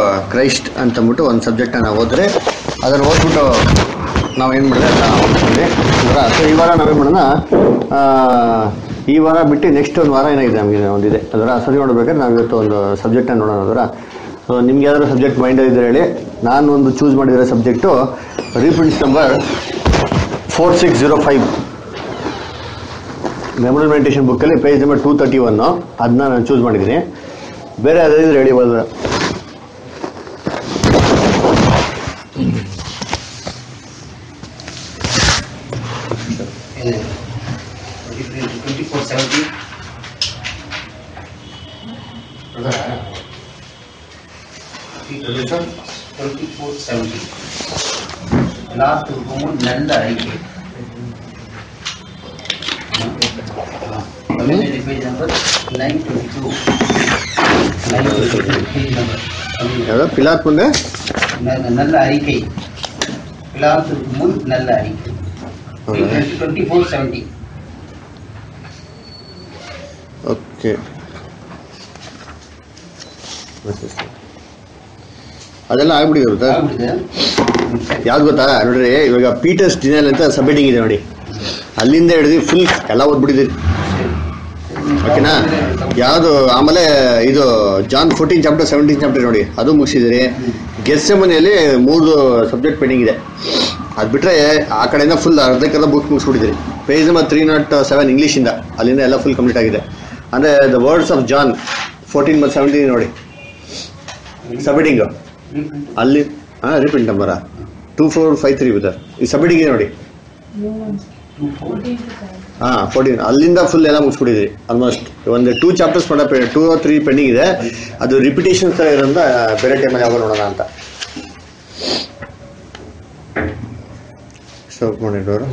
Christ ಅಂತಂದ್ಬಿಟ್ಟು ಒಂದು ಸಬ್ಜೆಕ್ಟ್ನ ನಾವು ಓದಿದ್ರೆ ಅದನ್ನು ಓದ್ಬಿಟ್ಟು ನಾವೇನು ಮಾಡಿದ್ರೆ ಓದ್ತೀವಿ ಸೊ ಈ ವಾರ ನಾವೇನು ಮಾಡೋಣ ಆ, ಈ ವಾರ ಬಿಟ್ಟು ನೆಕ್ಸ್ಟ್ ಒಂದು ವಾರ ಏನಾಗಿದೆ ನಮಗೆ ಒಂದಿದೆ ಅದರ ಸರಿ ನೋಡ್ಬೇಕಾದ್ರೆ ನಾವು ಇವತ್ತು ಒಂದು ಸಬ್ಜೆಕ್ಟನ್ನು ನೋಡೋಣ ಅದರ ಸೊ ನಿಮ್ಗೆ ಯಾವ್ದಾದ್ರು ಸಬ್ಜೆಕ್ಟ್ ಮೈಂಡ್ ಇದ್ರೆ ಹೇಳಿ ನಾನು ಒಂದು ಚೂಸ್ ಮಾಡಿರೋ subject reprints number four six zero five memorial meditation ಬುಕ್ಕಲ್ಲಿ page number two thirty one ಅದನ್ನ ನಾನು ಚೂಸ್ ಮಾಡಿದ್ದೀನಿ ಬೇರೆ ಯಾವ್ದಾದ್ರು ರೆಡಿ ಬರೋದು twenty four seventy twenty four seventy last இருக்கும்போது நல்ல அறிக்கை community page number nine twenty two nine twenty page number ಯಾವ್ದು ಪಿಲಾತ್ ಮುಂದೆ நல்ல அறிக்கை பிலாத்துக்கு முன் நல்ல அறிக்கை டுவெண்ட்டி ஃபோர் செவன்ட்டி ಓಕೆ ಅದೆಲ್ಲ ಆಗ್ಬಿಟ್ಟಿದೆ ಗೊತ್ತಾ ಯಾವ್ದು ಗೊತ್ತಾ ನೋಡ್ರಿ ಇವಾಗ ಪೀಟರ್ಸ್ ಡಿನಲ್ ಅಂತ ಸಬ್ಮಿಟಿಂಗ್ ಇದೆ ನೋಡಿ ಅಲ್ಲಿಂದ ಹಿಡಿದು ಫುಲ್ ಎಲ್ಲ ಓದ್ಬಿಟ್ಟಿದ್ದೀರಿ ಓಕೆನಾ ಯಾವುದು ಆಮೇಲೆ ಇದು John fourteen chapter seventeen chapter ನೋಡಿ ಅದು ಮುಗಿಸಿದಿರಿ ಗೆಸ್ಸೆ ಮನೆಯಲ್ಲಿ ಮೂರು ಸಬ್ಜೆಕ್ಟ್ ಪೆಂಡಿಂಗ್ ಇದೆ ಅದು ಬಿಟ್ಟರೆ ಆ ಕಡೆಯಿಂದ ಫುಲ್ ಅರ್ಧಕ್ಕೆಲ್ಲ ಬುಕ್ ಮುಗಿಸ್ಬಿಟ್ಟಿದ್ದೀರಿ page number three not seven ಇಂಗ್ಲೀಷಿಂದ ಅಲ್ಲಿಂದ ಎಲ್ಲ ಫುಲ್ ಕಂಪ್ಲೀಟ್ ಆಗಿದೆ ಅಂದರೆ the words of John fourteen ಮತ್ತು ಸೆವೆಂಟೀನ್ ನೋಡಿ ಸಬ್ಮಿಟಿಂಗು ಅಲ್ಲಿ ಹಾಂ ರಿಪೀಟ್ ನಂಬರಾ two four five three whether ಈ ಸಬ್ಮಿಟಿಂಗ್ ಇದೆ ನೋಡಿ ಹಾಂ ಫೋರ್ಟೀನ್ ಅಲ್ಲಿಂದ ಫುಲ್ ಎಲ್ಲ ಮುಗಿಸ್ಬಿಟ್ಟಿದ್ರಿ ಆಲ್ಮೋಸ್ಟ್ ಒಂದು ಟೂ ಚಾಪ್ಟರ್ಸ್ ಮಾಡೋ ಟೂ ತ್ರೀ ಪೆಂಡಿಂಗ್ ಇದೆ ಅದು ರಿಪಿಟೇಷನ್ ಥರ ಇರೋದ್ರಿಂದ ಬೇರೆ ಟೈಮಲ್ಲಿ ಯಾವಾಗ ನೋಡೋಣ ಅಂತ ಸ್ಟಾಪ್ ಮಾಡಿರೋರು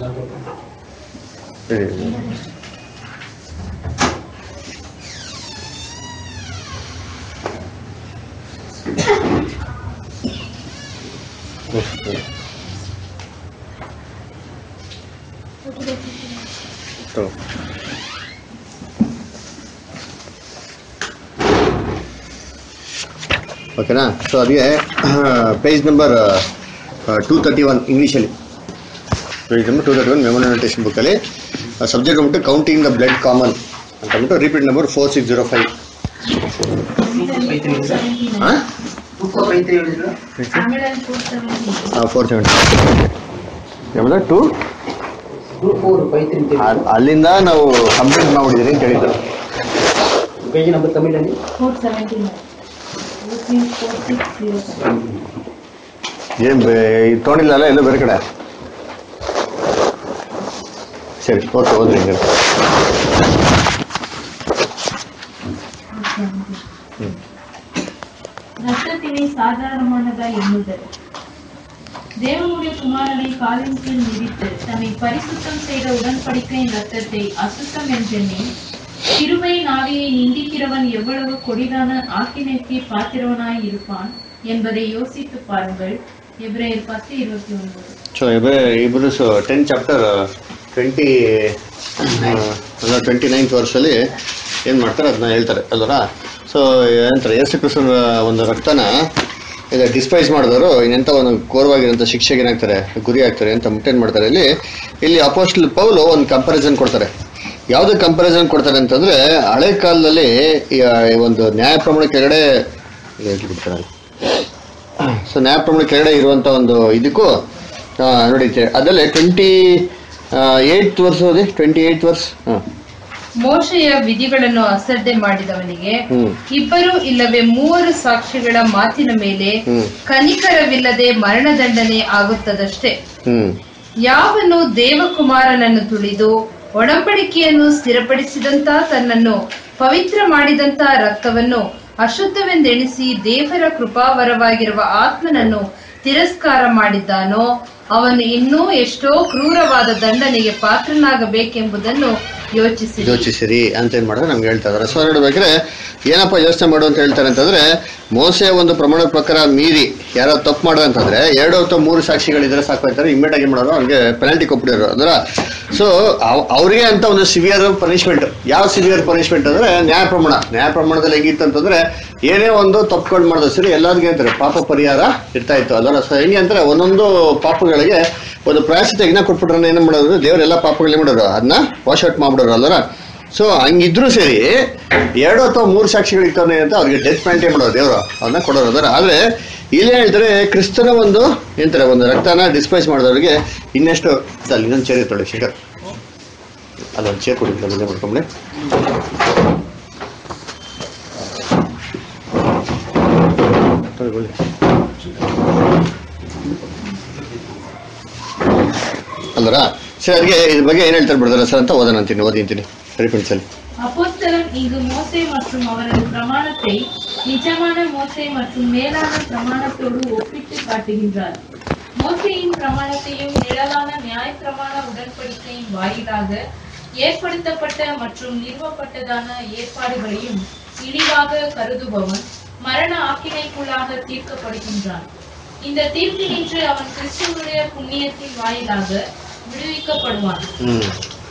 ಓಕೆನಾ ಸೊ ಅದಕ್ಕೆ page number two thirty one ಇಂಗ್ಲೀಷಲ್ಲಿ page number two thirty one memorization ಬುಕ್ಕಲ್ಲಿ ಸಬ್ಜೆಕ್ಟ್ ಬಂದ್ಬಿಟ್ಟು ಕೌಂಟಿಂಗ್ ದ ಬ್ಲಡ್ ಕಾಮನ್ ಅಂತ ಅಂದ್ಬಿಟ್ಟು repeat number four six zero five ಹಾಂ ಫೋರ್ ಸೆವೆಂಟಿ ಯಾವ್ದು ಟೂ ಅಲ್ಲಿಂದ ನಾವು ಕಂಪ್ಲೀಟ್ ಮಾಡ್ಬಿಟ್ಟಿದ್ದೀರಿ ಅಂತ ಹೇಳಿದ್ರು ಪೇಜ್ ನಂಬರ್ ತಮಿಳಲ್ಲಿ four seventy four six zero ಏನು ತೊಗೊಂಡಿಲ್ಲಲ್ಲ ಎಲ್ಲೋ ಬೇರೆ ಕಡೆ ಸರಿ ಓಕೆ ಹೋದ್ರಿ ಹಿಂಗೆ ரத்தத்தினை சாதாரணமானதா எண்ணுதல் தேவனுடைய குமாரனை காலின் கீழ் மிதித்து தன்னை பரிசுத்தம் செய்த உடன்படிக்கையின் ரத்தத்தை அசுத்தம் என்றெண்ணி கிருபையின் ஆவியை நிந்திக்கிறவன் எவ்வளவு கொடிதான ஆக்கினைக்கு பாத்திரவனாய் இருப்பான் என்பதை யோசித்து பாருங்கள் எபிரேயர் பத்து இருபத்தி ஒன்பது ಸೊ ಇಬ್ಬರು ಇಬ್ಬರು so ten chapter twenty twenty ninth ವರ್ಷಲ್ಲಿ ಏನು ಮಾಡ್ತಾರೆ ಅದನ್ನ ಹೇಳ್ತಾರೆ ಅಲ್ವರ ಸೊ ಏನಂತಾರೆ ಯೇಸು ಕ್ರಿಸ್ತನ ಒಂದು ರಕ್ತನ ಈಗ ಡಿಸ್ಪೈಸ್ ಮಾಡಿದವರು ಇನ್ನೆಂಥ ಒಂದು ಘೋರವಾಗಿರೋಂಥ ಶಿಕ್ಷೆಗೆ ಏನಾಗ್ತಾರೆ ಗುರಿ ಆಗ್ತಾರೆ ಅಂತ ಮುಟ್ಟೇನು ಮಾಡ್ತಾರೆ ಇಲ್ಲಿ ಇಲ್ಲಿ ಅಪೋಸ್ಟಲ್ ಪೌಲು ಒಂದು ಕಂಪ್ಯಾರಿಸನ್ ಕೊಡ್ತಾರೆ ಯಾವುದೇ ಕಂಪ್ಯಾರಿಸನ್ ಕೊಡ್ತಾರೆ ಅಂತಂದ್ರೆ ಹಳೆ ಕಾಲದಲ್ಲಿ ಈ ಈ ಒಂದು ನ್ಯಾಯ ಪ್ರಮಾಣ ಕೆಳಗಡೆ ಬಿಡ್ತಾರೆ ಸೊ ನ್ಯಾಯ ಪ್ರಮಾಣ ಕೆಳಗಡೆ ಇರುವಂಥ ಒಂದು ಇದಕ್ಕೂ ಆ, ನೋಡಿ ಚೆ- ಅದಲ್ಲೇ ಟ್ವೆಂಟಿ ಏಯ್ಟ್ ವರ್ಷ ಓದಿ ಟ್ವೆಂಟಿ ಏಯ್ಟ್ ವರ್ಷ ಹಾಂ ಮೋಶೆಯ ವಿಧಿಗಳನ್ನು ಅಶ್ರದ್ಧೆ ಮಾಡಿದವನಿಗೆ ಹ್ಮ್. ಇಬ್ಬರು ಇಲ್ಲವೇ ಮೂವರು ಸಾಕ್ಷಿಗಳ ಮಾತಿನ ಮೇಲೆ ಹ್ಮ್. ಕನಿಕರವಿಲ್ಲದೆ ಮರಣದಂಡನೆ ಆಗುತ್ತದಷ್ಟೇ ಹ್ಞೂ ಯಾವನು ದೇವಕುಮಾರನನ್ನು ತುಳಿದು ಒಡಂಬಡಿಕೆಯನ್ನು ಸ್ಥಿರಪಡಿಸಿದಂತ ತನ್ನನ್ನು ಪವಿತ್ರ ಮಾಡಿದಂತ ರಕ್ತವನ್ನು ಅಶುದ್ಧವೆಂದೆಣಿಸಿ ದೇವರ ಕೃಪಾವರವಾಗಿರುವ ಆತ್ಮನನ್ನು ತಿರಸ್ಕಾರ ಮಾಡಿದ್ದಾನೋ ಅವನು ಇನ್ನೂ ಎಷ್ಟೋ ಕ್ರೂರವಾದ ದಂಡನೆಗೆ ಪಾತ್ರನಾಗಬೇಕೆಂಬುದನ್ನು ಯೋಚಿಸಿರಿ ಯೋಚಿಸಿರಿ ಅಂತ ಏನ್ ಮಾಡಿದ್ರೆ ನಮ್ಗೆ ಹೇಳ್ತಾ ಇದಾರೆ ಸೊ ನೋಡ್ಬೇಕಾದ್ರೆ ಏನಪ್ಪ ಯೋಚನೆ ಮಾಡು ಅಂತ ಹೇಳ್ತಾರೆ ಅಂತಂದ್ರೆ ಮೋಸೆ ಒಂದು ಪ್ರಮಾಣದ ಪ್ರಕಾರ ಮೀರಿ ಯಾರೋ ತಪ್ಪು ಮಾಡೋ ಅಂತಂದ್ರೆ ಎರಡು ಅಥವಾ ಮೂರು ಸಾಕ್ಷಿಗಳಿದ್ರೆ ಸಾಕು ಅಂತಾರೆ ಇಮ್ಮಿಡಿಯೇಟ್ ಆಗಿ ಮಾಡೋರು ಅವ್ರಿಗೆ ಪೆನಾಲ್ಟಿ ಕೊಟ್ಬಿಡೋರು ಅಂದ್ರೆ ಸೊ ಅವ್ರಿಗೆ ಅಂತ ಒಂದು ಸಿವಿಯರ್ ಪನಿಷ್ಮೆಂಟ್ ಯಾವ ಸಿವಿಯರ್ ಪನಿಷ್ಮೆಂಟ್ ಅಂದ್ರೆ ನ್ಯಾಯ ಪ್ರಮಾಣ ನ್ಯಾಯ ಪ್ರಮಾಣದಲ್ಲಿ ಹೆಂಗಿತ್ತು ಅಂತಂದ್ರೆ ಏನೇ ಒಂದು ತಪ್ಪುಗಳು ಮಾಡಿದ್ರು ಸರಿ ಎಲ್ಲರಿಗೂ ಅಂತಾರೆ ಪಾಪ ಪರಿಹಾರ ಇರ್ತಾ ಇತ್ತು ಅದರ ಸೊ ಹೆಂಗೆ ಅಂತಾರೆ ಒಂದೊಂದು ಪಾಪಗಳಿಗೆ ಒಂದು ಪ್ರಾಯಶ್ಚಿತ ಯಜ್ಞ ಕೊಟ್ಬಿಟ್ರೆ ಏನು ಮಾಡೋದು ದೇವ್ರ ಎಲ್ಲ ಪಾಪಗಳೇ ಮಾಡೋರು ಅದನ್ನ ವಾಶ್ ಔಟ್ ಮಾಡ್ಬಿಡೋರು ಅಲ್ವರ ಸೊ ಹಂಗಿದ್ರು ಸರಿ ಎರಡು ಅಥವಾ ಮೂರು ಸಾಕ್ಷಿಗಳಿತ್ತು ಅಂತ ಅವ್ರಿಗೆ ಡೆತ್ ಪೆನಾಲ್ಟಿ ಮಾಡೋರು ದೇವರು ಅದನ್ನ ಕೊಡೋರು ಅದರ ಆದ್ರೆ ಇಲ್ಲಿ ಹೇಳ್ತಾರೆ ಕ್ರಿಸ್ತನ ಒಂದು ಏನಂತಾರೆ ಒಂದು ರಕ್ತನ ಡಿಸ್ಪೈಸ್ ಮಾಡಿದವ್ರಿಗೆ ಇನ್ನೆಷ್ಟು ಅಲ್ಲಿ ಇನ್ನೊಂದು ಚೇರ್ ತೊಳಿ ಶೇಖರ್ ಅಲ್ಲೊಂದು ಚೇರ್ ಕೊಡಿ ಮುಂದೆ ಮಾಡ್ಕೊಂಬಿಡಿ ತೊಗೊಳ್ಳಿ. ಅಲ್ವರ ಸರಿ ಅದಕ್ಕೆ ಇದ್ರ ಬಗ್ಗೆ ಏನ್ ಹೇಳ್ತಾರೆ ಬಿಡ್ತಾರೆ ಸರ್ ಅಂತ ಓದೋಣ ಅಂತೀನಿ ಓದಿಂತೀನಿ ರಿಪೀಟ್ಸಲ್ಲಿ அப்போஸ்தலன் இங்கு மோசே மற்றும் அவரது பிரமாணத்தை நிஜமான மோசே மற்றும் மேலான பிரமாணத்தோடு ஒப்பிட்டு காட்டுகின்றார் மோசேயின் பிரமாணத்தையும் நிழலான நியாயப்பிரமாண உடன்படிக்கையின் வாயிலாக ஏற்படுத்தப்பட்ட மற்றும் நிறுவப்பட்டதான ஏற்பாடுகளையும் இழிவாக கருதுபவன் மரண ஆக்கினைக்குள்ளாக தீர்க்கப்படுகின்றான் இந்த தீர்ப்பினின்று அவன் கிறிஸ்துவனுடைய புண்ணியத்தின் வாயிலாக விடுவிக்கப்படுவான் ಹ್ಮ್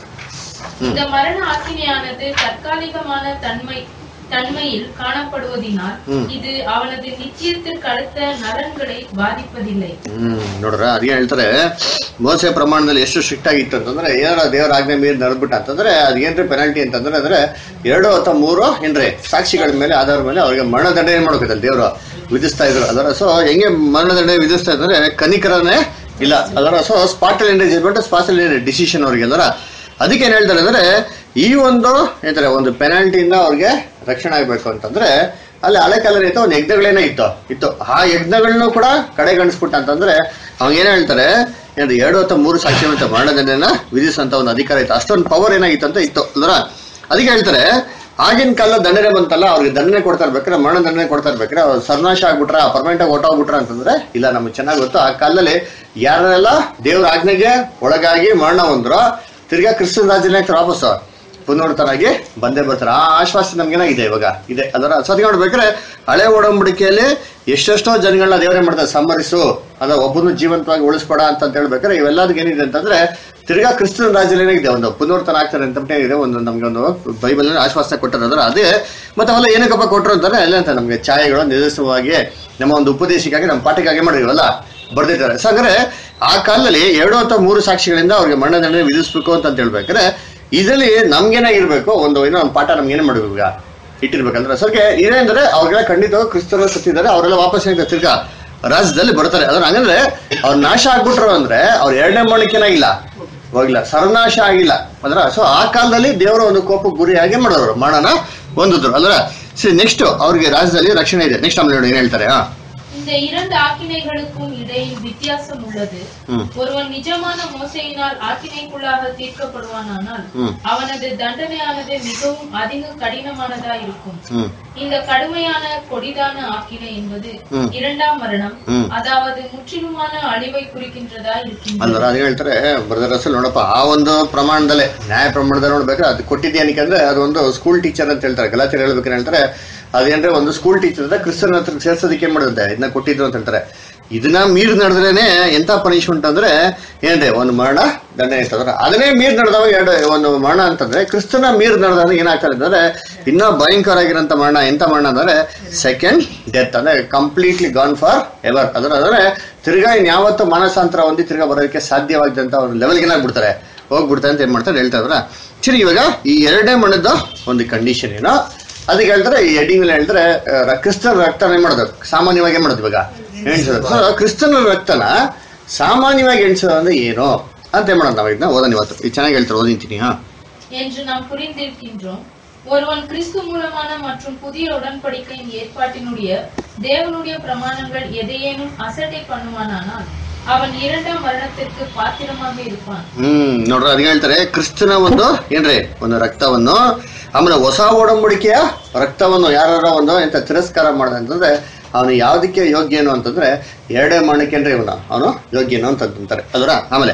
இந்த மரண ஆக்கினையானது தற்காலிகமான தன்மை தன்மையில் காணப்படுவதினால் ம். இது அவனது நிச்சயத்திற்கு அடுத்த நலன்களை பாதிப்பதில்லை ಹ್ಮ್ ನೋಡ್ರ ಅದೇ ಹೇಳ್ತಾರೆ ಮೋಸೆ ಪ್ರಮಾಣದಲ್ಲಿ ಎಷ್ಟು ಸ್ಟ್ರಿಕ್ಟ್ ಆಗಿತ್ತು ಅಂತಂದ್ರೆ ಏನಾರ ದೇವರ ಆಜ್ಞೆ ಮೀರಿ ನಡೆದ್ಬಿಟ್ಟ ಅಂತಂದ್ರೆ ಅದೇನ್ರಿ ಪೆನಾಲ್ಟಿ ಅಂತಂದ್ರೆ ಅಂದ್ರೆ ಎರಡು ಅಥವಾ ಮೂರು ಏನ್ರಿ ಸಾಕ್ಷಿಗಳ ಮೇಲೆ ಆಧಾರ ಮೇಲೆ ಅವ್ರಿಗೆ ಮರಣದಂಡನೆ ಏನ್ ಮಾಡ್ಬೇಕಲ್ಲ ದೇವರು ವಿಧಿಸ್ತಾ ಇದ್ರು ಅದರ ಸೊ ಹೆಂಗೆ ಮರಣದಂಡನೆ ವಿಧಿಸ್ತಾ ಇದ್ರೆ ಕನಿಕರನೇ ಇಲ್ಲ ಅದರ ಸೊ ಸ್ಪಾಟಲ್ ಏನ್ ಜಜ್ಮೆಂಟ್ ಸ್ಪಾಟಲ್ ಏನ್ ಡಿಸಿಷನ್ ಅವ್ರಿಗೆ ಅದರ ಅದಕ್ಕೆ ಏನ್ ಹೇಳ್ತಾರೆ ಅಂದ್ರೆ ಈ ಒಂದು ಏನಂತಾರೆ ಒಂದು ಪೆನಾಲ್ಟಿಯಿಂದ ಅವ್ರಿಗೆ ರಕ್ಷಣೆ ಆಗ್ಬೇಕು ಅಂತಂದ್ರೆ ಅಲ್ಲಿ ಹಳೆ ಕಾಲದಲ್ಲಿ ಇತ್ತು ಒಂದು ಯಜ್ಞಗಳೇನೋ ಇತ್ತು ಇತ್ತು ಆ ಯಜ್ಞಗಳನ್ನೂ ಕೂಡ ಕಡೆಗಣಿಸ್ಬಿಟ್ಟ ಅಂತಂದ್ರೆ ಅವಾಗ ಏನ್ ಹೇಳ್ತಾರೆ ಏನು ಎರಡು ಅಥವಾ ಮೂರು ಸಾಕ್ಷಿ ಅಂತ ಮರಣದಂಡನ ವಿಧಿಸುವಂತ ಒಂದು ಅಧಿಕಾರ ಇತ್ತು ಅಷ್ಟೊಂದು ಪವರ್ ಏನಾಗಿತ್ತು ಅಂತ ಇತ್ತು ಅಲ್ದ್ರ ಅದಕ್ಕೆ ಹೇಳ್ತಾರೆ ಆಗಿನ ಕಾಲ ದಂಡನೆ ಬಂತಲ್ಲ ಅವ್ರಿಗೆ ದಂಡನೆ ಕೊಡ್ತಾ ಇರ್ಬೇಕಾರೆ ಮರಣ ದಂಡನೆ ಕೊಡ್ತಾ ಇರ್ಬೇಕಾರೆ ಅವ್ರು ಸರ್ನಾಶ ಆಗ್ಬಿಟ್ರ ಪರ್ಮನೆಂಟ್ ಆಗಿ ಹೊಟ್ಟೋಗ್ಬಿಟ್ರ ಅಂತಂದ್ರೆ ಇಲ್ಲ ನಮ್ಗೆ ಚೆನ್ನಾಗಿ ಗೊತ್ತು ಆ ಕಾಲದಲ್ಲಿ ಯಾರೆಲ್ಲ ದೇವ್ರ ಆಜ್ಞೆಗೆ ಒಳಗಾಗಿ ಮರಣ ಹೊಂದ್ರೋ ತಿರ್ಗಾ ಕ್ರಿಸ್ತನ ರಾಜ್ಯನೇ ವಾಪಸ್ ಪುನರ್ತನಾಗಿ ಬಂದೇ ಬರ್ತಾರೆ ಆ ಆಶ್ವಾಸ ನಮ್ಗೇನಾಗಿದೆ ಇವಾಗ ಇದೆ ಅದರ ಸತಿ ನೋಡ್ಬೇಕಾದ್ರೆ ಹಳೆ ಒಡಂಬಡಿಕೆಯಲ್ಲಿ ಎಷ್ಟೆಷ್ಟೋ ಜನಗಳನ್ನ ದೇವರೇ ಮಾಡ್ತಾರೆ ಸಂಬರಿಸು ಅದ ಒಬ್ಬನು ಜೀವಂತವಾಗಿ ಉಳಿಸ್ಬೇಡ ಅಂತ ಹೇಳ್ಬೇಕಾದ್ರೆ ಇವೆಲ್ಲದಕ್ಕೆ ಏನಿದೆ ಅಂತಂದ್ರೆ ತಿರ್ಗಾ ಕ್ರಿಸ್ತನ ರಾಜ್ಯದಲ್ಲಿ ಏನಾಗಿದೆ ಒಂದು ಪುನರ್ತನ ಆಗ್ತಾರೆ ಅಂತ ಇದೆ ಒಂದು ನಮ್ಗೆ ಒಂದು ಬೈಬಲ್ ಆಶ್ವಾಸನೆ ಕೊಟ್ಟರು ಅಂದ್ರೆ ಅದೇ ಮತ್ತೆ ಅವೆಲ್ಲ ಏನಕ್ಕಪ್ಪ ಕೊಟ್ಟರು ಅಂತಾರೆ ಎಲ್ಲ ಅಂತ ನಮ್ಗೆ ಛಾಯೆಗಳು ನಿರ್ದಿಷ್ಟವಾಗಿ ನಮ್ಮ ಒಂದು ಉಪದೇಶಕ್ಕಾಗಿ ನಮ್ಮ ಪಾಠಕ್ಕಾಗಿ ಮಾಡಿದ್ವಲ್ಲ ಬರ್ದಿದ್ದಾರೆ ಸೊ ಹಾಗಾದ್ರೆ ಆ ಕಾಲದಲ್ಲಿ ಎರಡು ಅಥವಾ ಮೂರು ಸಾಕ್ಷಿಗಳಿಂದ ಅವ್ರಿಗೆ ಮರಣದಂಡನೆ ವಿಧಿಸ್ಬೇಕು ಅಂತ ಹೇಳ್ಬೇಕಾದ್ರೆ ಇದರಲ್ಲಿ ನಮ್ಗೇನಾಗಿರ್ಬೇಕು ಒಂದು ಏನೋ ಒಂದು ಪಾಠ ನಮ್ಗೆ ಏನ್ ಮಾಡ್ಬೇಕು ಈಗ ಇಟ್ಟಿರ್ಬೇಕಂದ್ರೆ ಸರ್ಗೆ ಇದೇಂದ್ರೆ ಅವ್ರಿಗೆಲ್ಲ ಖಂಡಿತ ಕ್ರಿಸ್ತರು ಸತ್ತಿದ್ದಾರೆ ಅವರೆಲ್ಲ ವಾಪಸ್ ಏನಿದೆ ತಿರ್ಗಾ ರಾಜ್ಯದಲ್ಲಿ ಬರ್ತಾರೆ ಅದ್ರ ಹಂಗಂದ್ರೆ ಅವ್ರು ನಾಶ ಆಗ್ಬಿಟ್ರು ಅಂದ್ರೆ ಅವ್ರ ಎರಡನೇ ಮರಣಕ್ಕೇನಾಗಿಲ್ಲ ಹೋಗಿಲ್ಲ ಸರ್ವನಾಶ ಆಗಿಲ್ಲ ಅಂದ್ರ ಸೊ ಆ ಕಾಲದಲ್ಲಿ ದೇವರ ಒಂದು ಕೋಪ ಗುರಿಯಾಗಿ ಮಾಡೋರು ಮರಣನ ಹೊಂದಿದ್ರು ಅಲ್ರ ಸರಿ ನೆಕ್ಸ್ಟ್ ಅವ್ರಿಗೆ ರಾಜ್ಯದಲ್ಲಿ ರಕ್ಷಣೆ ಇದೆ ನೆಕ್ಸ್ಟ್ ಆಮೇಲೆ ನೋಡಿ ಏನ್ ಹೇಳ್ತಾರೆ ಹಾ இந்த இரண்டு ஆக்கினைகளுக்கும் இடையில் வித்தியாசம் உள்ளது ம். ஒருவன் நிஜமான மோசையினால் ஆக்கினைக்குள்ளாக தீர்க்கப்படுவானானால் ம். அவனது தண்டனையானது மிகவும் அதிக கடினமானதா இருக்கும் ಹ್ಮ್ இந்த கடுமையான கொடிதான ஆக்கினை என்பது ம். இரண்டாம் மரணம் ம். அதாவது முற்றிலுமான அழிவை குறிக்கின்றதா இருக்கின்றது ಅಂದ್ರೆ ಅದೇ ಹೇಳ್ತಾರೆ ಬ್ರದರ್ ಅಸಲ್ ನೋಡಪ್ಪ ಆ ಒಂದು ಪ್ರಮಾಣದಲ್ಲೇ ನ್ಯಾಯ ಪ್ರಮಾಣದಲ್ಲಿ ನೋಡ್ಬೇಕಾದ್ರೆ ಅದು ಕೊಟ್ಟಿದ್ದೆ ಏನಕ್ಕೆ ಅಂದ್ರೆ ಅದು ಒಂದು ಸ್ಕೂಲ್ ಟೀಚರ್ ಅಂತ ಹೇಳ್ತಾರೆ ಗಲಾಚರ್ ಹೇಳ್ಬೇಕಾದ್ರೆ ಹೇಳ್ತಾರೆ ಅದೇಂದ್ರೆ ಒಂದು ಸ್ಕೂಲ್ ಟೀಚರ್ ಅಂದ್ರೆ ಕ್ರಿಸ್ತನ ಹತ್ರ ಸೇರ್ಸೋದಕ್ಕೆ ಏನ್ ಮಾಡುತ್ತೆ ಇದನ್ನ ಕೊಟ್ಟಿದ್ರು ಅಂತ ಹೇಳ್ತಾರೆ ಇದನ್ನ ಮೀರ್ ನಡೆದ್ರೇನೆ ಎಂತ ಪನಿಷ್ಮೆಂಟ್ ಅಂದ್ರೆ ಏನ್ರಿ ಒಂದು ಮರಣ ದಂಡ ಇರ್ತದ್ರ ಅದನ್ನೇ ಮೀರ್ ನಡೆದವ ಎರಡು ಒಂದು ಮರಣ ಅಂತಂದ್ರೆ ಕ್ರಿಸ್ತನ ಮೀರ್ ನಡೆದಾಗ ಏನಾಗ್ತದೆ ಅಂದ್ರೆ ಇನ್ನೂ ಭಯಂಕರ ಆಗಿರೋಂಥ ಮರಣ ಎಂತ ಮರಣ ಅಂದ್ರೆ ಸೆಕೆಂಡ್ ಡೆತ್ ಅಂದ್ರೆ ಕಂಪ್ಲೀಟ್ಲಿ ಗಾನ್ ಫಾರ್ ಎವರ್ ಅದರ ಅಂದ್ರೆ ತಿರ್ಗಾ ಇನ್ಯಾವತ್ತು ಮಾನಸಾಂತರ ಹೊಂದಿ ತಿರ್ಗಾ ಬರೋದಕ್ಕೆ ಸಾಧ್ಯವಾಗದಂತ ಒಂದು ಲೆವೆಲ್ಗೆ ಏನಾಗ್ಬಿಡ್ತಾರೆ ಹೋಗ್ಬಿಡ್ತಾರೆ ಅಂತ ಏನ್ ಮಾಡ್ತಾರೆ ಹೇಳ್ತಾ ಇದ್ರ ಸರಿ ಇವಾಗ ಈ ಎರಡನೇ ಮಣ್ಣದ ಒಂದು ಕಂಡೀಷನ್ ಏನೋ ಅದಕ್ಕೆ ಹೇಳ್ತಾರೆ ಈ ಹೆಡ್ಡಿಂಗ್ ಹೇಳ್ತಾರೆ ಆ, ಕ್ರಿಸ್ತನ ರಕ್ತನ ಏನ್ ಮಾಡೋದು ಸಾಮಾನ್ಯವಾಗಿ ಏನ್ ಮಾಡೋದು ಇವಾಗ ಎಣಿಸೋದು ಸೊ ಕ್ರಿಸ್ತನ ರಕ್ತನ ಸಾಮಾನ್ಯವಾಗಿ ಎಣಿಸೋದು ಅಂದ್ರೆ ಏನು ಅಂತ ಏನ್ ಮಾಡೋಣ ನಾವು ಇದನ್ನ ಓದೋಣ ಇವತ್ತು ಇದು ಚೆನ್ನಾಗಿ ಹೇಳ್ತಾರೆ ಓದಿಂತೀನಿ ಹಾ என்று நாம் புரிந்திருக்கின்றோம் ஒருவன் கிறிஸ்து மூலமான மற்றும் புதிய உடன்படிக்கையின் ஏற்பாட்டினுடைய தேவனுடைய பிரமாணங்கள் எதையேனும் அசட்டை பண்ணுவானானால் அவன் இரண்டாம் மரணத்திற்கு பாத்திரமாக இருப்பான் ಹ್ಮ್ ನೋಡ್ರಿ ಅದ್ ಹೇಳ್ತಾರೆ ಕ್ರಿಸ್ತನ ಒಂದು ಏನ್ರಿ ಒಂದು ರಕ್ತವನ್ನು ಆಮೇಲೆ ಹೊಸ ಒಡಂಬಡಿಕೆಯ ರಕ್ತವನ್ನು ಯಾರ ಒಂದು ಎಂತ ತಿರಸ್ಕಾರ ಮಾಡ್ದ ಅಂತಂದ್ರೆ ಅವನು ಯಾವ್ದಕ್ಕೆ ಯೋಗ್ಯನು ಅಂತಂದ್ರೆ ಎರಡೇ ಮರಣಕ್ಕೇನ್ರಿ ಇವನು ಅವನು ಯೋಗ್ಯನು ಅಂತ ಅಂತಾರೆ ಅದರ ಆಮೇಲೆ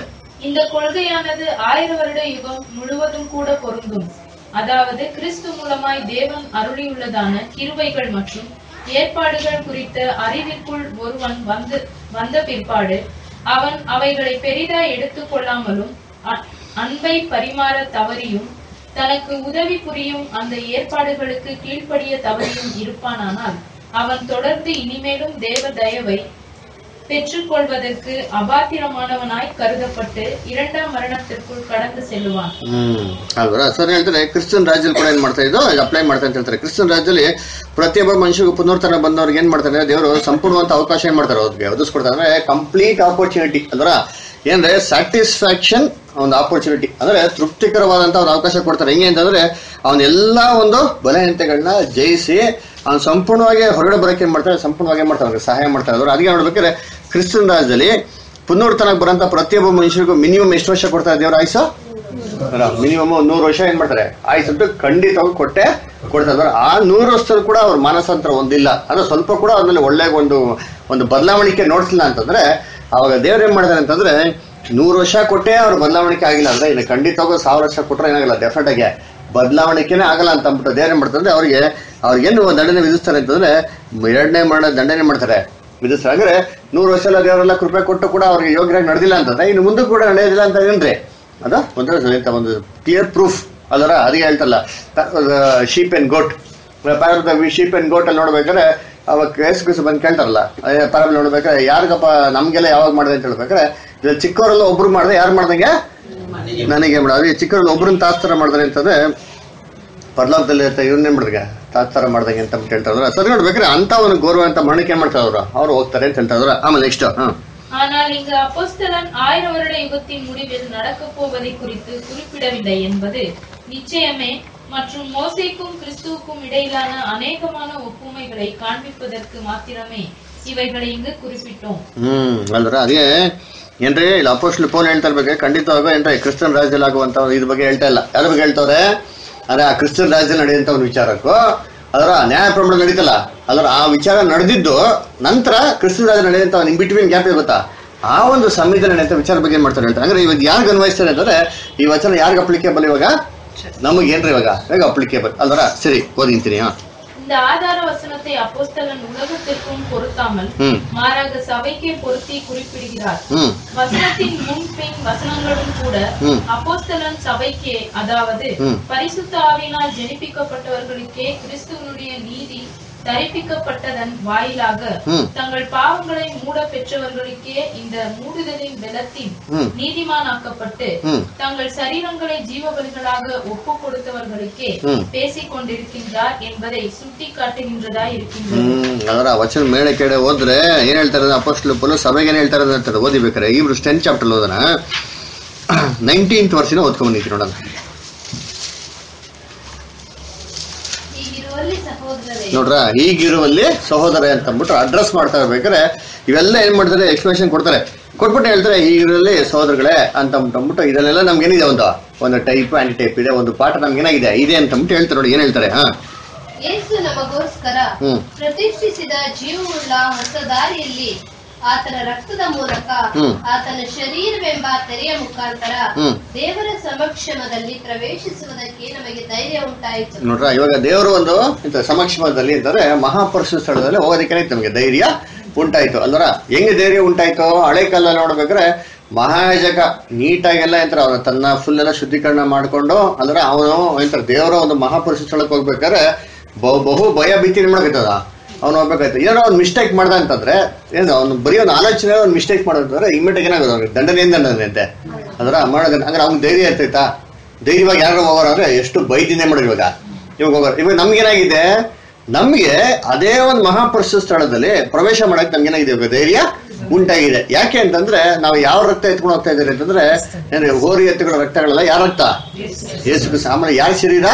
இந்த கொள்கையானது ஆயிர வருட யுகம் முழுவதும் கூட பொருந்தும் அதாவது கிறிஸ்து மூலமாய் தேவன் அருளியுள்ளதான கிருபைகள் மற்றும் ஏற்பாடுகள் குறித்த அறிவிற்குள் ஒருவன் வந்து வந்த பிற்பாடு அவன் அவைகளை பெரிதாய் எடுத்துக் கொள்ளாமலும் அ- அன்பை பரிமாற தவறியும் தனக்கு உதவி புரியும் அந்த ஏற்பாடுகளுக்கு கீழ்ப்படிய தவறியும் இருப்பானானால் அவன் தொடர்ந்து இனிமேலும் தேவ தயவை பெற்றுக்கொள்வதற்கு ಅಪಾತಿರಮಾನವನಾய் ಕರುದಪಟ್ಟು இரண்டாம் ಮರಣத்திற்குள் கடந்து செல்லுவான் ಹ್ಮ್ ಅಲ್ವರ ಸರ್ ಹೇಳ್ತಾರೆ ಕ್ರಿಶ್ಚಿಯನ್ ರಾಜ್ಯದಲ್ಲಿ ಕೂಡ ಏನ್ ಮಾಡ್ತಾ ಇದ್ದು ಅಪ್ಲೈ ಮಾಡ್ತಾ ಅಂತ ಹೇಳ್ತಾರೆ ಕ್ರಿಶ್ಚಿಯನ್ ರಾಜ್ಯದಲ್ಲಿ ಪ್ರತಿಯೊಬ್ಬ ಮನುಷ್ಯಗೂ ಪುನರ್ತನ ಬಂದವ್ರಿಗೆ ಏನ್ ಮಾಡ್ತಾರೆ ದೇವರು ಸಂಪೂರ್ಣವಂತ ಅವಕಾಶ ಏನ್ ಮಾಡ್ತಾರೆ ಅವ್ರಿಗೆ ಒದಗಿಸ್ಕೊಡ್ತಾರೆ ಅಂದ್ರೆ ಕಂಪ್ಲೀಟ್ ಆಪರ್ಚುನಿಟಿ ಅಲ್ವರ ಏನಂದ್ರೆ ಸ್ಯಾಟಿಸ್ಫ್ಯಾಕ್ಷನ್ ಒಂದು ಆಪರ್ಚುನಿಟಿ ಅಂದ್ರೆ ತೃಪ್ತಿಕರವಾದಂತ ಒಂದು ಅವಕಾಶ ಕೊಡ್ತಾರೆ ಹೆಂಗೆ ಅಂತಂದ್ರೆ ಅವನೆಲ್ಲ ಒಂದು ಬಲಹೀನತೆಗಳನ್ನ ಜಯಿಸಿ ಅವ್ನು ಸಂಪೂರ್ಣವಾಗಿ ಹೊರಗಡೆ ಬರೋಕೆ ಏನ್ ಮಾಡ್ತಾರೆ ಸಂಪೂರ್ಣವಾಗಿ ಏನ್ ಮಾಡ್ತಾರೆ ಅವ್ರಿಗೆ ಸಹಾಯ ಮಾಡ್ತಾರೆ ಅವ್ರು ಅದಕ್ಕೆ ನೋಡ್ಬೇಕಾದ್ರೆ ಕ್ರಿಶ್ಚಿಯನ್ ರಾಜ್ಯದಲ್ಲಿ ಪುನರ್ತನಕ್ಕೆ ಬರೋಂಥ ಪ್ರತಿಯೊಬ್ಬ ಮನುಷ್ಯರಿಗೂ ಮಿನಿಮಮ್ ಎಷ್ಟು ವರ್ಷ ಕೊಡ್ತಾರೆ ದೇವ್ರ ಆಯ್ಸು ಮಿನಿಮಮ್ ಒಂದ್ ನೂರು ವರ್ಷ ಏನ್ ಮಾಡ್ತಾರೆ ಆಯ್ತು ಖಂಡಿತವಾಗಿ ಕೊಟ್ಟೆ ಕೊಡ್ತಾರೆ ಆ ನೂರು ವರ್ಷದಲ್ಲಿ ಕೂಡ ಅವ್ರ ಮಾನಸಾಂತರ ಒಂದಿಲ್ಲ ಅಂದ್ರೆ ಸ್ವಲ್ಪ ಕೂಡ ಅದ್ರಲ್ಲಿ ಒಳ್ಳೆ ಒಂದು ಒಂದು ಬದಲಾವಣಿಕೆ ನೋಡ್ತಿಲ್ಲ ಅಂತಂದ್ರೆ ಅವಾಗ ದೇವ್ರ ಏನ್ ಮಾಡ್ತಾರೆ ಅಂತಂದ್ರೆ ನೂರು ವರ್ಷ ಕೊಟ್ಟೆ ಅವ್ರ ಬದಲಾವಣಿಕೆ ಆಗಿಲ್ಲ ಅಂದ್ರೆ ಇನ್ನು ಖಂಡಿತವಾಗೂ ಸಾವಿರ ವರ್ಷ ಕೊಟ್ರೆ ಏನಾಗಲ್ಲ ಡೆಫಿನೆಟ್ ಆಗಿ ಬದಲಾವಣೆನೇ ಆಗಲ್ಲ ಅಂತ ಅಂದ್ಬಿಟ್ಟು ದೇವ್ರ ಏನ್ ಮಾಡ್ತಾರೆ ಅವ್ರಿಗೆ ಅವ್ರಿಗೇನು ದಂಡನೆ ವಿಧಿಸ್ತಾರೆ ಅಂತಂದ್ರೆ ಎರಡನೇ ಮರಣ ದಂಡನೆ ಮಾಡ್ತಾರೆ ವಿಧಿಸ್ತಾರೆ ಅಂದ್ರೆ ನೂರು ವರ್ಷ ಎಲ್ಲ ದೇವರೆಲ್ಲ ಕೃಪೆ ಕೊಟ್ಟು ಕೂಡ ಅವ್ರಿಗೆ ಯೋಗ್ಯರಾಗಿ ನಡೆದಿಲ್ಲ ಅಂತಂದ್ರೆ ಇನ್ನು ಮುಂದೆ ಕೂಡ ನಡೆಯೋದಿಲ್ಲ ಅಂತ ಏನ್ರಿ ಅದ ಒಂದು ಎಂತ ಒಂದು ಕ್ಲಿಯರ್ ಪ್ರೂಫ್ ಅದರ ಅದಕ್ಕೆ ಹೇಳ್ತಲ್ಲ ಶೀಪ್ ಅಂಡ್ ಗೋಟ್ ಪ್ಯಾರದ ಶೀಪ್ ಅಂಡ್ ಗೋಟ್ ಅಲ್ಲಿ ನೋಡ್ಬೇಕಾದ್ರೆ ಅವಾಗ ಕೇಸ್ ಕೇಸ್ ಬಂದು ಕೇಳ್ತಾರಲ್ಲ ಪ್ಯಾರಲ್ ನೋಡ್ಬೇಕಾದ್ರೆ ಯಾರಿಗಪ್ಪ ನಮ್ಗೆಲ್ಲ ಯಾವಾಗ ಮಾಡಿದೆ ಅಂತ ಹೇಳ್ಬೇಕಾದ್ರೆ ಇದು ಚಿಕ್ಕವರೆಲ್ಲ ಒಬ್ರು ಮಾಡಿದೆ ಯಾರು ಮಾಡ್ದಂಗೆ ನನಗೆ ಮಾಡ ಅದೇ ಚಿಕ್ಕವರಲ್ಲಿ ಒಬ್ರನ್ನ ತಾಸ್ತರ ಮಾಡಿದ್ರೆ ಅಂತಂದ್ರೆ ಪರ್ಲೋಕದಲ್ಲಿ ಇವನ್ನೇನ್ ಮಾಡಿದ್ರೆ ತಾತ್ಸಾರ ಮಾಡ್ದಂಗೆ ಅಂತ ಅಂದ್ಬಿಟ್ಟು ಹೇಳ್ತಾರೆ ಸರಿ ನೋಡ್ಬೇಕಾದ್ರೆ ಅಂತ ಒಂದು ಗೌರವ ಅಂತ ಮರಣಕ್ಕೆ ಏನ್ ಮಾಡ್ತಾರೆ ಅವರು ಅವ್ರು ಹೋಗ್ತಾರೆ ಅಂತ ಹೇಳ್ತಾರೆ ಆಮೇಲೆ ನೆಕ್ಸ್ಟ್ ಹಾ ஆனால் இங்கு அப்போஸ்தலன் ஆயிரம் வருட யுகத்தின் முடிவில் நடக்கப் போவதை குறித்து குறிப்பிடவில்லை என்பது நிச்சயமே மற்றும் மோசேக்கும் கிறிஸ்துவுக்கும் இடையிலான அநேகமான ஒப்புமைகளை காண்பிப்பதற்கு மாத்திரமே ಇவைகளை இங்கு குறிப்பிட்டோம் ಹ್ಮ್ ಅಲ್ರ ಅದೇ ಏನ್ರಿ ಇಲ್ಲಿ ಅಪೋಸ್ಟ್ಲ್ ಪೋಲ್ ಹೇಳ್ತಾ ಇರ್ಬೇಕು ಖಂಡಿತವಾಗ ಏನ್ರಿ ಕ್ರಿಶ್ಚಿಯನ್ ರಾಜ್ಯದಲ್ಲಿ ಆಗುವಂತ ಒಂದು ಇದ್ರ ಬಗ್ಗೆ ಹೇಳ್ತಾ ಇಲ್ಲ ಯಾರ ಬಗ್ಗೆ ಹೇಳ್ತವ್ರೆ ಅಂದ್ರೆ ಆ ಕ್ರಿಶ್ಚಿಯನ್ ರಾಜ್ಯದಲ್ಲಿ ನಡೆಯುವಂತ ಒಂದು ವಿಚಾರಕ್ಕೂ ಅದರ ನ್ಯಾಯ ಪ್ರಮಾಣ ನಡೀತಲ್ಲ ಅದರ ಆ ವಿಚಾರ ನಡೆದಿದ್ದು ನಂತರ ಕ್ರಿಶ್ಚಿಯನ್ ರಾಜ್ಯ ನಡೆಯುವಂತ ಒಂದು ಬಿಟ್ವೀನ್ ಗ್ಯಾಪ್ ಗೊತ್ತಾ ಆ ಒಂದು ಸಂವಿಧಾನ ನಡೆಯುವಂತ ವಿಚಾರ ಬಗ್ಗೆ ಏನ್ ಮಾಡ್ತಾರೆ ಹೇಳ್ತಾರೆ ಅಂದ್ರೆ ಇವಾಗ ಯಾರಿಗೆ ಅನ್ವಯಿಸ್ತಾರೆ ಅಂತಂದ್ರೆ ಈ ವಚನ ಯಾರಿಗೆ ಅಪ್ಲಿಕೇಬಲ್ ಇವಾಗ ನಮಗೆ ಏನ್ರಿ ಇವಾಗ ಇವಾಗ ಅಪ್ಲಿಕೇಬಲ್ ಅಲ್ವರ ಸರಿ ಓದಿಂತೀನಿ ಹಾ இந்த ஆதார வசனத்தை அப்போஸ்தலன் உலகத்திற்கும் பொருத்தாமல் ಹ್ಮ್ மாறாக சபைக்கே பொருத்தி குறிப்பிடுகிறார் ಹ್ಮ್ வசனத்தின் முன் பின் வசனங்களும் கூட ம். அப்போஸ்தலன் சபைக்கே அதாவது ம். பரிசுத்த ஆவியினால் ஜெனிப்பிக்கப்பட்டவர்களுக்கே கிறிஸ்துவனுடைய நீதி தரிப்பிக்கப்பட்டதன் வாயிலாக ம். தங்கள் பாவங்களை மூட பெற்றவர்களுக்கே இந்த மூடுதலின் பலத்தின் ம். நீதிமானாக்கப்பட்டு ம். தங்கள் சரீரங்களை ஜீவபலிகளாக ஒப்பு கொடுத்தவர்களுக்கே ம். பேசிக் கொண்டிருக்கின்றார் என்பதை சுட்டி காட்டுகின்றதா இருக்கின்றது ಹ್ಮ್ ಅದರ ವಚನ ಮೇಲೆ ಕೆಡೆ ಹೋದ್ರೆ ಏನ್ ಹೇಳ್ತಾರೆ ಅಪೋಸ್ಟ್ಲ್ ಪೊಲ ಸಭೆಗೆ ಏನ್ ಹೇಳ್ತಾರೆ ಅಂತ ಹೇಳ್ತಾರೆ ಓದಿಬೇಕಾರೆ ಇಬ್ರು ಟೆಂತ್ ಚಾಪ್ಟರ್ ಓದನ ನೈನ್ಟೀನ್ತ್ ವರ್ಷನ ಓದ್ಕೊಂಡ್ ನೋಡೋಣ ಹೀಗಿರುವಲ್ಲಿ ಸಹೋದರರೇ ನೋಡ್ರ ಹೀಗಿರುವಲ್ಲಿ ಸಹೋದರ ಅಂತ ಅಂದ್ಬಿಟ್ಟು ಅಡ್ರೆಸ್ ಮಾಡ್ತಾ ಇರ್ಬೇಕಾದ್ರೆ ಇವೆಲ್ಲ ಏನ್ ಮಾಡ್ತಾರೆ ಎಕ್ಸ್ಪ್ಲೇಷನ್ ಕೊಡ್ತಾರೆ ಕೊಟ್ಬಿಟ್ಟು ಹೇಳ್ತಾರೆ ಹೀಗಿರುವಲ್ಲಿ ಸಹೋದರಗಳೇ ಅಂತ ಅಂದ್ಬಿಟ್ಟು ಇದನ್ನೆಲ್ಲ ನಮ್ಗೆ ಏನಿದೆ ಒಂದು ಒಂದು ಟೈಪ್ ಆಂಟಿ ಟೈಪ್ ಇದೆ ಒಂದು ಪಾಠ ನಮ್ಗೆ ಏನಾಗಿದೆ ಇದೆ ಅಂತ ಅಂದ್ಬಿಟ್ಟು ಹೇಳ್ತಾರೆ ನೋಡಿ ಏನ್ ಹೇಳ್ತಾರೆ ಹಾ ಯೇಸು ನಮಗೋಸ್ಕರ ಹ್ಮ್. ಪ್ರತಿಷ್ಠಿಸಿದ ಜೀವವುಳ್ಳ ಹೊಸ ದಾರಿಯಲ್ಲಿ ಆತನ ರಕ್ತದ ಮೂಲಕ ಹ್ಮ್. ಆತನ ಶರೀರವೆಂಬ ತೆರೆಯ ಮುಖಾಂತರ ಹ್ಮ್. ದೇವರ ಸಮಕ್ಷಮದಲ್ಲಿ ಪ್ರವೇಶಿಸುವುದಕ್ಕೆ ನಮಗೆ ಧೈರ್ಯ ಉಂಟಾಯಿತು ನೋಡ್ರ ಇವಾಗ ದೇವರು ಒಂದು ಇಂಥ ಸಮಕ್ಷಮದಲ್ಲಿ ಅಂತಂದ್ರೆ ಮಹಾಪುರುಷ ಸ್ಥಳದಲ್ಲಿ ಹೋಗೋದಕ್ಕೆ ನಮಗೆ ಧೈರ್ಯ ಉಂಟಾಯ್ತು ಅಲ್ವರ ಹೆಂಗೆ ಧೈರ್ಯ ಉಂಟಾಯ್ತು ಹಳೆ ಕಾಲ ನೋಡ್ಬೇಕಾದ್ರೆ ಮಹಾಯಾಜಕ ನೀಟಾಗೆಲ್ಲ ಎಂತಾರೆ ಅವನು ತನ್ನ ಫುಲ್ ಎಲ್ಲ ಶುದ್ಧೀಕರಣ ಮಾಡ್ಕೊಂಡು ಅಂದ್ರೆ ಅವನು ಎಂತಾರೆ ದೇವರ ಒಂದು ಮಹಾಪುರುಷ ಸ್ಥಳಕ್ಕೆ ಹೋಗ್ಬೇಕಾದ್ರೆ ಬಹು ಬಹು ಭಯ ಭೀತಿ ಮಾಡಕತ್ತದ ಅವ್ನು ಹೋಗ್ಬೇಕಾಯ್ತು ಏನೋ ಒಂದು ಮಿಸ್ಟೇಕ್ ಮಾಡ್ದ ಅಂತಂದ್ರೆ ಏನು ಅವ್ನು ಬರೀ ಒಂದು ಆಲೋಚನೆ ಒಂದು ಮಿಸ್ಟೇಕ್ ಮಾಡೋದಂದ್ರೆ ಇಮಿಡಿಯೇಟ್ ಏನಾಗೋದು ಅವ್ನಿಗೆ ದಂಡನೆ ಏನ್ ದಂಡನೆ ಅಂತೆ ಅದರ ಮಾಡೋದನ್ನ ಹಂಗಾರೆ ಅವ್ನಿಗೆ ಧೈರ್ಯ ಇರ್ತೈತಾ ಧೈರ್ಯವಾಗಿ ಯಾರು ಹೋಗೋರು ಅಂದ್ರೆ ಎಷ್ಟು ಬೈದಿನೇ ಮಾಡೋರು ಇವಾಗ ಇವಾಗ ಹೋಗೋರು ಇವಾಗ ನಮ್ಗೇನಾಗಿದೆ ನಮ್ಗೆ ಅದೇ ಒಂದು ಮಹಾಪುರುಷ ಸ್ಥಳದಲ್ಲಿ ಪ್ರವೇಶ ಮಾಡಕ್ ನಮ್ಗೆ ಏನಾಗಿದೆ ಇವಾಗ ಧೈರ್ಯ ಉಂಟಾಗಿದೆ ಯಾಕೆ ಅಂತಂದ್ರೆ ನಾವು ಯಾವ ರಕ್ತ ಎತ್ಕೊಂಡು ಹೋಗ್ತಾ ಇದ್ದೀರಿ ಅಂತಂದ್ರೆ ಏನ್ರಿ ಹೋರಿ ಎತ್ತುಗಳ ರಕ್ತಗಳೆಲ್ಲ ಯಾರ ರಕ್ತ ಯೇಸು ಕ್ರಿಸ್ತ. ಆಮೇಲೆ ಯಾರ ಶರೀರ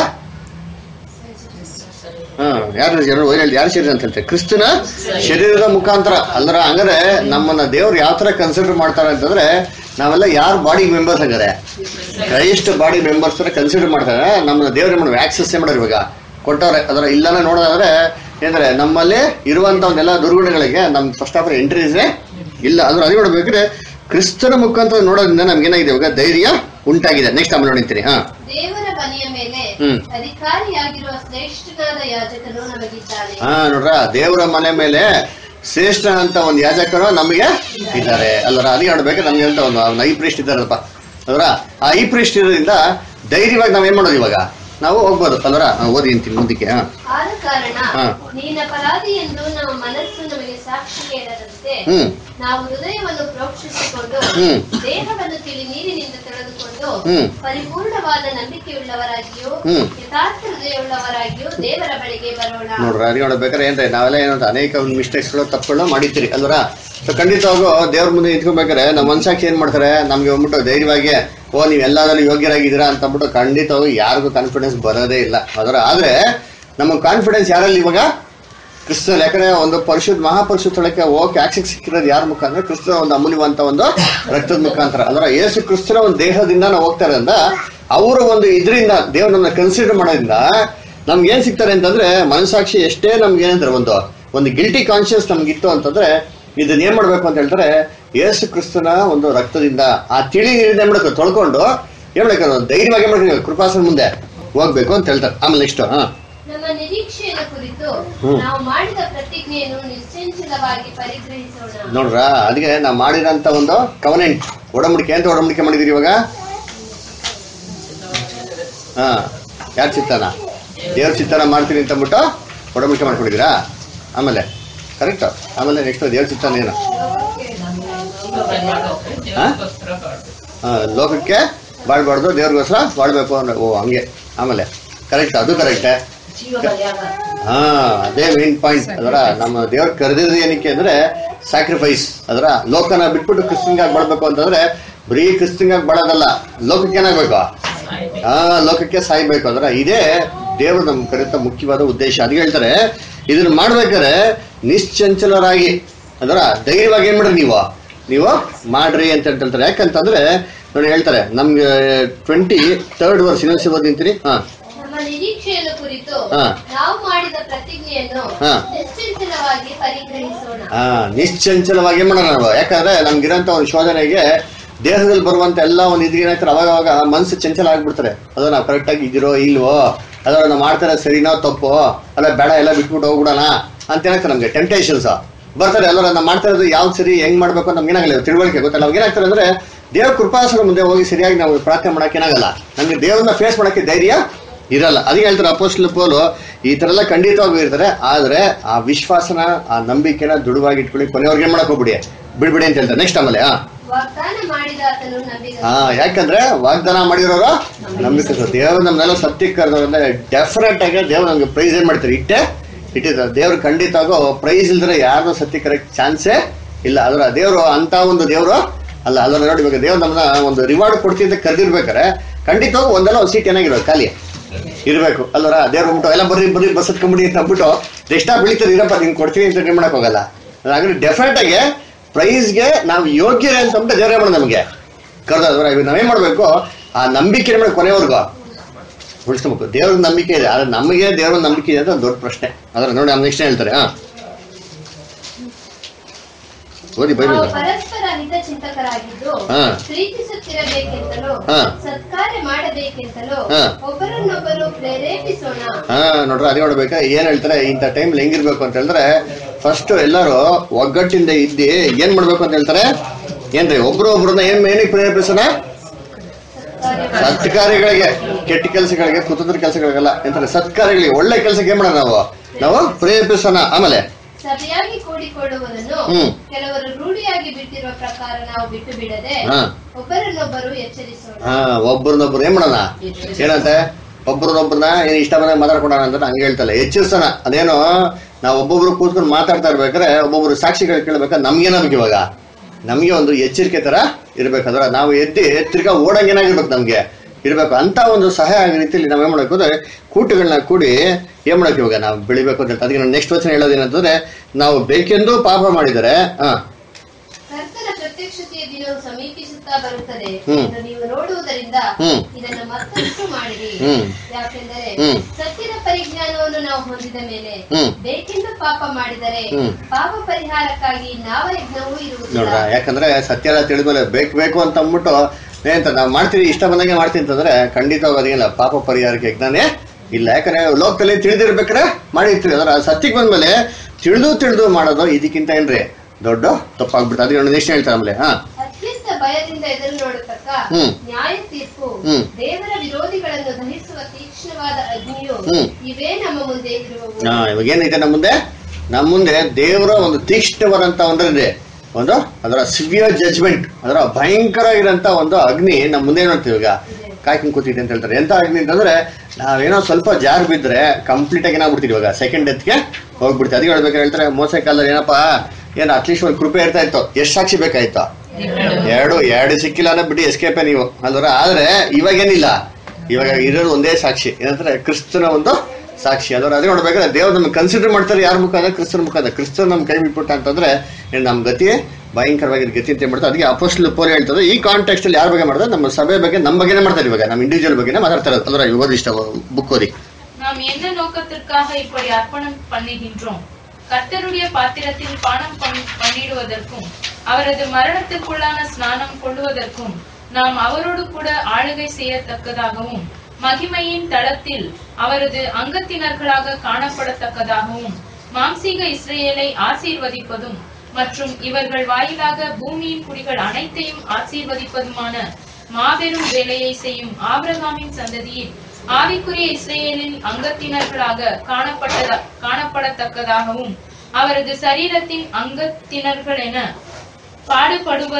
ಹ್ಮ್ ಯಾರು ಯಾರು ವೈರಲ್ ಯಾರ ಶರೀರ ಅಂತ ಹೇಳ್ತಾರೆ ಕ್ರಿಸ್ತನ ಶರೀರದ ಮುಖಾಂತರ ಅಂದ್ರೆ ಹಂಗಾರೆ ನಮ್ಮನ್ನ ದೇವ್ರು ಯಾವ ತರ ಕನ್ಸಿಡರ್ ಮಾಡ್ತಾರೆ ಅಂತಂದ್ರೆ ನಾವೆಲ್ಲ ಯಾರು ಬಾಡಿ ಮೆಂಬರ್ಸ್ ಹಂಗಾರೆ ಕ್ರೈಸ್ಟ್ ಬಾಡಿ ಮೆಂಬರ್ಸ್ ತರ ಕನ್ಸಿಡರ್ ಮಾಡ್ತಾರೆ ನಮ್ಮನ್ನ ದೇವ್ರ ಮಾಡೋದು ಆಕ್ಸಸ್ ಮಾಡೋರು ಇವಾಗ ಕೊಟ್ಟವ್ರೆ ಅದರ ಇಲ್ಲನ ನೋಡೋದಾದ್ರೆ ಏನಂದ್ರೆ ನಮ್ಮಲ್ಲಿ ಇರುವಂತ ಒಂದೆಲ್ಲ ದುರ್ಗುಣಗಳಿಗೆ ನಮ್ ಫಸ್ಟ್ ಆಫ್ ಆಲ್ ಎಂಟ್ರೀಸೇ ಇಲ್ಲ ಅಂದ್ರೆ ಅದು ನೋಡ್ಬೇಕ್ರೆ ಕ್ರಿಸ್ತನ ಮುಖಾಂತರ ನೋಡೋದ್ರಿಂದ ನಮ್ಗೆ ಏನಾಗಿದೆ ಇವಾಗ ಧೈರ್ಯ ಉಂಟಾಗಿದೆ ನೆಕ್ಸ್ಟ್ ಆಮೇಲೆ ನೋಡಿರ್ತೀನಿ ಹಾ ದೇವರ ಮನೆಯ ಮೇಲೆ ಹ್ಮ್. ಅಧಿಕಾರಿಯಾಗಿರುವ ಶ್ರೇಷ್ಠನಾದ ಯಾಜಕನು ನಮಗಿದ್ದಾನೆ ಹಾ ನೋಡ್ರ ದೇವರ ಮನೆ ಮೇಲೆ ಶ್ರೇಷ್ಠ ಅಂತ ಒಂದು ಯಾಜಕರು ನಮಗೆ ಇದ್ದಾರೆ ಅಲ್ಲರ ಅದಕ್ಕೆ ನೋಡ್ಬೇಕು ನಮ್ಗೆ ಅಂತ ಒಂದು ಅವ್ನು ಐ ಪ್ರೀಸ್ಟ್ ಇದ್ದಾರಲ್ಪ ಅಲ್ವರ ಆ ಐ ಪ್ರೀಸ್ಟ್ ಇರೋದ್ರಿಂದ ಧೈರ್ಯವಾಗಿ ನಾವ್ ಏನ್ ಮಾಡೋದು ಇವಾಗ ನಾವು ಹೋಗ್ಬೋದು ಅಲ್ವರ ಹಾ, ಓದಿ ಅಂತೀನಿ ಮುಂದಕ್ಕೆ ಹಾ ಆದ ಕಾರಣ ಹಾ. ನೀನ ಅಪರಾಧಿ ಎಂದು ನಮ್ಮ ಮನಸ್ಸು ನಮಗೆ ಸಾಕ್ಷಿ ಹೇಳದಂತೆ ಹ್ಮ್ ನಾವು ಹೃದಯವನ್ನು ಪ್ರೋಕ್ಷಿಸಿಕೊಂಡು ಹ್ಮ್. ದೇಹವನ್ನು ತಿಳಿ ನೀರಿನಿಂದ ತೊಳೆದುಕೊಂಡು ಹ್ಮ್. ಪರಿಪೂರ್ಣವಾದ ನಂಬಿಕೆಯುಳ್ಳವರಾಗಿಯೂ ಹ್ಮ್. ಯಥಾರ್ಥ ಹೃದಯವುಳ್ಳವರಾಗಿಯೂ ದೇವರ ಬಳಿಗೆ ಬರೋಣ ನೋಡ್ರ ಅದಕ್ಕೆ ನೋಡ್ಬೇಕಾದ್ರೆ ಏನ್ರಿ ನಾವೆಲ್ಲ ಏನಂತ ಅನೇಕ ಒಂದು ಮಿಸ್ಟೇಕ್ಸ್ಗಳು ತಪ್ಪುಗಳು ಮಾಡಿರ್ತೀರಿ ಅಲ್ವರ ಸೊ ಖಂಡಿತವಾಗೂ ದೇವ್ರ ಮುಂದೆ ನಿಂತ್ಕೊಬೇಕಾದ್ರೆ ನಮ್ಮ ಮನ್ಸಾಕ್ಷಿ ಏನ್ ಮಾಡ್ತಾರೆ ನಮ್ಗೆ ಹೋಗ್ಬಿಟ್ಟು ಧೈರ್ಯವಾಗಿ ಓ ನೀವು ಎಲ್ಲದರಲ್ಲೂ ಯೋಗ್ಯರಾಗಿದ್ದೀರಾ ಅಂತ ಅಂದ್ಬಿಟ್ಟು ಖಂಡಿತವಾಗೂ ಯಾರಿಗೂ ಕಾನ್ಫಿಡೆನ್ಸ್ ಬರೋದೇ ಇಲ್ಲ ಅದರ ಆದ್ರೆ ನಮ್ಮ ಕಾನ್ಫಿಡೆನ್ಸ್ ಯಾರಲ್ಲಿ ಇವಾಗ ಕ್ರಿಸ್ತನ ಯಾಕಂದ್ರೆ ಒಂದು ಪರಿಶುದ್ಧ ಮಹಾಪರಿಶುದ್ಧಕ್ಕೆ ಹೋಗಕ್ಕೆ ಆಕ್ಸಿಕ್ ಸಿಕ್ಕಿರೋದು ಯಾರ ಮುಖಾಂತರ ಕ್ರಿಸ್ತನ ಒಂದು ಅಮೂಲ್ಯವಂತ ಒಂದು ರಕ್ತದ ಮುಖಾಂತರ ಅದರ ಯೇಸು ಕ್ರಿಸ್ತನ ಒಂದು ದೇಹದಿಂದ ನಾವು ಹೋಗ್ತಾ ಇರೋದ್ರಿಂದ ಅವರ ಒಂದು ಇದರಿಂದ ದೇವ್ರನ್ನ ಕನ್ಸಿಡರ್ ಮಾಡೋದ್ರಿಂದ ನಮ್ಗೆ ಏನ್ ಸಿಗ್ತಾರೆ ಅಂತಂದ್ರೆ ಮನಸಾಕ್ಷಿ ಎಷ್ಟೇ ನಮ್ಗೆ ಏನಂತಾರೆ ಒಂದು ಒಂದು ಗಿಲ್ಟಿ ಕಾನ್ಶಿಯಸ್ ನಮ್ಗಿತ್ತು ಅಂತಂದ್ರೆ ಇದನ್ನ ಏನ್ ಮಾಡ್ಬೇಕು ಅಂತ ಹೇಳ್ತಾರೆ ಯೇಸು ಕ್ರಿಸ್ತನ ಒಂದು ರಕ್ತದಿಂದ ಆ ತಿಳಿ ನೀರಿಂದ ಏನ್ ಮಾಡ್ಬೇಕು ತೊಳ್ಕೊಂಡು ಏನ್ ಮಾಡ್ಬೇಕು ಧೈರ್ಯವಾಗಿ ಏನ್ ಮಾಡ್ಬೇಕು ಕೃಪಾಸನ ಮುಂದೆ ಹೋಗ್ಬೇಕು ಅಂತ ಹೇಳ್ತಾರೆ ಆಮೇಲೆ ನೆಕ್ಸ್ಟ್ ಹಾ ನಮ್ಮ ನಿರೀಕ್ಷೆಯನ್ನು ಕುರಿತು ಹ್ಮ್. ನಾವು ಮಾಡಿದ ಪ್ರತಿಜ್ಞೆಯನ್ನು ನಿಶ್ಚಂಚಲವಾಗಿ ಪರಿಗ್ರಹಿಸೋಣ ನೋಡ್ರ ಅದಕ್ಕೆ ನಾವು ಮಾಡಿದಂತ ಒಂದು ಕವನೆಂಟ್ ಒಡಂಬಡಿಕೆ ಅಂತ ಒಡಂಬಡಿಕೆ ಮಾಡಿದಿರಿ ಇವಾಗ ಹಾ ಯಾರ ಚಿತ್ತಾನ ದೇವ್ರ ಚಿತ್ತಾನ ಮಾಡ್ತೀನಿ ಅಂತ ಅಂದ್ಬಿಟ್ಟು ಒಡಂಬಡಿಕೆ ಮಾಡ್ಕೊಂಡಿದ್ದೀರಾ ಆಮೇಲೆ ಕರೆಕ್ಟ್ ಆಮೇಲೆ ನೆಕ್ಸ್ಟ್ ದೇವ್ರ ಚಿತ್ತಾನ ಏನು ಹಾ? ಹಾ, ಲೋಕಕ್ಕೆ ಬಾಳ್ಬಾರ್ದು ದೇವ್ರಿಗೋಸ್ಕರ ಬಾಳ್ಬೇಕು ಅಂದ್ರೆ ಓ ಹಂಗೆ ಆಮೇಲೆ ಕರೆಕ್ಟ್ ಅದು ಕರೆಕ್ಟೇ ಹಾ ಅದೇ ಮೇನ್ ಪಾಯಿಂಟ್ ಅದರ ನಮ್ಮ ದೇವ್ರ ಕರೆದಿರೋದು ಏನಕ್ಕೆ ಅಂದ್ರೆ ಸ್ಯಾಕ್ರಿಫೈಸ್ ಅದರ ಲೋಕನ ಬಿಟ್ಬಿಟ್ಟು ಕ್ರಿಸ್ತನ್ಗಾಗಿ ಬಾಳ್ಬೇಕು ಅಂತಂದ್ರೆ ಬರೀ ಕ್ರಿಸ್ತನ್ಗಾಗಿ ಬಾಳೋದಲ್ಲ ಲೋಕಕ್ಕೆ ಏನಾಗ್ಬೇಕು ಆ ಲೋಕಕ್ಕೆ ಸಾಯ್ಬೇಕು ಅದರ ಇದೇ ದೇವರು ನಮ್ ಕರೆತ ಮುಖ್ಯವಾದ ಉದ್ದೇಶ ಅದಕ್ಕೆ ಹೇಳ್ತಾರೆ ಇದನ್ನ ಮಾಡ್ಬೇಕಾದ್ರೆ ನಿಶ್ಚಂಚಲರಾಗಿ ಅದರ ಧೈರ್ಯವಾಗಿ ಏನ್ ಮಾಡ್ರಿ ನೀವು ನೀವು ಮಾಡ್ರಿ ಅಂತ ಹೇಳ್ತಾರೆ ಯಾಕಂತಂದ್ರೆ ನೋಡಿ ಹೇಳ್ತಾರೆ ನಮ್ಗೆ ಟ್ವೆಂಟಿ ಥರ್ಡ್ ವರ್ಷ ಇನ್ನೊಂದ್ಸಿ ಓದಿಂತೀರಿ ಹಾ ನಮ್ಮ ನಿರೀಕ್ಷೆಯನ್ನು ಕುರಿತು ಹಾ. ನಾವು ಮಾಡಿದ ಪ್ರತಿಜ್ಞೆಯನ್ನು ಹಾ. ನಿಶ್ಚಿಂತಲವಾಗಿ ಪರಿಗ್ರಹಿಸೋಣ ಹಾ ನಿಶ್ಚಂಚಲವಾಗಿ ಮಾಡೋಣ ನಾವು ಯಾಕಂದ್ರೆ ನಮ್ಗಿರೋಂಥ ಒಂದು ಶೋಧನೆಗೆ ದೇಹದಲ್ಲಿ ಬರುವಂತ ಎಲ್ಲ ಒಂದು ಇದ್ರಿಗೆ ಏನಾಗ್ತಾರೆ ಅವಾಗ ಅವಾಗ ಮನಸ್ಸು ಚಂಚಲ ಆಗ್ಬಿಡ್ತಾರೆ ಅದು ನಾವು ಕರೆಕ್ಟಾಗಿ ಇದಿರೋ ಇಲ್ವೋ ಅದರ ನಾವು ಮಾಡ್ತಾರೆ ಸರಿನೋ ತಪ್ಪೋ ಅಲ್ಲ ಬೇಡ ಎಲ್ಲ ಬಿಟ್ಬಿಟ್ಟು ಹೋಗ್ಬಿಡೋಣ ಅಂತ ಏನಾಗ್ತಾರೆ ನಮ್ಗೆ ಟೆಂಪ್ಟೇಷನ್ಸ್ ಬರ್ತಾರೆ ಎಲ್ಲರೂ ನಾವು ಮಾಡ್ತಾ ಇರೋದು ಯಾವ್ದು ಸರಿ ಹೆಂಗ್ ಮಾಡ್ಬೇಕು ಅಂತ ನಮ್ಗೆ ಏನಾಗಲ್ಲ ತಿಳುವಳಿಕೆ ಗೊತ್ತಲ್ಲ ಅವಾಗ ಏನಾಗ್ತಾರೆ ಅಂದ್ರೆ ದೇವ್ರ ಕೃಪಾಸನ ಮುಂದೆ ಹೋಗಿ ಸರಿಯಾಗಿ ನಾವು ಪ್ರಾರ್ಥನೆ ಮಾಡಕ್ಕೆ ಏನಾಗಲ್ಲ ನಮ್ಗೆ ದೇವ್ರನ್ನ ಫೇಸ್ ಮಾಡಕ್ಕೆ ಧೈರ್ಯ ಇರಲ್ಲ ಅದಕ್ಕೆ ಹೇಳ್ತಾರೆ ಅಪೋಸ್ಟಲ್ ಪೋಲು ಈ ತರ ಎಲ್ಲ ಖಂಡಿತವಾಗೂ ಇರ್ತಾರೆ ಆದ್ರೆ ಆ ವಿಶ್ವಾಸನ ಆ ನಂಬಿಕೆನ ದೃಢವಾಗಿ ಇಟ್ಕೊಳ್ಳಿ ಕೊನೆಯವ್ರಿಗೆ ಏನ್ ಮಾಡಕ್ ಹೋಗ್ಬಿಡಿ ಬಿಡ್ಬಿಡಿ ಅಂತ ಹೇಳ್ತಾರೆ ನೆಕ್ಸ್ಟ್ ಆಮೇಲೆ ಹಾ ವಾಗ್ದಾನ ಮಾಡಿದ ಆತನು ನಂಬಿದ ಹಾ ಯಾಕಂದ್ರೆ ವಾಗ್ದಾನ ಮಾಡಿರೋರು ನಂಬಿಕೆ ದೇವ್ರ ನಮ್ನೆಲ್ಲ ಸತ್ಯಕ್ಕೆ ಕರೆದವ್ರೆ ಡೆಫಿನೆಟ್ ಆಗಿ ದೇವ್ರು ನಮ್ಗೆ ಪ್ರೈಸ್ ಏನ್ ಮಾಡ್ತಾರೆ ಇಟ್ಟೆ ಇಟ್ಟಿದ್ದಾರೆ ದೇವ್ರು ಖಂಡಿತವಾಗೂ ಪ್ರೈಸ್ ಇಲ್ದ್ರೆ ಯಾರನ್ನೂ ಸತ್ಯ ಕರೆಕ್ಟ್ ಚಾನ್ಸೇ ಇಲ್ಲ ಅದರ ದೇವ್ರು ಅಂತ ಒಂದು ದೇವ್ರು ಅಲ್ಲ ಅದನ್ನ ನೋಡಿ ಇವಾಗ ದೇವ್ರು ನಮ್ಮನ್ನ ಒಂದು ರಿವಾರ್ಡ್ ಕೊಡ್ತೀನಿ ಅಂತ ಕರೆದಿರ್ಬೇಕಾರೆ ಖಂಡಿತವಾಗೂ ಒಂದಲ್ಲ ಒಂದು ಸೀಟ್ ಏನಾಗಿರೋದು ಖಾಲಿ ಇರ್ಬೇಕು ಅಲ್ವರ ದೇವ್ರು ಬಿಟ್ಟು ಎಲ್ಲ ಬರ್ರಿ ಬರ್ರಿ ಬಸ್ ಹತ್ಕೊಂಬಿಡಿ ಅಂತ ಅಂದ್ಬಿಟ್ಟು ಎಷ್ಟಾ ಬೆಳಿತಾರೆ ಇರಪ್ಪ ನಿಂಗೆ ಕೊಡ್ತೀನಿ ಅಂತ ಏನ್ ಮಾಡಕ್ ಹೋಗಲ್ಲ ಹಾಗಾದ್ರೆ ಡೆಫಿನೆಟ್ ಆಗಿ ಪ್ರೈಸ್ಗೆ ನಾವು ಯೋಗ್ಯರೇ ಅಂತ ಅಂದ್ಬಿಟ್ಟು ದೇವ್ರೇ ಮಾಡೋದು ನಮಗೆ ಕರೆದವ್ರ ಇವಾಗ ನಾವೇನ್ ಮಾಡ್ಬೇಕು ಆ ನಂಬಿಕೆ ಮಾಡಿ ಕೊನೆವರೆಗೂ ಉಳಿಸ್ಕೋಬೇಕು ದೇವ್ರ ನಂಬಿಕೆ ಇದೆ ಆದ್ರೆ ನಮಗೆ ದೇವ್ರ ನಂಬಿಕೆ ಇದೆ ಅಂತ ಒಂದು ದೊಡ್ಡ ಪ್ರಶ್ನೆ ಅದ್ರ ನೋಡಿ ನಮ್ಮ ನೆಕ್ಸ್ಟ್ ಹೇಳ್ತಾರೆ ಹಾ ಓದಿ ಬೈಬಲ್ ನಾವು ಪರಸ್ಪರ ಹಿತ ಚಿಂತಕರಾಗಿದ್ದು ಹಾ. ಪ್ರೀತಿಸುತ್ತಿರಬೇಕೆಂತಲೂ ಹಾ. ಸತ್ಕಾರ್ಯ ಮಾಡಬೇಕೆಂತಲೂ ಹಾ. ಒಬ್ಬರನ್ನೊಬ್ಬರು ಪ್ರೇರೇಪಿಸೋಣ ಹಾ ನೋಡ್ರಿ ಅದೇ ನೋಡ್ಬೇಕಾ ಏನ್ ಹೇಳ್ತಾರೆ ಇಂಥ ಟೈಮ್ ಹೆಂಗಿರ್ಬೇಕು ಅಂತ ಹೇಳಿದ್ರೆ ಫಸ್ಟ್ ಎಲ್ಲರೂ ಒಗ್ಗಟ್ಟಿಂದ ಇದ್ದಿ ಏನ್ ಮಾಡ್ಬೇಕು ಅಂತ ಹೇಳ್ತಾರೆ ಏನ್ರಿ ಒಬ್ರು ಒಬ್ರನ್ನ ಏನ್ ಏನಕ್ಕೆ ಪ್ರೇರೇಪಿಸೋಣ ಸತ್ಕಾರ್ಯಗಳಿಗೆ ಕೆಟ್ಟ ಕೆಲಸಗಳಿಗೆ ಕುತಂತ್ರ ಕೆಲಸಗಳಿಗೆಲ್ಲ ಎಂತಾರೆ ಸತ್ಕಾರ್ಯಗಳಿಗೆ ಒಳ್ಳೆ ಕೆಲಸಕ್ಕೆ ಏನ್ ಮಾಡೋಣ ನಾವು ನಾವು ಪ್ರೇರೇಪಿಸೋಣ ಆಮೇಲೆ ಸಭೆಯಾಗಿ ಕೂಡಿಕೊಳ್ಳುವುದನ್ನು ಹ್ಮ್. ಕೆಲವರು ರೂಢಿಯಾಗಿ ಬಿಟ್ಟಿರುವ ಪ್ರಕಾರ ನಾವು ಬಿಟ್ಟು ಬಿಡದೆ ಹಾ. ಒಬ್ಬರನ್ನೊಬ್ಬರು ಎಚ್ಚರಿಸೋಣ ಹಾ ಒಬ್ರನ್ನೊಬ್ರು ಏನ್ ಮಾಡೋಣ ಏನಂತೆ ಒಬ್ರನ್ನೊಬ್ರನ್ನ ಏನ್ ಇಷ್ಟ ಬಂದಾಗ ಮಾತಾಡ್ಕೊಡೋಣ ಅಂತ ಹಂಗೆ ಹೇಳ್ತಲ್ಲ ಎಚ್ಚರಿಸೋಣ ಅದೇನೋ ನಾವು ಒಬ್ಬೊಬ್ರು ಕೂತ್ಕೊಂಡು ಮಾತಾಡ್ತಾ ಇರ್ಬೇಕಾದ್ರೆ ಒಬ್ಬೊಬ್ರು ಸಾಕ್ಷಿಗಳು ಕೇಳ್ಬೇಕಾದ್ರೆ ನಮ್ಗೇನಾಗ್ಬೇಕು ಇವಾಗ ನಮ್ಗೆ ಒಂದು ಎಚ್ಚರಿಕೆ ತರ ಇರ್ಬೇಕಾದ್ರೆ ನಾವು ಎದ್ದಿ ತಿರ್ಗಾ ಓಡಂಗ್ ಏನಾಗಿರ್ಬೇಕು ನಮ್ಗೆ ಇರ್ಬೇಕು ಅಂತ ಒಂದು ಸಹಾಯ ಆಗೋ ರೀತಿಯಲ್ಲಿ ನಾವ್ ಏನ್ ಮಾಡ್ಬೇಕು ಅಂದ್ರೆ ಕೂಟಗಳನ್ನ ಕೂಡಿ ಏನ್ ಮಾಡಕ್ ಇವಾಗ ನಾವು ಬೆಳಿಬೇಕು ಅಂತ ಹೇಳ್ತಾರೆ ಅದಕ್ಕೆ ನೆಕ್ಸ್ಟ್ ವಚನ ಹೇಳೋದೇನಂತಂದ್ರೆ ನಾವು ಬೇಕೆಂದು ಪಾಪ ಮಾಡಿದರೆ ಹಾ ಕರ್ತನ ಪ್ರತ್ಯಕ್ಷತೆಯ ದಿನ ದಿನವು ಸಮೀಪಿಸುತ್ತಾ ಬರುತ್ತದೆ ಹ್ಮ್. ಎಂದು ನೀವು ನೋಡುವುದರಿಂದ ಹ್ಮ್. ಇದನ್ನು ಮತ್ತಷ್ಟು ಮಾಡಿರಿ ಹ್ಮ್. ಯಾಕೆಂದರೆ ಹ್ಮ್. ಸತ್ಯದ ಪರಿಜ್ಞಾನವನ್ನು ನಾವು ಹೊಂದಿದ ಮೇಲೆ ಹ್ಮ್. ಬೇಕೆಂದು ಪಾಪ ಮಾಡಿದರೆ ಹ್ಮ್. ಪಾಪ ಪರಿಹಾರಕ್ಕಾಗಿ ನಾವ ಯಜ್ಞವೂ ನೋಡ್ರ ಇರುವುದಿಲ್ಲ ಯಾಕಂದ್ರೆ ಸತ್ಯ ಎಲ್ಲ ತಿಳಿದ್ಮೇಲೆ ಬೇಕು ಬೇಕು ಅಂತ ಅಂದ್ಬಿಟ್ಟು ಏನಂತ ನಾವು ಮಾಡ್ತೀವಿ ಇಷ್ಟ ಬಂದಂಗೆ ಮಾಡ್ತೀನಿ ಅಂತಂದ್ರೆ ಖಂಡಿತವಾಗಿ ಅದೇನಿಲ್ಲ ಪಾಪ ಪರಿಹಾರಕ್ಕೆ ಯಜ್ಞಾನೇ ಇಲ್ಲ ಯಾಕಂದ್ರೆ ಲೋಕದಲ್ಲಿ ತಿಳಿದಿರ್ಬೇಕಾದ್ರೆ ಮಾಡಿರ್ತೀವಿ ಅದರ ಸತ್ಯಕ್ಕೆ ಬಂದ್ಮೇಲೆ ತಿಳಿದು ತಿಳಿದು ಮಾಡೋದು ಇದಕ್ಕಿಂತ ಏನ್ರಿ ದೊಡ್ಡ ತಪ್ಪಾಗ್ಬಿಡ್ತು ಅದಕ್ಕೆ ನೆಕ್ಸ್ಟ್ ಹೇಳ್ತಾರೆ ಆಮೇಲೆ ಹಾ ಅತ್ಯಂತ ಭಯದಿಂದ ಎದುರು ನೋಡತಕ್ಕ ಹ್ಮ್. ನ್ಯಾಯ ತೀರ್ಪು ಹ್ಮ್. ದೇವರ ವಿರೋಧಿಗಳನ್ನು ದಹಿಸುವ ತೀಕ್ಷ್ಣವಾದ ಅಗ್ನಿಯು ಹ್ಮ್. ಇವೇ ನಮ್ಮ ಮುಂದೆ ಇರುವವು ಹಾ ಇವಾಗ ಏನೈತೆ ನಮ್ಮ ಮುಂದೆ ನಮ್ಮ ಮುಂದೆ ದೇವರ ಒಂದು ತೀಕ್ಷ್ಣವಾದಂತ ಒಂದ್ರಿದೆ ಒಂದು ಅದರ ಸಿವಿಯರ್ ಜಜ್ಮೆಂಟ್ ಅದರ ಭಯಂಕರ ಇರೋಂತ ಒಂದು ಅಗ್ನಿ ನಮ್ಮ ಮುಂದೆ ನೋಡ್ತೀವಿ ಈಗ ಕಾಯ್ಕೊಂಡು ಕೂತಿದೆ ಅಂತ ಹೇಳ್ತಾರೆ ಎಂತ ಅಗ್ನಿ ಅಂತಂದ್ರೆ ನಾವೇನೋ ಸ್ವಲ್ಪ ಜಾರ್ ಬಿದ್ರೆ ಕಂಪ್ಲೀಟ್ ಆಗಿ ಏನಾಗ್ಬಿಡ್ತೀವಿ ಇವಾಗ ಸೆಕೆಂಡ್ ಡೆತ್ಗೆ ಹೋಗ್ಬಿಡ್ತೀವಿ ಅದಕ್ಕೆ ಹೇಳ್ಬೇಕಾದ್ರೆ ಹೇಳ್ತಾರೆ ಮೋಸ ಕಾಲದಲ್ಲಿ ಏನಪ್ಪ ಏನು ಅಟ್ಲೀಸ್ಟ್ ಒಂದು ಕೃಪೆ ಇರ್ತಾ ಇತ್ತು ಎಷ್ಟು ಸಾಕ್ಷಿ ಬೇಕಾಯ್ತು ಎರಡು ಎರಡು ಸಿಕ್ಕಿಲ್ಲ ಅನ್ನೋ ಬಿಟ್ಟು ಎಸ್ಕೇಪೇ ನೀವು ಅಲ್ವರ ಆದ್ರೆ ಇವಾಗೇನಿಲ್ಲ ಇವಾಗ ಇರೋದು ಒಂದೇ ಸಾಕ್ಷಿ ಏನಂದ್ರೆ ಕ್ರಿಸ್ತನ ಒಂದು ಸಾಕ್ಷಿ ಅದರ ಅದೇ ನೋಡ್ಬೇಕಾದ್ರೆ ದೇವ್ರು ನಮ್ಗೆ ಕನ್ಸಿಡರ್ ಮಾಡ್ತಾರೆ ಯಾರ ಮುಖ ಅಂದ್ರೆ ಕ್ರಿಸ್ತನ ಮುಖ ಅಂದ್ರೆ ಕ್ರಿಸ್ತನ್ ನಮ್ ಕೈ ಬಿಟ್ಬಿಟ್ಟ ಅಂತಂದ್ರೆ ಏನ್ ನಮ್ ಗತಿ ಭಯಂಕರವಾಗಿ ಗತಿ ಅಂತ ಮಾಡ್ತಾರೆ ಅದಕ್ಕೆ ಅಪೋಸ್ಟಲ್ ಪೋಲ್ ಹೇಳ್ತಾರೆ ಈ ಕಾಂಟೆಕ್ಸ್ಟ್ ಅಲ್ಲಿ ಯಾರ ಬಗ್ಗೆ ಮಾಡ್ತಾರೆ ನಮ್ಮ ಸಭೆ ಬಗ್ಗೆ ನಮ್ಮ ಬಗ್ಗೆನೇ ಮಾಡ್ತಾರೆ ಇವಾಗ ನಮ್ಮ ಇಂಡಿವಿಜುವಲ್ ಬಗ್ಗೆನೇ ಮಾತಾಡ್ತಾರೆ ಅದರ ಓದಿ ಇಷ್ಟ ಬುಕ್ ಓದಿ நாம் எந்த நோக்கத்திற்காக இப்படி அர்ப்பணம் பண்ணுகின்றோம் கர்த்தருடைய பாத்திரத்தில் பானம் பண்ணி- பண்ணிடுவதற்கும் அவரது மரணத்துக்குள்ளான ஸ்நானம் கொள்ளுவதற்கும் நாம் அவரோடு கூட ஆளுகை செய்யத்தக்கதாகவும் மகிமையின் தளத்தில் அவரது அங்கத்தினர்களாக காணப்படத்தக்கதாகவும் மாம்சீக இஸ்ரேலை ஆசீர்வதிப்பதும் மற்றும் இவர்கள் வாயிலாக பூமியின் குடிகள் அனைத்தையும் ஆசீர்வதிப்பதுமான மாபெரும் வேலையை செய்யும் ஆபிரகாமின் சந்ததியில் ஆவிக்குரிய இஸ்ரேலின் அங்கத்தினர்களாக காணப்பட்டதா காணப்படத்தக்கதாகவும் அவரது சரீரத்தின் அங்கத்தினர்கள் என பாடுபடுவ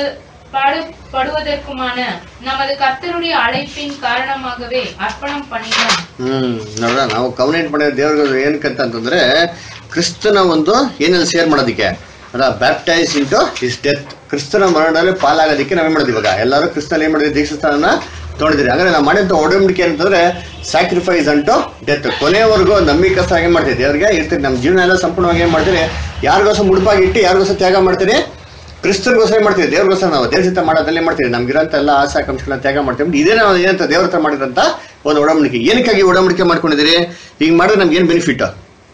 பாடுபடுவதற்குமான நமது கர்த்தருடைய அழைப்பின் காரணமாகவே அர்ப்பணம் பண்ணினோம் ಹ್ಮ್ ನೋಡ್ರ ನಾವು ಕವನೆಂಟ್ ಮಾಡಿರೋ ದೇವ್ರಿಗೆ ಏನಕ್ಕಂತ ಅಂತಂದ್ರೆ ಕ್ರಿಸ್ತನ ಒಂದು ಏನಲ್ಲಿ ಶೇರ್ ಮಾಡೋದಕ್ಕೆ ಅಲ್ಲ ಬ್ಯಾಪ್ಟೈಸ್ ಇಂಟು ಇಸ್ ಡೆತ್ ಕ್ರಿಸ್ತನ ಮರಣದಲ್ಲಿ ಪಾಲಾಗೋದಕ್ಕೆ ನಾವೇನ್ ಮಾಡೋದು ಇವಾಗ ಎಲ್ಲರೂ ಕ್ರಿಸ್ತನಲ್ಲಿ ಏನ್ ಮಾಡಿದ್ವಿ ದೀಕ್ಷಾಸ್ಥಾನ ತೊಗೊಂಡಿದ್ರಿ ಹಂಗಾರೆ ನಾವು ಮಾಡಿದಂತ ಒಡಂಬಡಿಕೆ ಅಂತಂದ್ರೆ ಸ್ಯಾಕ್ರಿಫೈಸ್ ಅಂಟು ಡೆತ್ ಕೊನೆವರೆಗೂ ನಂಬಿಕಸ್ಥ ಏನ್ ಮಾಡ್ತೀವಿ ದೇವ್ರಿಗೆ ಇರ್ತೀರಿ ನಮ್ಮ ಜೀವನ ಎಲ್ಲ ಸಂಪೂರ್ಣವಾಗಿ ಏನ್ ಮಾಡ್ತೀರಿ ಯಾರಿಗೋಸ್ಕರ ಮುಡುಪಾಗಿ ಇಟ್ಟು ಯಾರಿಗೋಸ್ಕರ ತ್ಯಾಗ ಮಾಡ್ತೀರಿ ಕ್ರಿಸ್ತನ್ಗೋಸ್ಕರ ಏನ್ ಮಾಡ್ತೀವಿ ದೇವ್ರಿಗೋಸ್ಕರ ನಾವು ದೇವ್ರ ಜೊತೆ ಮಾಡೋದಲ್ಲಿ ಏನ್ ಮಾಡ್ತೀವಿ ನಮ್ಗಿರೋಂಥ ಎಲ್ಲ ಆಸೆ ಆಕಾಂಕ್ಷೆಗಳನ್ನ ತ್ಯಾಗ ಮಾಡ್ತೀವಿ ಇದೇ ನಾವು ಏನಂತ ದೇವ್ರ ಹತ್ರ ಮಾಡಿದಂತ ಒಂದು ಒಡಂಬಡಿಕೆ ಏನಕ್ಕಾಗಿ ಒಡಂಬಡಿಕೆ ಮಾಡ್ಕೊಂಡಿದ್ದೀರಿ ಈಗ ಮಾಡಿದ್ರೆ ನಮ್ಗೆ ಏನು ಬೆನಿಫಿಟ್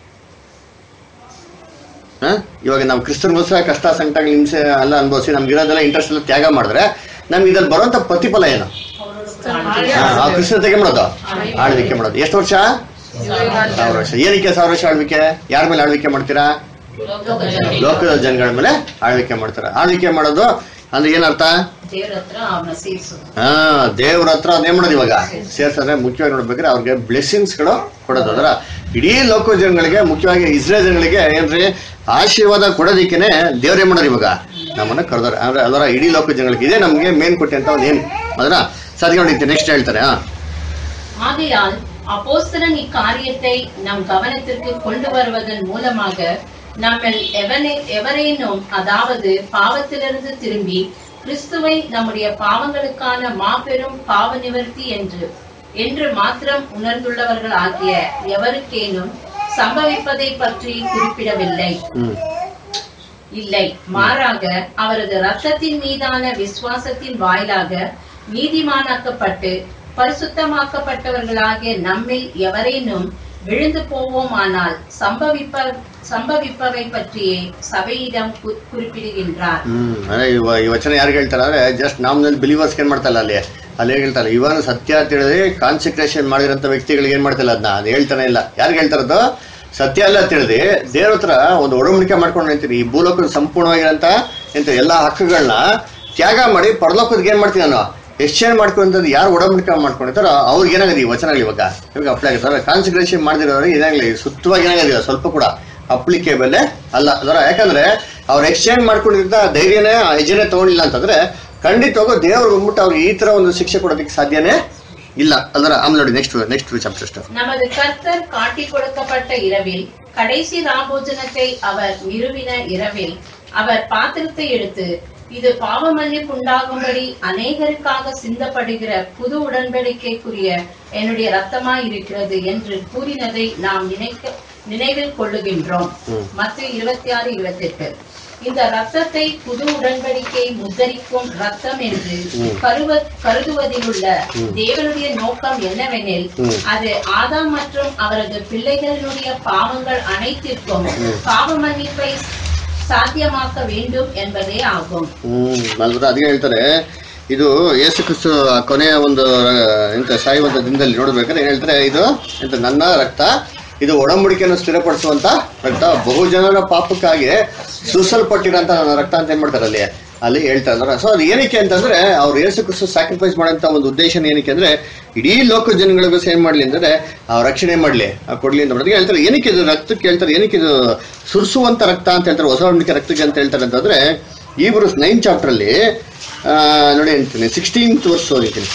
ಹಾ ಇವಾಗ ನಾವು ಕ್ರಿಸ್ತನ್ಗೋಸ್ಕರ ಕಷ್ಟ ಸಂಕಟ ಹಿಂಸೆ ಎಲ್ಲ ಅನುಭವಿಸಿ ನಮ್ಗಿರೋದೆಲ್ಲ ಇಂಟ್ರೆಸ್ಟ್ ಎಲ್ಲ ತ್ಯಾಗ ಮಾಡಿದ್ರೆ ನಮ್ಗೆ ಇದ್ರಲ್ಲಿ ಬರುವಂತ ಪ್ರತಿಫಲ ಏನು ಹಾ, ಆ ಕ್ರಿಸ್ತನ ತೆಗೆ ಮಾಡೋದು ಆಳ್ವಿಕೆ ಮಾಡೋದು ಎಷ್ಟು ವರ್ಷ ಸಾವಿರ ವರ್ಷ ಏನಕ್ಕೆ ಸಾವಿರ ವರ್ಷ ಆಳ್ವಿಕೆ ಯಾರ ಮೇಲೆ ಆಳ್ವಿಕೆ ಮಾಡ್ತೀರಾ ಲೋಕದ ಜನಗಳ ಮೇಲೆ ಆಳ್ವಿಕೆ ಮಾಡ್ತಾರೆ ಆಳ್ವಿಕೆ ಮಾಡೋದು ಅಂದ್ರೆ ಏನರ್ಥ ದೇವ್ರ ಹತ್ರ ಅವನ ಸೇರಿಸೋದು ಹಾ ದೇವ್ರ ಹತ್ರ ಅದೇ ಮಾಡೋದು ಇವಾಗ ಸೇರ್ಸಂದ್ರೆ ಮುಖ್ಯವಾಗಿ ನೋಡ್ಬೇಕಾದ್ರೆ ಅವ್ರಿಗೆ ಬ್ಲೆಸ್ಸಿಂಗ್ಸ್ ಗಳು ಕೊಡೋದು ಅದರ ಇಡೀ ಲೋಕ ಜನಗಳಿಗೆ ಮುಖ್ಯವಾಗಿ ಇಸ್ರೇಲ್ ಜನಗಳಿಗೆ ಏನ್ರಿ ಆಶೀರ್ವಾದ ಕೊಡೋದಿಕ್ಕೇನೆ ದೇವ್ರೇ ಮಾಡೋರು ಇವಾಗ ನಮ್ಮನ್ನ ಕರೆದಾರೆ ಅಂದ್ರೆ ಅದರ ಇಡೀ ಲೋಕ ಜನಗಳಿಗೆ ಇದೇ ನಮ್ಗೆ ಮೇನ್ ಕೊಟ್ಟೆ ಅಂತ ಒಂದು ಏನು ಅದರ ಸದ್ಯ ನೋಡಿ ನೆಕ್ಸ್ಟ್ ಹೇಳ್ತಾರೆ ಹಾ ஆகையால் அப்போஸ்தலன் இக்காரியத்தை நம் கவனத்திற்கு கொண்டு வருவதன் மூலமாக நம்மில் எவனே எவரேனும் அதாவது பாவத்திலிருந்து திரும்பி கிறிஸ்துவை நம்முடைய பாவங்களுக்கான மாபெரும் பாவ நிவர்த்தி என்று என்று மாத்திரம் உணர்ந்துள்ளவர்கள் ஆகிய எவருக்கேனும் சம்பவிப்பதை பற்றி குறிப்பிடவில்லை ಹ್ಮ್ இல்லை மாறாக அவரது ரத்தத்தின் மீதான விசுவாசத்தின் வாயிலாக நீதிமானாக்கப்பட்டு பரிசுத்தமாக்கப்பட்டவர்களாகிய நம்மில் எவரேனும் விழுந்து போவோமானால் சம்பவிப்ப சம்பவிப்பவை பற்றியே சபையிடம் கு- குறிப்பிடுகின்றார் ಹ್ಮ್ ಅದೇ ಇವ ಈ ವಚನ ಯಾರಿಗೆ ಹೇಳ್ತಾರೆ ಅಂದ್ರೆ ಜಸ್ಟ್ ನಾಮ್ನಲ್ಲಿ ಬಿಲೀವರ್ಸ್ ಏನ್ ಮಾಡ್ತಲ್ಲ ಅಲ್ಲಿ ಅಲ್ಲಿ ಹೇಗೆ ಹೇಳ್ತಾರೆ ಇವನು ಸತ್ಯ ತಿಳಿದ್ರೆ ಕಾನ್ಸಂಟ್ರೇಷನ್ ಮಾಡಿರೋಂಥ ವ್ಯಕ್ತಿಗಳಿಗೆ ಏನ್ ಮಾಡ್ತಿಲ್ಲ ಅದನ್ನ ಅದು ಹೇಳ್ತಾನೆ ಇಲ್ಲ ಯಾರಿಗೆ ಹೇಳ್ತಾರದು ಸತ್ಯ ಎಲ್ಲ ತಿಳಿದು ದೇವ್ರ ಹತ್ರ ಒಂದು ಒಡಂಬಡಿಕೆ ಮಾಡ್ಕೊಂಡು ನಿಂತೀನಿ ಈ ಭೂಲೋಕದ ಸಂಪೂರ್ಣವಾಗಿರೋಂಥ ಎಂತ ಎಲ್ಲ ಹಕ್ಕುಗಳನ್ನ ತ್ಯಾಗ ಮಾಡಿ ಪರಲೋಕದ ಏನ್ ಮಾಡ್ತೀನಿ ನಾನು ಎಕ್ಸ್ಚೇಂಜ್ ಮಾಡ್ಕೊಂತದ್ದು ಯಾರು ಒಡಂಬಡಿಕೆ ಮಾಡ್ಕೊಂಡಿರ್ತಾರೋ ಅವ್ರಿಗೆ ಏನಾಗಿದೆ ಈ ವಚನಗಳು ಇವಾಗ ಇವಾಗ ಅಪ್ಲೈ ಆಗುತ್ತೆ ಕಾನ್ಸಂಟ್ರೇಷನ್ ಮಾಡಿದಿರೋರಿಗೆ ಏನಾಗಲಿ ಸುತ್ತವಾಗಿ ಏನಾಗಿದೆ ಸ್ವಲ್ಪ ಕೂಡ ಅಪ್ಲಿಕೇಬಲ್ ಅಲ್ಲ ಅದರ ಯಾಕಂದ್ರೆ ಅವ್ರು ಎಕ್ಸ್ಚೇಂಜ್ ಮಾಡ್ಕೊಂಡಿದ್ದ ಧೈರ್ಯನೇ ಆ ಹೆಜ್ಜೆನೆ ತಗೊಂಡಿಲ್ಲ ಅಂತಂದ್ರೆ ಖಂಡಿತವಾಗೂ ದೇವ್ರಿಗೆ ಹೋಗ್ಬಿಟ್ಟು ಅವ್ರಿಗೆ ಈ ತರ ಒಂದು ಶಿಕ್ಷೆ ಕೊಡೋದಕ್ಕೆ ಸಾಧ್ಯನೇ ಇಲ್ಲ ಅದರ ಆಮೇಲೆ ನೋಡಿ ನೆಕ್ಸ್ಟ್ ನೆಕ್ಸ್ಟ್ ಚಾಪ್ಟರ್ நமது கர்த்தர் காட்டிக் கொடுக்கப்பட்ட இரவில் கடைசி ராபோஜனத்தை அவர் நிறுவின இரவில் அவர் பாத்திரத்தை எடுத்து இது பாவ மன்னிப்பு உண்டாகும்படி அநேகருக்காக சிந்தப்படுகிற புது உடன்படிக்கைக்குரிய என்னுடைய ரத்தமாய் இருக்கிறது என்று கூறினதை நாம் நினைக்க நினைவில் கொள்ளுகின்றோம் மத்திய இருபத்தி ஆறு இருபத்தி எட்டு இந்த ரத்தத்தை புது உடன்படிக்கை முத்தரிக்கும் ரத்தம் என்று ம். கருவ கருதுவதிலுள்ள ம். தேவனுடைய நோக்கம் என்னவெனில் ம். அது ஆதாம் மற்றும் அவரது பிள்ளைகளினுடைய பாவங்கள் அனைத்திற்கும் ம். பாவ மன்னிப்பை சாத்தியமாக்க வேண்டும் என்பதೇ ಆಗುಂ ಹ್ಮ್ ಅಲ್ವರ ಅದಕ್ಕೆ ಹೇಳ್ತಾರೆ ಇದು ಯೇಸು ಕ್ರಿಸ್ತು ಆ ಕೊನೆಯ ಒಂದು ಆ, ಎಂತ ಸಾಯುವಂತ ದಿನದಲ್ಲಿ ನೋಡ್ಬೇಕಾದ್ರೆ ಏನ್ ಹೇಳ್ತಾರೆ ಇದು ಎಂತ ನನ್ನ ರಕ್ತ ಇದು ಒಡಂಬಡಿಕೆಯನ್ನು ಸ್ಥಿರಪಡಿಸುವಂತ ರಕ್ತ ಬಹು ಜನರ ಪಾಪಕ್ಕಾಗಿ ಸೂಸಲ್ಪಟ್ಟಿರೋಂತ ನನ್ನ ರಕ್ತ ಅಂತ ಏನ್ ಮಾಡ್ತಾರೆ ಅಲ್ಲಿ ಅಲ್ಲಿ ಹೇಳ್ತಾ ಇದಾರೆ ಸೊ ಅದು ಏನಕ್ಕೆ ಅಂತಂದ್ರೆ ಅವ್ರು ಯೇಸು ಕ್ರಿಸ್ತು ಸ್ಯಾಕ್ರಿಫೈಸ್ ಮಾಡೋಂಥ ಒಂದು ಉದ್ದೇಶ ಏನಕ್ಕೆ ಅಂದ್ರೆ ಇಡೀ ಲೋಕ ಜನಗಳಿಗೂ ಸೇವ್ ಮಾಡ್ಲಿ ಅಂದ್ರೆ ಅವ್ರ ರಕ್ಷಣೆ ಮಾಡ್ಲಿ ಆ ಕೊಡ್ಲಿ ಅಂತ ಅದಕ್ಕೆ ಹೇಳ್ತಾರೆ ಏನಕ್ಕೆ ಇದು ರಕ್ತಕ್ಕೆ ಹೇಳ್ತಾರೆ ಏನಕ್ಕೆ ಇದು ಸುರಿಸುವಂತ ರಕ್ತ ಅಂತ ಹೇಳ್ತಾರೆ ಹೊಸ ಒಡಂಬಡಿಕೆ ರಕ್ತಕ್ಕೆ ಅಂತ ಹೇಳ್ತಾರೆ ಅಂತಂದ್ರೆ ಈ ಬರು ನೈನ್ ಚಾಪ್ಟರ್ ಅಲ್ಲಿ ಆ, ನೋಡಿ ಹೇಳ್ತೀನಿ ಸಿಕ್ಸ್ಟೀನ್ತ್ ವರ್ಸ್ ಓದಿದ್ದೀನಿ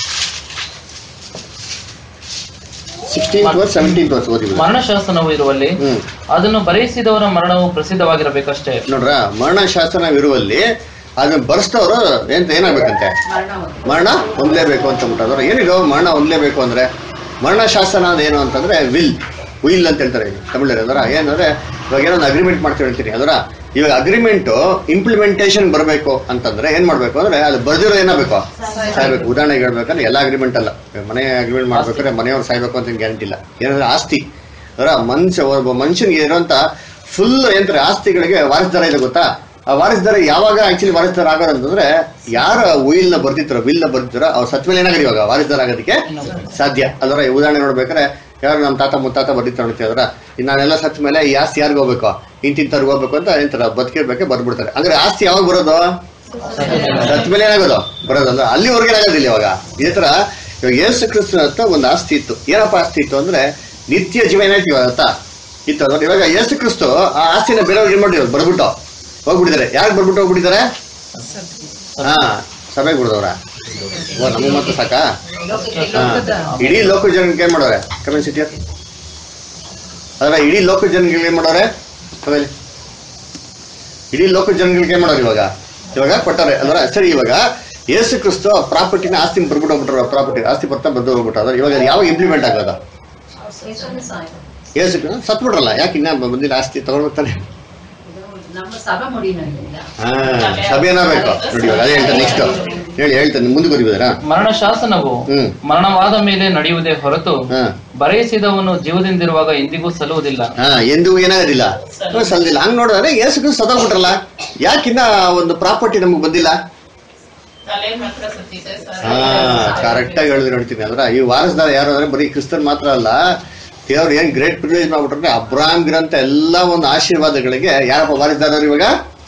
ಸಿಕ್ಸ್ಟೀನ್ತ್ ವರ್ಸ್ ಸೆವೆಂಟೀನ್ತ್ ವರ್ಸ್ ಓದಿ ಮರಣ ಶಾಸನವು ಇರುವಲ್ಲಿ ಹ್ಮ್ ಅದನ್ನು ಬರೆಯಿಸಿದವರ ಮರಣವು ಪ್ರಸಿದ್ಧವಾಗಿರಬೇಕಷ್ಟೇ ನೋಡ್ರ ಮರಣ ಶಾಸನವಿರುವಲ್ಲಿ ಅದನ್ನ ಬರ್ಸ್ತವ್ರು ಎಂತ ಏನಾಗ್ಬೇಕಂತೆ ಮರಣ ಹೊಂದಿ. ಮರಣ ಹೊಂದಲೇಬೇಕು ಅಂತ ಬಿಟ್ಟು ಏನಿದು ಮರಣ ಹೊಂದಲೇಬೇಕು ಅಂದ್ರೆ ಮರಣ ಶಾಸನ ಅದೇನು ಅಂತಂದ್ರೆ ವಿಲ್ ವಿಲ್ ಅಂತ ಹೇಳ್ತಾರೆ ತಮಿಳಲ್ಲಿ ಅದರ ಏನಂದ್ರೆ ಇವಾಗ ಏನೋ ಒಂದು ಅಗ್ರಿಮೆಂಟ್ ಮಾಡ್ತೀವಿ ಹೇಳ್ತೀನಿ ಅದರ ಇವಾಗ ಅಗ್ರಿಮೆಂಟ್ ಇಂಪ್ಲಿಮೆಂಟೇಷನ್ ಬರಬೇಕು ಅಂತಂದ್ರೆ ಏನ್ ಮಾಡ್ಬೇಕು ಅಂದ್ರೆ ಅದು ಬರ್ದಿರೋ ಏನಾಗಬೇಕು ಸಾಯ್ಬೇಕು ಉದಾಹರಣೆಗೆ ಹೇಳ್ಬೇಕಂದ್ರೆ ಎಲ್ಲ ಅಗ್ರಿಮೆಂಟ್ ಅಲ್ಲ ಇವಾಗ ಮನೆ ಅಗ್ರಿಮೆಂಟ್ ಮಾಡ್ಬೇಕಾದ್ರೆ ಮನೆಯವ್ರು ಸಾಯ್ಬೇಕು ಅಂತ ಗ್ಯಾರಂಟಿ ಇಲ್ಲ ಏನಂದ್ರೆ ಆಸ್ತಿ ಅದರ ಮನುಷ್ಯ ಒಬ್ಬ ಮನುಷ್ಯನಿಗೆ ಇರುವಂತ ಫುಲ್ ಏನಂತಾರೆ ಆಸ್ತಿಗಳಿಗೆ ವಾರಸ್ದಾರ ಇದೆ ಗೊತ್ತಾ ಆ ವಾರಸ್ದಾರ ಯಾವಾಗ ಆಕ್ಚುಲಿ ವಾರಸ್ದಾರ ಆಗೋದು ಅಂತಂದ್ರೆ ಯಾರ ಉಯಿಲ್ ನ ಬರ್ತಿರ್ತಾರೋ ವಿಲ್ ನ ಬರ್ತಿರ್ತಾರೋ ಅವ್ರ ಸತ್ ಮೇಲೆ ಏನಾಗಲಿ ಇವಾಗ ವಾರಸ್ದಾರ ಆಗೋದಕ್ಕೆ ಸಾಧ್ಯ ಅದರ ಉದಾಹರಣೆ ನೋಡ್ಬೇಕಾದ್ರೆ ಯಾರು ನಮ್ಮ ತಾತ ಮುತ್ತಾತ ಬರ್ದಿರ್ತಾರೆ ನೋಡ್ತಿದ್ರ ಇನ್ನು ನಾನೆಲ್ಲ ಸತ್ ಮೇಲೆ ಈ ಆಸ್ತಿ ಯಾರಿಗೂ ಹೋಗ್ಬೇಕು ಇಂತಿಂತವ್ರಿಗೆ ಹೋಗ್ಬೇಕು ಅಂತ ಎಂತಾರ ಬದುಕಿರ್ಬೇಕೆ ಬರ್ಬಿಡ್ತಾರೆ ಅಂದ್ರೆ ಆಸ್ತಿ ಯಾವಾಗ ಬರೋದು ಸತ್ ಮೇಲೆ ಏನಾಗೋದು ಬರೋದು ಅಂದ್ರೆ ಅಲ್ಲಿವರೆಗೆ ಆಗೋದಿಲ್ಲ ಇವಾಗ ಇದೇ ತರ ಇವಾಗ ಯೇಸು ಕ್ರಿಸ್ತನ ಹತ್ರ ಒಂದು ಆಸ್ತಿ ಇತ್ತು ಏನಪ್ಪ ಆಸ್ತಿ ಇತ್ತು ಅಂದ್ರೆ ನಿತ್ಯ ಜೀವ ಏನಾಯ್ತು ಇವಾಗ ಆತ ಇತ್ತು ಅಂದ್ರೆ ಇವಾಗ ಯೇಸು ಕ್ರಿಸ್ತು ಆ ಆಸ್ತಿನ ಬೇರೆಯವ್ರಿಗೆ ಏನ್ ಮಾಡಿದ್ರು ಬರ್ಬಿಟ್ಟು ಹೋಗ್ಬಿಟ್ಟಿದ್ದಾರೆ ಯಾರು ಬರ್ಬಿಟ್ಟು ಹೋಗ್ಬಿಟ್ಟಿದ್ದಾರೆ ಹಾ ಸಭೆಗೆ ಬಿಡ್ದವ್ರ ಓ ನಮಗೆ ಮತ್ತೆ ಸಾಕಾ ಹಾ. ಇಡೀ ಲೋಕ ಜನಕ್ಕೆ ಏನ್ ಮಾಡೋರೆ ಕಮೆಂಟ್ ಸಿಟಿ ಅದ್ರ ಇಡೀ ಲೋಕ ಜನಗಳಿಗೆ ಏನ್ ಮಾಡೋರೆ ಸಭೆಯಲ್ಲಿ ಇಡೀ ಲೋಕ ಜನಗಳಿಗೆ ಏನ್ ಮಾಡೋರು ಇವಾಗ ಇವಾಗ ಕೊಟ್ಟಾರೆ ಅಂದ್ರೆ ಸರಿ ಇವಾಗ ಯೇಸು ಕ್ರಿಸ್ತು ಪ್ರಾಪರ್ಟಿನ ಆಸ್ತಿ ಬರ್ಬಿಟ್ಟು ಹೋಗ್ಬಿಟ್ರು ಪ್ರಾಪರ್ಟಿ ಆಸ್ತಿ ಬರ್ತಾ ಬಂದು ಹೋಗ್ಬಿಟ್ಟು ಅದ್ರ ಇವಾಗ ಯಾವಾಗ ಇಂಪ್ಲಿಮೆಂಟ್ ಆಗೋದು ಯೇಸುವಿನ ಸಾಯ. ಯೇಸು ಕ್ರಿಸ್ತು ಸತ್ಬಿಟ್ರಲ್ಲ ಯಾಕೆ ಇನ್ನ ಬಂದಿಲ್ಲ ಆಸ್ತಿ ತಗೊಳ್ಬೇಕಾನೆ ಇದು ನಮ್ಮ ಸಭೆ ಮುಡಿನಿಲ್ಲ ಹಾ ಸಭೆನ ಬೇಕು ನೋಡಿ ಇವಾಗ ಅದೇ ಹೇಳ್ತಾರೆ ನೆಕ್ಸ್ಟ್ ಹೇಳಿ ಹೇಳ್ತಾನೆ ಮುಂದೆ ಬರೀಬೋದರಾ ಮರಣ ಶಾಸನವು ಹ್ಮ್. ಮರಣವಾದ ಮೇಲೆ ನಡೆಯುವುದೇ ಹೊರತು ಹಾ ಬರೆಯಿಸಿದವನು ಜೀವದಿಂದಿರುವಾಗ ಎಂದಿಗೂ ಸಲ್ಲುವುದಿಲ್ಲ ಹಾ ಎಂದೂ ಏನಾಗೋದಿಲ್ಲ ಸಲ್ದಿಲ್ಲ ಹಂಗ್ ನೋಡಿದ್ರೆ ಯೇಸು ಕ್ರಿಸ್ತು ಸದೋಗ್ಬಿಟ್ರಲ್ಲ ಯಾಕಿನ್ನ ಒಂದು ಪ್ರಾಪರ್ಟಿ ನಮಗೆ ಬಂದಿಲ್ಲ ಹಾ ಕರೆಕ್ಟ್ ಆಗಿ ಹೇಳಿದ್ರೆ ನೋಡ್ತೀನಿ ಅದ್ರ ಈ ವಾರಸ್ದಾರ ಯಾರು ಅಂದ್ರೆ ಬರೀ ಕ್ರಿಸ್ತನ್ ಮಾತ್ರ ಅಲ್ಲ ದೇವ್ರು ಏನ್ ಗ್ರೇಟ್ ಪ್ರಿವಿಲೇಜ್ ಮಾಡ್ಬಿಟ್ರೆ ಅಬ್ರಾಮ್ ಗ್ರಂಥ ಎಲ್ಲ ಒಂದು ಆಶೀರ್ವಾದಗಳಿಗೆ ಯಾರಪ್ಪ ವಾರಸ್ದಾರರು ಇವಾಗ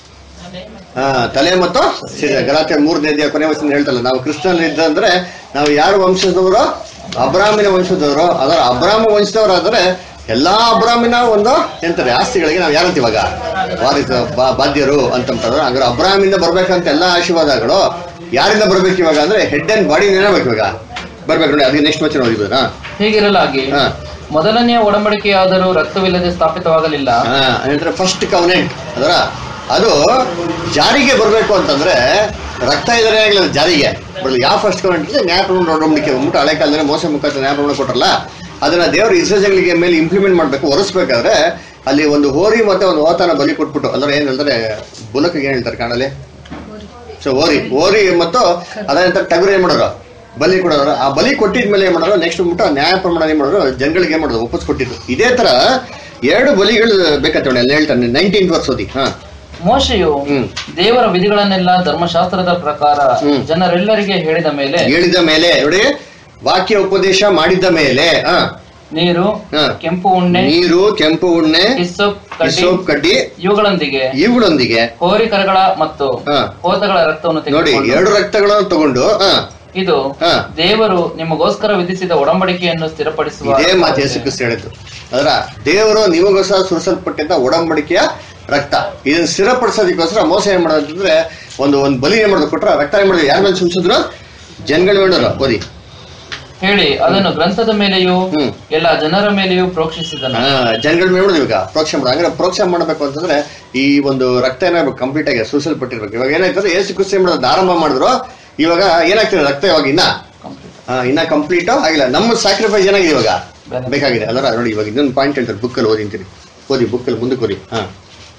ಹಾ ತಲೆ ಮತ್ತು ಶಿರ ಗಲಾತೆ ಮೂರನೇ ಅಧ್ಯಾಯ ಕೊನೆ ವಚನ ಹೇಳ್ತಲ್ಲ ನಾವು ಕ್ರಿಸ್ತನ್ ಇದ್ದಂದ್ರೆ ನಾವು ಯಾರ ವಂಶದವರು ಅಬ್ರಾಮಿನ ವಂಶದವರು ಅದರ ಅಬ್ರಾಮ ವಂಶದವರಾದ್ರೆ ಎಲ್ಲಾ ಅಬ್ರಾಮಿನ ಒಂದು ಎಂತಾರೆ ಆಸ್ತಿಗಳಿಗೆ ನಾವು ಯಾರಂತ ಇವಾಗ ವಾರಿಸ ಬಾ- ಬಾಧ್ಯರು ಅಂತಂತಾರೆ ಹಂಗಾರೆ ಅಬ್ರಾಮಿಂದ ಬರ್ಬೇಕಂತ ಎಲ್ಲಾ ಆಶೀರ್ವಾದಗಳು ಯಾರಿಂದ ಬರ್ಬೇಕು ಇವಾಗ ಅಂದ್ರೆ ಹೆಡ್ ಅಂಡ್ ಬಾಡಿ ಏನಾಗ್ಬೇಕು ಇವಾಗ ಬರ್ಬೇಕು ನೋಡಿ ಅದಕ್ಕೆ ನೆಕ್ಸ್ಟ್ ವಚನ ಓದಿಬೋದಾ ಹೀಗಿರಲಾಗಿ ಹಾ ಮೊದಲನೆಯ ಒಡಂಬಡಿಕೆಯಾದರೂ ರಕ್ತವಿಲ್ಲದೆ ಸ್ಥಾಪಿತವಾಗಲಿಲ್ಲ ಹಾ ಅಂದ್ರೆ ಫಸ್ಟ್ ಕವನೆಂಟ್ ಅದರ ಅದು ಜಾರಿಗೆ ಬರಬೇಕು ಅಂತಂದ್ರೆ ರಕ್ತ ಇದ್ರೆ ಆಗಲಿಲ್ಲ ಜಾರಿಗೆ ಬರಲಿ ಯಾವ ಫಸ್ಟ್ ಕವನೆಂಟ್ ನ್ಯಾಯಪ್ರಮಾಣ ಒಡಂಬಡಿಕೆ ಬಂದ್ಬಿಟ್ಟು ಹಳೆ ಕಾಲದಲ್ಲಿ ಮೋಸ ಮುಖಾಂತರ ನ್ಯಾಯಪ್ರಮಾಣ ಕೊಟ್ರಲ್ಲ ಅದನ್ನ ದೇವರು ಇಸ್ರೇಜಗಳಿಗೆ ಮೇಲೆ ಇಂಪ್ಲಿಮೆಂಟ್ ಮಾಡ್ಬೇಕು ಒರೆಸ್ಬೇಕಾದ್ರೆ ಅಲ್ಲಿ ಒಂದು ಹೋರಿ ಮತ್ತೆ ಒಂದು ಓತನ ಬಲಿ ಕೊಟ್ಬಿಟ್ಟು ಅಂದ್ರೆ ಏನ್ ಹೇಳ್ತಾರೆ ಬುಲಕ್ಗೆ ಏನ್ ಹೇಳ್ತಾರೆ ಕಾಣಲಿ ಸೊ ಓರಿ ಓರಿ ಮತ್ತು ಅದಂತ ಟಗರು ಏನ್ ಮಾಡೋರು ಬಲಿ ಕೊಡೋರು ಆ ಬಲಿ ಕೊಟ್ಟಿದ್ಮೇಲೆ ಏನ್ ಮಾಡೋರು ನೆಕ್ಸ್ಟ್ ಬಿಟ್ಟು ನ್ಯಾಯ ಪ್ರಮಾಣ ಏನ್ ಮಾಡೋರು ಜನಗಳಿಗೆ ಏನ್ ಮಾಡೋದು ವಾಪಸ್ ಕೊಟ್ಟಿದ್ದು ಇದೇ ತರ ಎರಡು ಬಲಿಗಳು ಬೇಕಂತ ನೋಡಿ ಅಲ್ಲಿ ಹೇಳ್ತಾನೆ ನೈನ್ಟೀನ್ ವರ್ಷ ಓದಿ ಹಾ ಮೋಶೆಯು ಹ್ಮ್ ದೇವರ ವಿಧಿಗಳನ್ನೆಲ್ಲ ಧರ್ಮಶಾಸ್ತ್ರದ ಪ್ರಕಾರ ಹ್ಮ್. ಜನರೆಲ್ಲರಿಗೆ ಹೇಳಿದ ಮೇಲೆ ಹೇಳಿದ ಮೇಲೆ ನೋಡಿ ವಾಕ್ಯ ಉಪದೇಶ ಮಾಡಿದ ಮೇಲೆ ಹಾ ನೀರು ಹಾ. ಕೆಂಪು ಉಣ್ಣೆ ನೀರು ಕೆಂಪು ಉಣ್ಣೆ ಹಿಸ್ಸೋಪ್ ಕಡ್ಡಿ ಸೋಪ್ ಕಡ್ಡಿ ಇವುಗಳೊಂದಿಗೆ ಇವುಗಳೊಂದಿಗೆ ಹೋರಿಕರಗಳ ಮತ್ತು ಹಾ. ಹೋತಗಳ ರಕ್ತವನ್ನು ನೋಡಿ ತೆಗೆದುಕೊಂಡು ಎರಡು ರಕ್ತಗಳನ್ನು ತಗೊಂಡು ಹಾ ಇದು ಹಾ. ದೇವರು ನಿಮಗೋಸ್ಕರ ವಿಧಿಸಿದ ಒಡಂಬಡಿಕೆಯನ್ನು ಸ್ಥಿರಪಡಿಸುವ ಇದೇ ಮಾತು ಯೇಸು ಕ್ರಿಸ್ತ ಹೇಳಿದ್ದು ಅದರ ದೇವರು ನಿಮಗೋಸ್ಕರ ಸುರಿಸಲ್ಪಟ್ಟಿದ್ದ ಒಡಂಬಡಿಕೆಯ ರಕ್ತ ಇದನ್ನ ಸ್ಥಿರಪಡಿಸೋದಕ್ಕೋಸ್ಕರ ಮೋಸ ಏನ್ ಮಾಡೋದು ಅಂತಂದ್ರೆ ಒಂದು ಒಂದು ಬಲಿ ಏನ್ ಮಾಡೋದು ಕೊಟ್ರ ರಕ್ತ ಏನ್ ಮಾಡೋದು ಯಾರ ಮೇಲೆ ಸುರಿಸಿದ್ರು ಜನಗಳ ಮೇಡೋರು ಓದಿ ಹೇಳಿ ಅದನ್ನು ಗ್ರಂಥದ ಮೇಲೆಯೂ ಹ್ಮ್. ಎಲ್ಲ ಜನರ ಮೇಲೆಯೂ ಪ್ರೋಕ್ಷಿಸಿದನು ಹಾ ಜನಗಳ ಮೇಲೆ ಮಾಡೋದು ಇವಾಗ ಪ್ರೋಕ್ಷ ಮಾಡೋದು ಹಂಗಾರೆ ಪ್ರೋಕ್ಷ ಮಾಡಬೇಕು ಅಂತಂದ್ರೆ ಈ ಒಂದು ರಕ್ತ ಏನಾಗಬೇಕು ಕಂಪ್ಲೀಟ್ ಆಗಿ ಸುರಿಸಲ್ಪಟ್ಟಿರ್ಬೇಕು ಇವಾಗ ಏನಾಯ್ತಂದ್ರೆ ಏಸು ಕ್ರಿಸ್ತ ಏನ್ ಮಾಡೋದು ಆರಂಭ ಮಾಡಿದ್ರು ಇವಾಗ ಏನಾಗ್ತಿದೆ ರಕ್ತ ಇವಾಗ ಇನ್ನ ಹಾ, ಇನ್ನ ಕಂಪ್ಲೀಟ್ ಆಗಿಲ್ಲ ನಮ್ಮ ಸ್ಯಾಕ್ರಿಫೈಸ್ ಏನಾಗಿದೆ ಇವಾಗ ಬೇರೆ. ಬೇಕಾಗಿದೆ ಅದರ ನೋಡಿ ಇವಾಗ ಇನ್ನೊಂದು ಪಾಯಿಂಟ್ ಹೇಳ್ತಾರೆ ಬುಕ್ಕಲ್ಲಿ ಓದಿಂತೀರಿ ಓದಿ ಬುಕ್ಕಲ್ಲಿ ಮುಂದಕ್ಕೆ ಓದಿ ಹಾ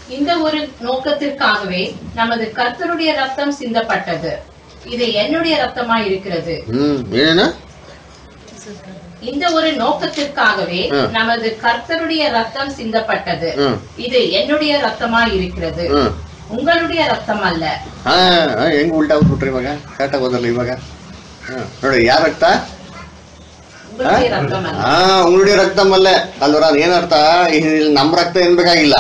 இந்த ஒரு நோக்கத்திற்காகவே நமது கர்த்தருடைய ரத்தம் சிந்தப்பட்டது இது என்னுடைய ரத்தமா இருக்கிறது ಹ್ಮ್ ಏನೇನು இந்த ஒரு நோக்கத்திற்காகவே ம். நமது கர்த்தருடைய ரத்தம் சிந்தப்பட்டது ಹ್ಮ್ இது என்னுடைய ரத்தமா இருக்கிறது ಹ್ಮ್ உங்களுடைய ரத்தம் அல்ல ಹಾ ಹಾ, ಹೆಂಗ್ ಉಲ್ಟಾ ಆಗ್ಬಿಟ್ರಿ ಇವಾಗ ಕರೆಕ್ಟಾಗಿ ಓದಲ್ಲ ಇವಾಗ ಹಾ, ನೋಡಿ ಯಾರ ರಕ್ತ உங்களுடைய ரத்தம் அல்ல ಹಾ ಉಂಗುಡಿ ರಕ್ತ ಮಲ್ಲೆ ಅಲ್ವರ ಏನರ್ಥ ಇಲ್ಲಿ ನಮ್ ರಕ್ತ ಏನ್ ಬೇಕಾಗಿಲ್ಲ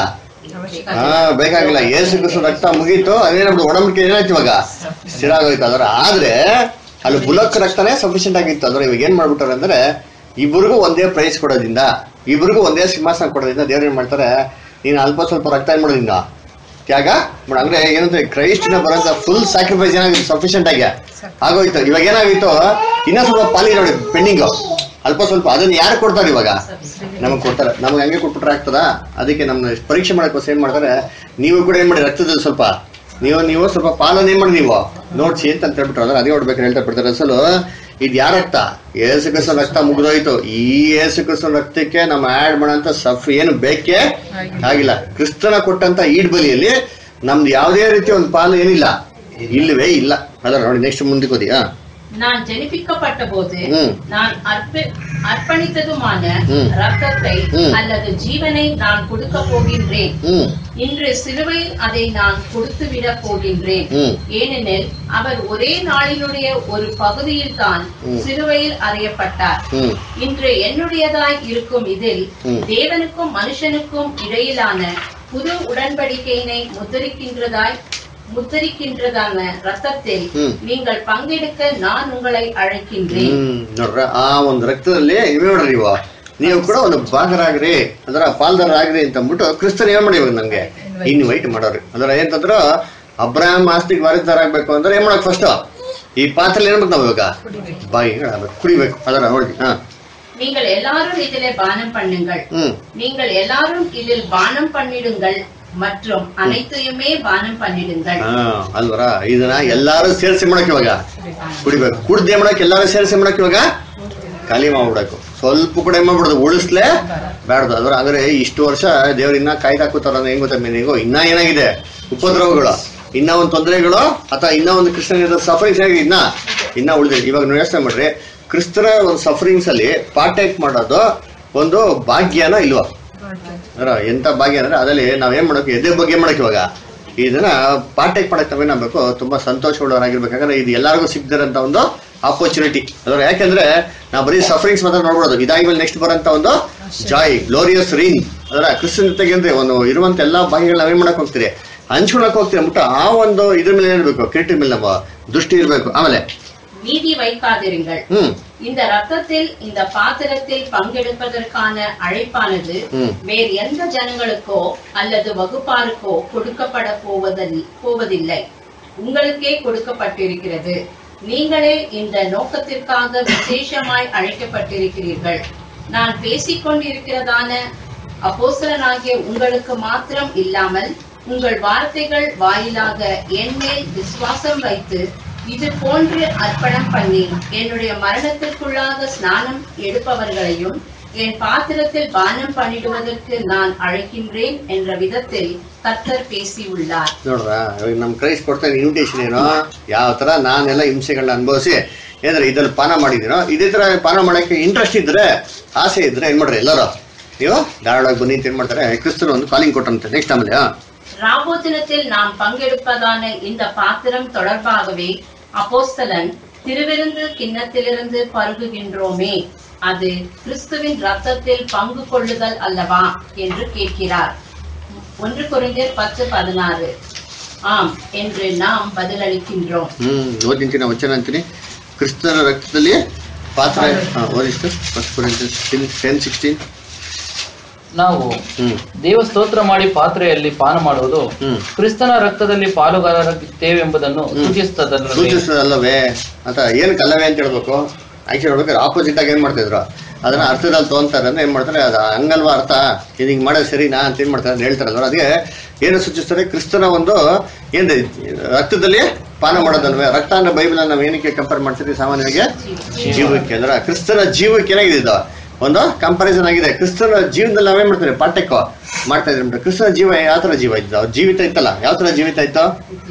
ಹಾ ಬೇಕಾಗಿಲ್ಲ ಏಸು ಕ್ರಿಸ್ತು ರಕ್ತ ಮುಗೀತು ಅದೇನప్పుడు ಒಡಂಬಡಿಕೆ ಏನಾಯ್ತು ಇವಾಗ ಸ್ಥಿರ ಆಗೋಯ್ತು ಅದರ ಆದ್ರೆ ಅಲ್ಲಿ ಬುಲಕ್ ರಕ್ತನೇ ಸಫಿಶಿಯಂಟ್ ಆಗಿತ್ತು ಅದ್ರ ಇವಾಗ ಏನ್ ಮಾಡ್ಬಿಟ್ಟಾರೆ ಅಂದ್ರೆ ಇಬ್ಬರಿಗೂ ಒಂದೇ ಪ್ರೈಸ್ ಕೊಡೋದ್ರಿಂದ ಇಬ್ಬರಿಗೂ ಒಂದೇ ಸಿಂಹಾಸನ ಕೊಡೋದ್ರಿಂದ ದೇವ್ರು ಏನ್ ಮಾಡ್ತಾರೆ ನೀನು ಅಲ್ಪ ಸ್ವಲ್ಪ ರಕ್ತ ಏನ್ ಮಾಡೋದ್ರಿಂದ ತ್ಯಾಗ ಮಾಡು. ಅಂದ್ರೆ ಏನಂದ್ರೆ ಕ್ರೈಸ್ಟಿನ ಬರೋಂತ ಫುಲ್ ಸ್ಯಾಕ್ರಿಫೈಸ್ ಏನಾಗಿತ್ತು ಸಫಿಶಿಯಂಟ್ ಆಗಿ ಆಗೋಯ್ತು ಇವಾಗ ಏನಾಗಿತ್ತು ಇನ್ನೂ ಸ್ವಲ್ಪ ಪಾಲಿ ನೋಡಿ ಪೆಂಡಿಂಗ್ ಅಲ್ಪ ಸ್ವಲ್ಪ ಅದನ್ನ ಯಾರು ಕೊಡ್ತಾರೆ ಇವಾಗ ನಮಗೆ ಕೊಡ್ತಾರೆ ನಮ್ಗೆ ಹಂಗೆ ಕೊಟ್ಬಿಟ್ರೆ ಆಗ್ತದಾ ಅದಕ್ಕೆ ನಮ್ಮನ್ನ ಪರೀಕ್ಷೆ ಮಾಡಕ್ಕೋಸ್ಕರ ಏನ್ ಮಾಡ್ತಾರೆ ನೀವು ಕೂಡ ಏನ್ ಮಾಡಿ ರಕ್ತದಲ್ಲಿ ಸ್ವಲ್ಪ ನೀವು ನೀವು ಸ್ವಲ್ಪ ಪಾಲನೆ ಏನ್ ಮಾಡಿ ನೀವು ನೋಡ್ಸಿ ಅಂತ ಅಂತ ಹೇಳ್ಬಿಟ್ರು ಅಂದ್ರೆ ಅದೇ ನೋಡ್ಬೇಕು ಹೇಳ್ತಾ ಬಿಡ್ತಾರೆ ಅಸಲು ಇದು ಯಾರ ರಕ್ತ ಏಸು ಕ್ರಿಸ್ತನ ರಕ್ತ ಮುಗಿದೋಯ್ತು ಈ ಏಸು ಕ್ರಿಸ್ತನ ರಕ್ತಕ್ಕೆ ನಮ್ಮ ಆಡ್ ಮಾಡೋಂಥ ಸಫ್ ಏನು ಬೇಕೇ ಆಗಿಲ್ಲ ಕ್ರಿಸ್ತನ ಕೊಟ್ಟಂತ ಈಡ್ ಬಲಿಯಲ್ಲಿ ನಮ್ದು ಯಾವುದೇ ರೀತಿ ಒಂದು ಪಾಲು ಏನಿಲ್ಲ ಇಲ್ಲವೇ ಇಲ್ಲ ಅದರ ನೋಡಿ ನೆಕ್ಸ್ಟ್ ಮುಂದಕ್ಕೆ ಓದಿ ಹಾ நான் ஜெனிப்பிக்கப்பட்ட போது ம். நான் அர்ப்ப- அர்ப்பணித்ததுமான ம். ரத்தத்தை ம். அல்லது ஜீவனை நான் கொடுக்க போகின்றேன் ಹ್ಮ್ இன்று சிலுவையில் அதை நான் கொடுத்து விட போகின்றேன் ಹ್ಮ್ ஏனெனில் அவர் ஒரே நாளினுடைய ஒரு பகுதியில் தான் ம். சிலுவையில் அறையப்பட்டார் ಹ್ಮ್ இன்று என்னுடையதாய் இருக்கும் இதில் ம். தேவனுக்கும் மனுஷனுக்கும் இடையிலான புது உடன்படிக்கையினை முத்தரிக்கின்றதாய் முத்தரிக்கின்றதான ரத்தத்தில் ம். நீங்கள் பங்கெடுக்க நான் உங்களை அழைக்கின்றேன் ಹ್ಮ್ ನೋಡ್ರ ಆ ಒಂದು ರಕ್ತದಲ್ಲಿ ನೀವೇ ನೋಡ್ರಿ ನೀವು ನೀವು ಕೂಡ ಒಂದು ಭಾಗರಾಗ್ರಿ ಅದರ ಪಾಲ್ದಾರಾಗ್ರಿ ಅಂತ ಅಂದ್ಬಿಟ್ಟು ಕ್ರಿಸ್ತನ್ ಏನ್ ಮಾಡಿ ಇವಾಗ ನನ್ಗೆ ಇನ್ವೈಟ್ ಮಾಡೋರಿ ಅದರ ಏನಂತಂದ್ರ ಅಬ್ರಾಹಂ ಆಸ್ತಿಗೆ ವಾರಿದಾರಾಗ್ಬೇಕು ಅಂದ್ರೆ ಏನ್ ಮಾಡಕ್ ಫಸ್ಟ್ ಈ ಪಾತ್ರೆ ಏನ್ ಮಾಡ್ಬೇಕು ನಾವು ಇವಾಗ ಬಾಯಿ ಆಗ್ಬೇಕು ಕುಡಿಬೇಕು ಅದರ ನೋಡಿ ಹಾ நீங்கள் எல்லாரும் இதிலே பானம் பண்ணுங்கள் ಹ್ಮ್ நீங்கள் எல்லாரும் இதில் பானம் பண்ணிடுங்கள் மற்றும் அனைத்தையுமே பானம் பண்ணிடுங்கள் ಹಾ ಅಲ್ವರ ಇದನ್ನ ಎಲ್ಲಾರು ಸೇರಿಸಿ ಮಾಡಕ್ ಇವಾಗ ಕುಡಿಬೇಕು ಕುಡ್ದೆ ಮಾಡಕ್ ಎಲ್ಲಾರು ಸೇರಿಸಿ ಮಾಡಕ್ ಇವಾಗ ಖಾಲಿ ಮಾಡ್ಬಿಡಬೇಕು ಸ್ವಲ್ಪ ಕೂಡ ಏನ್ ಮಾಡ್ಬಿಡೋದು ಉಳಿಸ್ಲೇ ಬೇಡದು ಅದ್ರ ಅಂದ್ರೆ ಇಷ್ಟು ವರ್ಷ ದೇವ್ರ ಇನ್ನ ಕಾಯ್ದಾಕುತ್ತಾರ ಹೆಂಗ್ ಗೊತ್ತಾ ಮೀನಿಗೂ ಇನ್ನ ಏನಾಗಿದೆ ಉಪದ್ರವಗಳು ಇನ್ನ ಒಂದು ತೊಂದರೆಗಳು ಅಥವಾ ಇನ್ನ ಒಂದು ಕ್ರಿಸ್ತನ ಸಫರಿಂಗ್ಸ್ ಆಗಿ ಇನ್ನ ಇನ್ನ ಉಳಿದಿದೆ ಇವಾಗ ನೀವು ಯೋಚನೆ ಮಾಡ್ರಿ ಕ್ರಿಸ್ತನ ಒಂದು ಸಫರಿಂಗ್ಸ್ ಅಲ್ಲಿ ಪಾರ್ಟೇಕ್ ಮಾಡೋದು ಒಂದು ಭಾಗ್ಯನ ಇಲ್ವಾ ಅದ್ರ ಎಂತ ಭಾಗ್ಯ ಅಂದ್ರೆ ಅದ್ರಲ್ಲಿ ನಾವ್ ಏನ್ ಮಾಡಬೇಕು ಎದೆ ಬಗ್ಗೆ ಮಾಡಕ್ ಇವಾಗ ಇದನ್ನ ಪಾರ್ಟೇಕ್ ಮಾಡಕ್ ನಾವೇನಾಗಬೇಕು ತುಂಬಾ ಸಂತೋಷವುಳ್ಳವರಾಗಿರ್ಬೇಕು ಯಾಕಂದ್ರೆ ಇದು ಎಲ್ಲರಿಗೂ ಸಿಗ್ದಿರಂತ ಒಂದು ಆಪರ್ಚುನಿಟಿ ಅದ್ರ ಯಾಕಂದ್ರೆ ನಾವು ಬರೀ ಸಫರಿಂಗ್ಸ್ ಮಾತ್ರ ನೋಡ್ಬೋದು ಇದಾದ್ಮೇಲೆ ನೆಕ್ಸ್ಟ್ ಬರೋಂತ ಒಂದು ಜಾಯ್ ಗ್ಲೋರಿಯಸ್ ರೀನ್ ಅದರ ಕ್ರಿಸ್ತನ ಜೊತೆಗೆ ಅಂದ್ರೆ ಒಂದು ಇರುವಂತ ಎಲ್ಲಾ ಭಾಗ್ಯಗಳನ್ನ ನಾವೇನ್ ಮಾಡಕ್ ಹೋಗ್ತೀರಿ ಹಂಚ್ಕೊಳಕ್ ಹೋಗ್ತೀರಿ ಅಂದ್ಬಿಟ್ಟು ಆ ಒಂದು ಇದ್ರ ಮೇಲೆ ಏನಿರ್ಬೇಕು ಕಿರೀಟಿ ಮೇಲೆ ನಮ್ಮ ದೃಷ್ಟಿ ಇರ್ಬೇಕು ಆಮೇಲೆ மீதி வைக்காதிருங்கள் ಹ್ಮ್ இந்த ரத்தத்தில் இந்த பாத்திரத்தில் பங்கெடுப்பதற்கான அழைப்பானது ம். வேறு எந்த ஜனங்களுக்கோ அல்லது வகுப்பாருக்கோ கொடுக்கப்பட போவதில் போவதில்லை உங்களுக்கே கொடுக்கப்பட்டிருக்கிறது நீங்களே இந்த நோக்கத்திற்காக விசேஷமாய் அழைக்கப்பட்டிருக்கிறீர்கள் நான் பேசிக்கொண்டிருக்கிறதான அப்போஸ்தலனாகிய உங்களுக்கு மாத்திரம் இல்லாமல் உங்கள் வார்த்தைகள் வாயிலாக என் மேல் விசுவாசம் வைத்து இது போன்று அர்ப்பணம் பண்ணி என்னுடைய மரணத்திற்குள்ளாக ஸ்நானம் எடுப்பவர்களையும் என் பாத்திரத்தில் பானம் பண்ணிடுவதற்கு நான் அழைக்கின்றேன் என்ற விதத்தில் கர்த்தர் பேசியுள்ளார் ನೋಡ್ರ ಇವಾಗ ನಮ್ ಕ್ರೈಸ್ಟ್ ಕೊಡ್ತಾ ಇನ್ವಿಟೇಷನ್ ಏನೋ ಯಾವ ತರ ನಾನೆಲ್ಲ ಹಿಂಸೆಗಳನ್ನ ಅನುಭವಿಸಿ ಏನ್ರ ಇದ್ರಲ್ಲಿ ಪಾನ ಮಾಡಿದಿನೋ ಇದೇ ತರ ಪಾನ ಮಾಡಕ್ಕೆ ಇಂಟ್ರೆಸ್ಟ್ ಇದ್ರೆ ಆಸೆ ಇದ್ರೆ ಏನ್ ಮಾಡ್ರಿ ಎಲ್ಲರೂ ನೀವು ಧಾರಾಳವಾಗಿ ಬನ್ನಿ ಅಂತ ಏನ್ ಮಾಡ್ತಾರೆ ಕ್ರಿಸ್ತರು ಒಂದು ಕಾಲಿಂಗ್ ಕೊಟ್ಟಂತೆ ನೆಕ್ಸ್ಟ್ ಆಮೇಲೆ ಆ, ராபோஜனத்தில் நாம் பங்கெடுப்பதான இந்த பாத்திரம் தொடர்பாகவே அப்போஸ்தலன் திருவிருந்து கிண்ணத்திலிருந்து பருகுகின்றோமே அது கிறிஸ்துவின் ரத்தத்தில் பங்கு கொள்ளுதல் அல்லவா என்று கேட்கிறார் ஒன்று குறைந்தர் பத்து பதினாறு ஆம் என்று நாம் பதிலளிக்கின்றோம் ಹ್ಮ್ ಓದಿಂತೀನಿ ವಚನ ಅಂತೀನಿ ಕ್ರಿಸ್ತನ ರಕ್ತದಲ್ಲಿ ಪಾತ್ರ ಹಾ, ಓದಿಷ್ಟು ಫಸ್ಟ್ ಟೆನ್ ಸಿಕ್ಸ್ಟೀನ್ ನಾವು ಹ್ಮ್ ದೇವ ಸ್ತೋತ್ರ ಮಾಡಿ ಪಾತ್ರೆಯಲ್ಲಿ ಪಾನ ಮಾಡುವುದು ಹ್ಮ್ ಕ್ರಿಸ್ತನ ರಕ್ತದಲ್ಲಿ ಪಾಲುಗಾರರಾಗಿದ್ದೇವೆಂಬುದನ್ನು ಸೂಚಿಸುತ್ತದಲ್ಲವೇ ಸೂಚಿಸೋದಲ್ಲವೇ ಅಥವಾ ಏನಕ್ಕೆ ಅಲ್ಲವೇ ಅಂತ ಹೇಳ್ಬೇಕು ಆಕ್ಚುಲಿ ಹೇಳ್ಬೇಕಾದ್ರೆ ಆಪೋಸಿಟ್ ಆಗಿ ಏನ್ ಮಾಡ್ತಿದ್ರು ಅದನ್ನ ಅರ್ಥದಲ್ಲಿ ತೊಗೊಂತಾರೆ ಅಂದ್ರೆ ಏನ್ ಮಾಡ್ತಾರೆ ಅದು ಹಂಗಲ್ವಾ ಅರ್ಥ ಇದು ಹಿಂಗ್ ಮಾಡೋದು ಸರಿನಾ ಅಂತ ಏನ್ ಮಾಡ್ತಾರೆ ಅಂತ ಹೇಳ್ತಾರಲ್ವ ಅದಕ್ಕೆ ಏನು ಸೂಚಿಸ್ತಾರೆ ಕ್ರಿಸ್ತನ ಒಂದು ಏನ್ ರಕ್ತದಲ್ಲಿ ಪಾನ ಮಾಡೋದಲ್ವೇ ರಕ್ತ ಅಂದ್ರೆ ಬೈಬಲ್ ನಾವು ಏನಕ್ಕೆ ಕಂಪೇರ್ ಮಾಡ್ತೀವಿ ಸಾಮಾನ್ಯವಾಗಿ ಜೀವಕ್ಕೆ ಅಂದ್ರೆ ಕ್ರಿಸ್ತನ ಜೀವಕ್ಕೆ ಏನಾಗಿದೆ ಇದು ಒಂದು ಕಂಪಾರಿಸನ್ ಆಗಿದೆ ಕ್ರಿಸ್ತನ ಜೀವನದಲ್ಲಿ ನಾವೇನ್ ಮಾಡ್ತಾರೆ ಪಾಠಕ್ಕೆ ಮಾಡ್ತಾ ಇದ್ರೆ ಕ್ರಿಸ್ತನ ಜೀವ ಯಾವ ತರ ಜೀವ ಇತ್ತು ಅವ್ರ ಜೀವಿತ ಇತ್ತಲ್ಲ ಯಾವ ತರ ಜೀವಿತ ಇತ್ತು